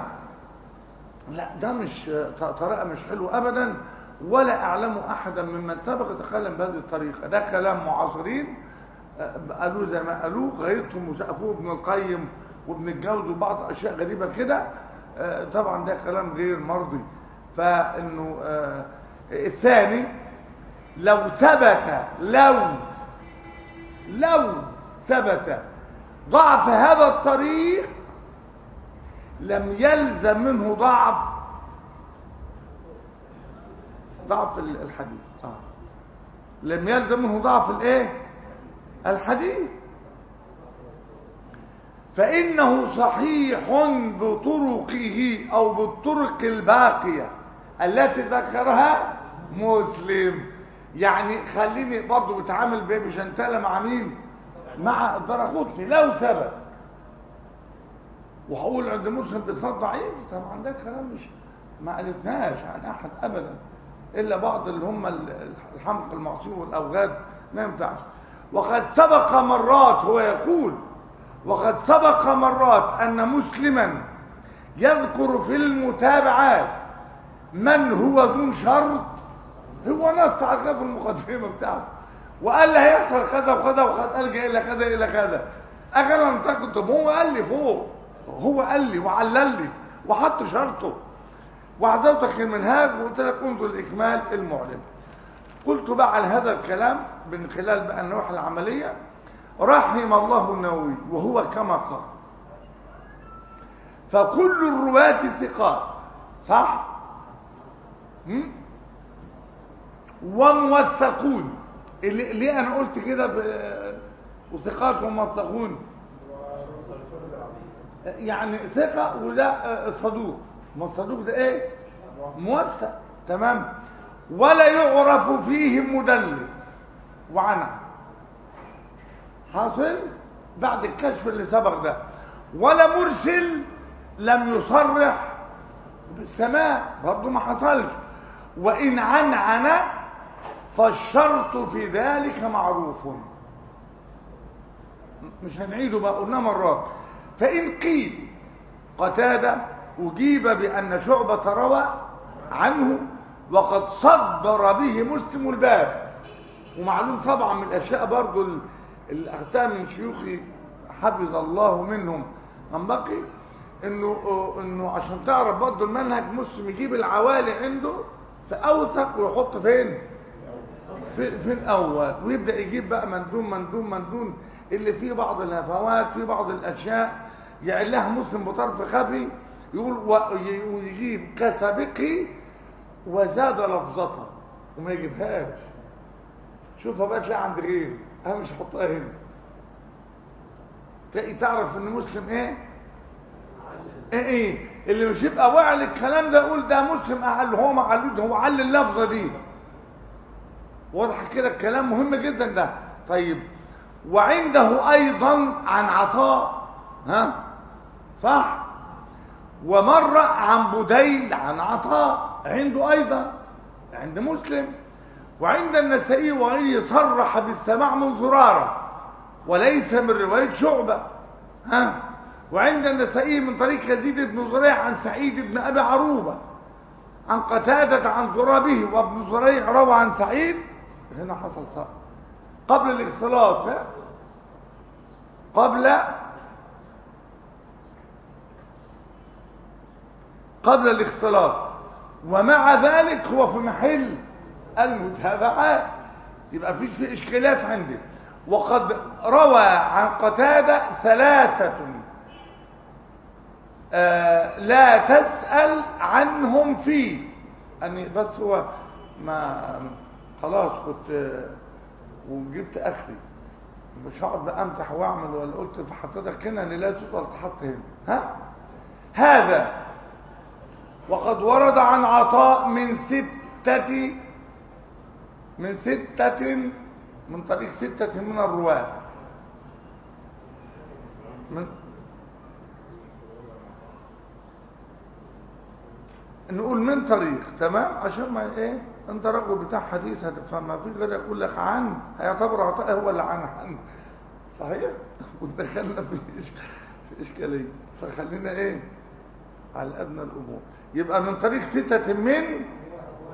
لا ده مش طريقه مش حلوه ابدا ولا اعلم احدا ممن سبق يتكلم بهذه الطريقه ده كلام معاصرين آه، قالوا زي ما قالوه غيرتهم وسقفوه ابن القيم وابن الجوز وبعض اشياء غريبه كده آه، طبعا ده كلام غير مرضي فانه آه، الثاني لو ثبت لو لو ثبت ضعف هذا الطريق لم يلزم منه ضعف ضعف ال- الحديث آه. لم يلزم منه ضعف الايه الحديث فإنه صحيح بطرقه أو بالطرق الباقية التي ذكرها مسلم يعني خليني برضو بتعامل بجنتلة مع مين مع الدرقوتني لو ثبت وهقول عند مسلم بإسناد ضعيف طبعا ده كلام مش ما ألفناش عن أحد أبدا إلا بعض اللي هم ال- الحمق المعصوم والأوغاد ما ينفعش وقد سبق مرات هو يقول وقد سبق مرات أن مسلما يذكر في المتابعات من هو دون شرط هو نص على كده في المقدمة بتاعته وقال لي هيحصل كذا وكذا وقد ألجأ إلى كذا إلى كذا أجل أنتقد طب هو قال لي فوق هو قال لي وعلل لي وحط شرطه وعزوتك المنهاج وقلت لك انظر الإكمال المعلن قلت بقى على هذا الكلام من خلال بقى النواحي العملية رحم الله النووي وهو كما قال فكل الرواة ثقات صح هم؟ وموثقون اللي ليه انا قلت كده ب- وثقات وموثقون يعني ثقة وده آه، صدوق ما الصدوق ده ايه موثق تمام ولا يعرف فيه مدلس وعنع حاصل بعد الكشف اللي سبق ده ولا مرسل لم يصرح بالسماء برضه ما حصلش وإن عنعن فالشرط في ذلك معروف مش هنعيده بقى قلنا مرات فإن قيل قتادة أجيب بأن شعبة روى عنه وقد صدر به مسلم الباب ومعلوم طبعا من الأشياء برضو ال- اللي أخذتها من شيوخي حفظ الله منهم من بقي إنه إنه عشان تعرف برضو المنهج مسلم يجيب العوالي عنده في أوثق ويحط فين؟ في, في الأول ويبدأ يجيب بقى مندون مندون مندون اللي فيه بعض الهفوات في بعض الأشياء يعلها مسلم بطرف خفي يقول وي- ويجيب كسابقه وزاد لفظتها وما يجيبهاش شوفها بقى تلاقي عند غيره انا مش هحطها هنا تلاقي تعرف ان مسلم ايه ايه ايه اللي مش يبقى واعي للكلام ده يقول ده مسلم اعل هو ما علوش هو عل اللفظه دي واضح كده الكلام مهم جدا ده طيب وعنده ايضا عن عطاء ها صح ومر عن بديل عن عطاء عنده ايضا عند مسلم وعند النسائي وغيره صرح بالسماع من زراره وليس من روايه شعبه ها وعند النسائي من طريق يزيد بن زريع عن سعيد بن ابي عروبه عن قتادة عن زرابه وابن زريع روى عن سعيد هنا حصل صح قبل الاختلاط ها؟ قبل قبل الاختلاط ومع ذلك هو في محل المتابعات يبقى فيش في اشكالات عندي وقد روى عن قتادة ثلاثة آه لا تسأل عنهم فيه أني بس هو ما خلاص كنت آه، وجبت اخري مش هقعد بقى امسح واعمل ولا قلت في حضرتك هنا ان لا تقدر تحط هنا ها هذا وقد ورد عن عطاء من ستة من ستة من طريق ستة من الرواة من نقول من طريق تمام عشان ما ايه انت رجل بتاع حديث هتفهم ما فيش غير يقول لك عن هيعتبر عطاء هو اللي عن عن صحيح ودخلنا في إش- في اشكاليه فخلينا ايه على ادنى الامور يبقى من طريق ستة من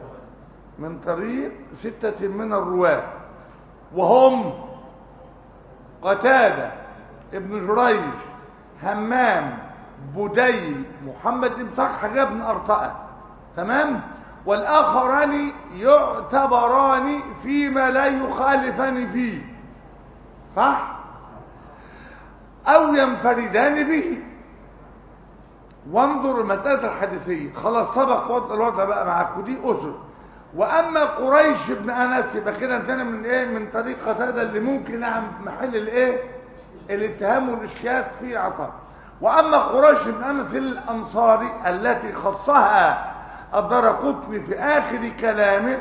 من طريق ستة من الرواة وهم قتادة ابن جريج همام بديل محمد بن صح حاجة بن أرطاء تمام والآخران يعتبران فيما لا يخالفان فيه صح أو ينفردان به وانظر المسألة الحديثية خلاص سبق وضع الوضع بقى معاك ودي أسر وأما قريش بن أنس يبقى كده انتهينا من إيه من طريق قتادة اللي ممكن نعم محل الإيه الاتهام والإشكال في عطاء وأما قريش بن أنس الأنصاري التي خصها الدرقطني في آخر كلامه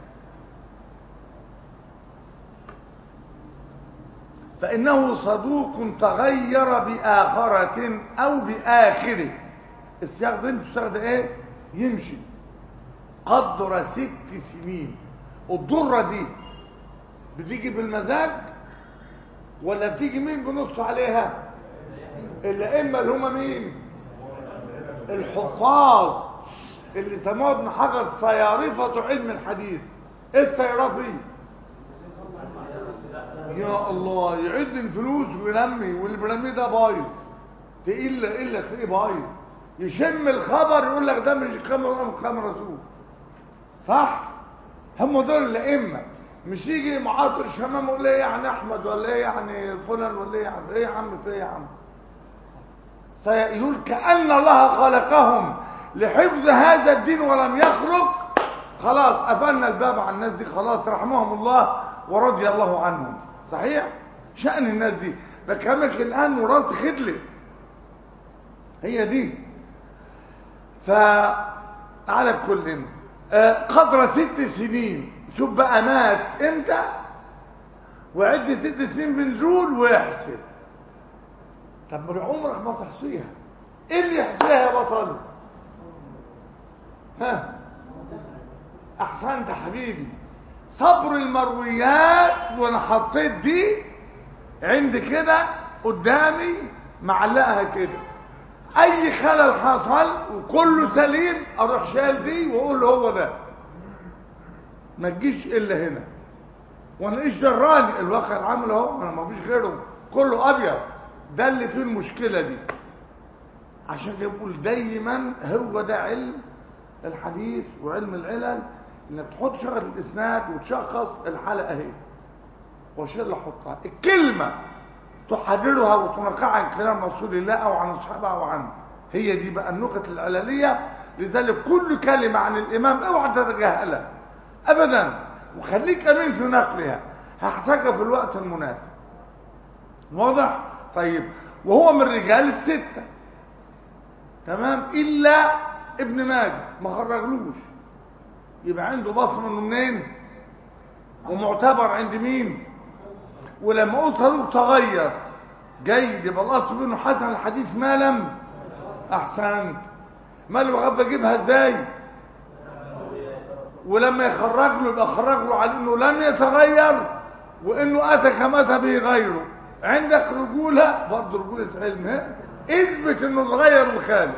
فإنه صدوق تغير بآخرة أو بآخره السياق ده السياق ده إيه يمشي قدر ست سنين الضرة دي بتيجي بالمزاج ولا بتيجي مين بنص عليها الأئمة اللي هم مين الحفاظ اللي سموه ابن حجر صيارفة علم الحديث ايه الصيرفي يا الله يعد الفلوس وينمي واللي بينميه ده بايظ تقيل الا تلاقيه بايظ يشم الخبر يقول لك ده مش خمر من خمر رسول صح هم دول الائمه مش يجي معاطر شمام يقول ايه يعني احمد ولا ايه يعني فلان ولا ايه يعني ايه يا عم في ايه يا عم فيقول كأن الله خلقهم لحفظ هذا الدين ولم يخلق خلاص قفلنا الباب على الناس دي خلاص رحمهم الله ورضي الله عنهم صحيح شأن الناس دي بكلمك الآن وراس خدلة هي دي فعلى كل قدر ست سنين شوف بقى مات امتى وعد ست سنين بنزول ويحسب طب ما عمرك ما تحصيها ايه اللي يحصيها يا بطل ها احسنت حبيبي صبر المرويات وانا حطيت دي عند كده قدامي معلقها كده اي خلل حصل وكله سليم اروح شايل دي واقول له هو ده ما تجيش الا هنا وانا ايش جراني الواقع العام اهو انا ما فيش غيره كله ابيض ده اللي فيه المشكله دي عشان كده بقول دايما هو ده علم الحديث وعلم العلل انك تحط شغله الاسناد وتشخص الحلقه اهي وشيل اللي احطها الكلمه تحررها وتنقع عن كلام رسول الله او عن الصحابه او عنه هي دي بقى النقط العلليه لذلك كل كلمه عن الامام اوعى تتجاهلها ابدا وخليك امين في نقلها هحتاجها في الوقت المناسب واضح طيب وهو من رجال السته تمام الا ابن ماجه ما خرجلوش يبقى عنده بصمه انه منين ومعتبر عند مين ولما قلت صاروخ تغير جيد يبقى الاصل انه حسن الحديث ما لم احسنت ما اللي بغض اجيبها ازاي ولما يخرج له يبقى خرج له على انه لم يتغير وانه اتى كما اتى به غيره عندك رجوله برضه رجوله علم ها اثبت انه اتغير وخالف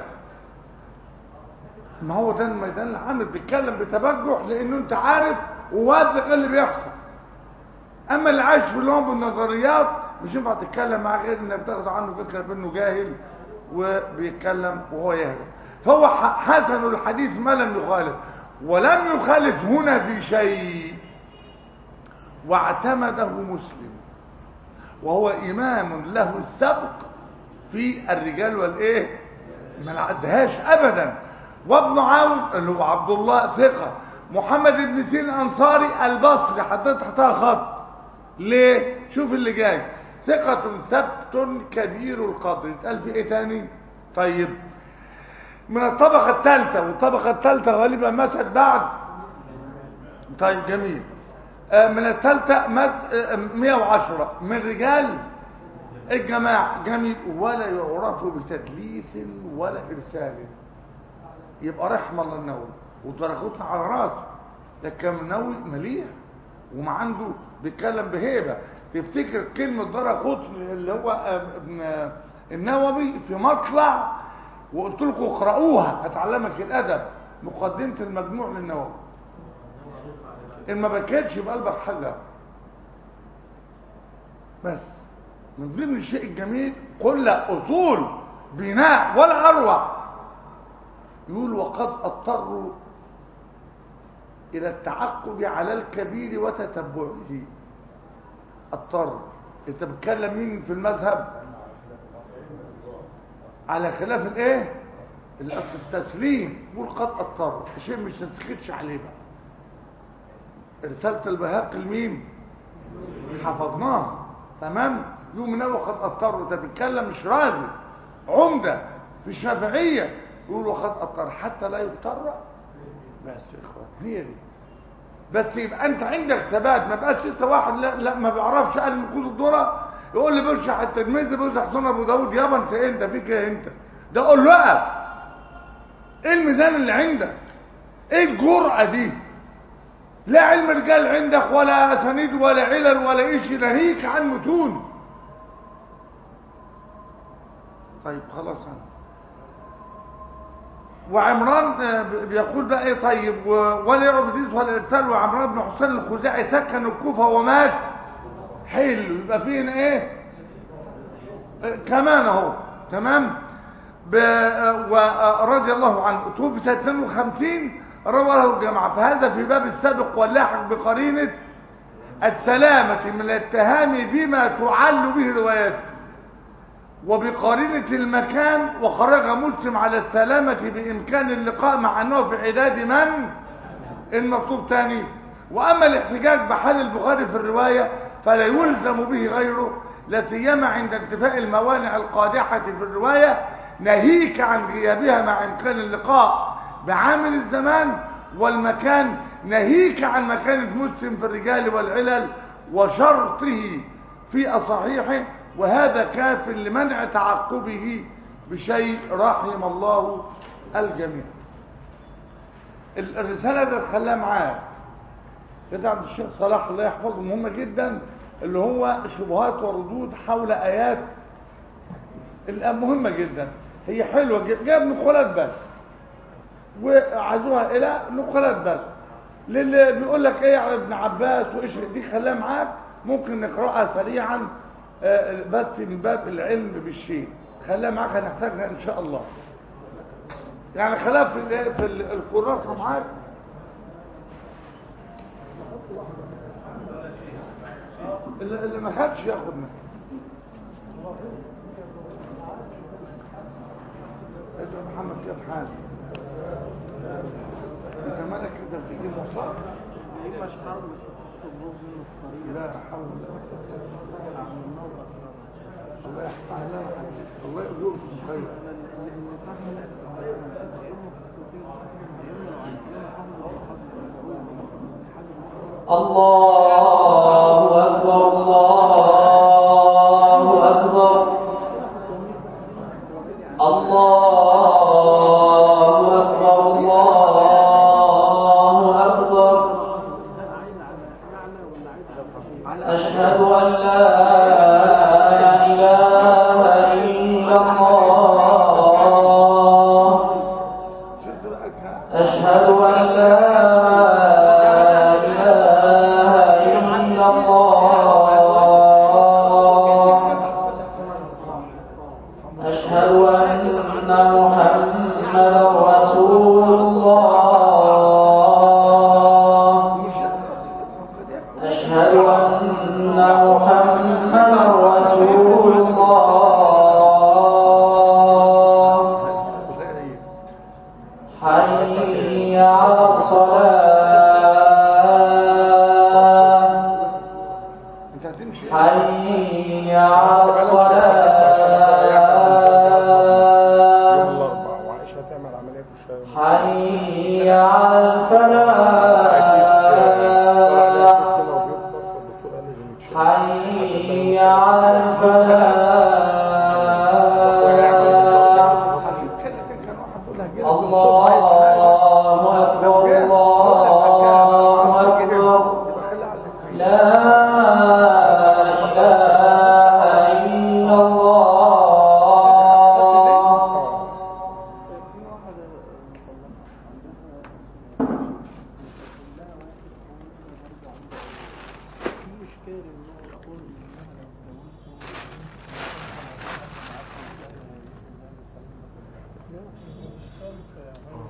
ما هو ده الميدان العام بيتكلم بتبجح لانه انت عارف وواثق اللي بيحصل اما اللي عايش في اللون بالنظريات مش ينفع تتكلم معاه غير انك تاخد عنه فكره بانه جاهل وبيتكلم وهو يهدى فهو حسن الحديث ما لم يخالف ولم يخالف هنا في شيء واعتمده مسلم وهو امام له السبق في الرجال والايه ما نعدهاش ابدا وابن عون اللي هو عبد الله ثقه محمد بن سيرين الانصاري البصري حطيت تحتها خط ليه شوف اللي جاي ثقة ثبت كبير القدر اتقال في ايه تاني طيب من الطبقة الثالثة والطبقة الثالثة غالبا ماتت بعد طيب جميل آه من الثالثة مات آه 110 من رجال الجماعة جميل ولا يعرف بتدليس ولا إرسال يبقى رحم الله النووي ودرجتنا على راسه لكن النووي مليح وما عنده بيتكلم بهيبه تفتكر كلمه درى قطن اللي هو ابن النووي في مطلع وقلت لكم اقرأوها هتعلمك الادب مقدمه المجموع للنووي ان ما بكيتش يبقى قلبك حجر بس من ضمن الشيء الجميل قل اصول بناء ولا اروع يقول وقد اضطروا الى التعقب على الكبير وتتبعه اضطر انت بتكلم مين في المذهب على خلاف الايه الأصل التسليم يقول قد اضطر شيء مش نسكتش عليه بقى رسالة البهاق الميم حفظناها تمام يوم من اول قد اضطر انت بتتكلم مش راضي عمدة في الشافعية يقول وقد اضطر حتى لا يضطر بس يا اخوان هي دي بس يبقى انت عندك ثبات ما بقاش انت واحد لا, لا ما بيعرفش قال نقود الذره يقول لي بشرح التلميذ بشرح سنن ابو داود يابا انت إيه؟ انت فيك ايه انت ده قول له اقف ايه الميزان اللي عندك ايه الجرأة دي لا علم رجال عندك ولا اسانيد ولا علل ولا ايش ناهيك عن متون طيب خلاص انا وعمران آه، بيقول بقى ايه طيب و- ولا يعبد ولا ارسال وعمران بن حسين الخزاعي سكن الكوفه ومات حلو يبقى فيه هنا ايه آه، كمان اهو تمام ب- آه، ورضي الله عنه توفي سنه 52 روى له الجماعه فهذا في باب السابق واللاحق بقرينه السلامه من الاتهام بما تعل به رواياته وبقرينة المكان وخرج مسلم على السلامة بإمكان اللقاء مع أنه في عداد من المطلوب تاني وأما الاحتجاج بحال البخاري في الرواية فلا يلزم به غيره لا سيما عند انتفاء الموانع القادحة في الرواية ناهيك عن غيابها مع إمكان اللقاء بعامل الزمان والمكان ناهيك عن مكانة مسلم في الرجال والعلل وشرطه في أصحيحه وهذا كاف لمنع تعقبه بشيء رحم الله الجميع ال- الرسالة اللي خلاها معاه كده عند الشيخ صلاح الله يحفظه مهمة جدا اللي هو شبهات وردود حول آيات ال- مهمة جدا هي حلوة جدا جاب نقولات بس وعزوها إلى نقولات بس للي بيقول لك ايه على ابن عباس وايش دي خلاها معاك ممكن نقراها سريعا آه، بس من باب العلم بالشيء خلاها معاك هنحتاجها ان شاء الله يعني خلاها في ال- في ال- الكراسه معاك اللي اللي ما خدش ياخد منه انت يا محمد كيف حالك انت مالك انت بتيجي مصاب مش حرب بس تطلب منه الطريق لا حول ولا عن النظر الله يحفظ الله يقولكم خير اللي فهم يوم تستطيع يوم لو عن يوم حفظ الله أكبر الله أكبر الله أكبر الله أكبر أشهد أن لا إله إلا الله شفت بقى كان- أشهد أن لا إله إلا الله أشهد أن محمدا رسول الله أشهد أن محمدا رسول الله حي على الصلاة انت هتمشي حي على يوم الصلاة الأربعاء وعائشة هتعمل عملية في الشهر حي على الفلاح حي على الفلاح عشان كده كان واحد بيقولها كده الله أكبر الله أكبر لا إله إلا الله في إشكال إنه يقول إنها لو زودت الإشكال في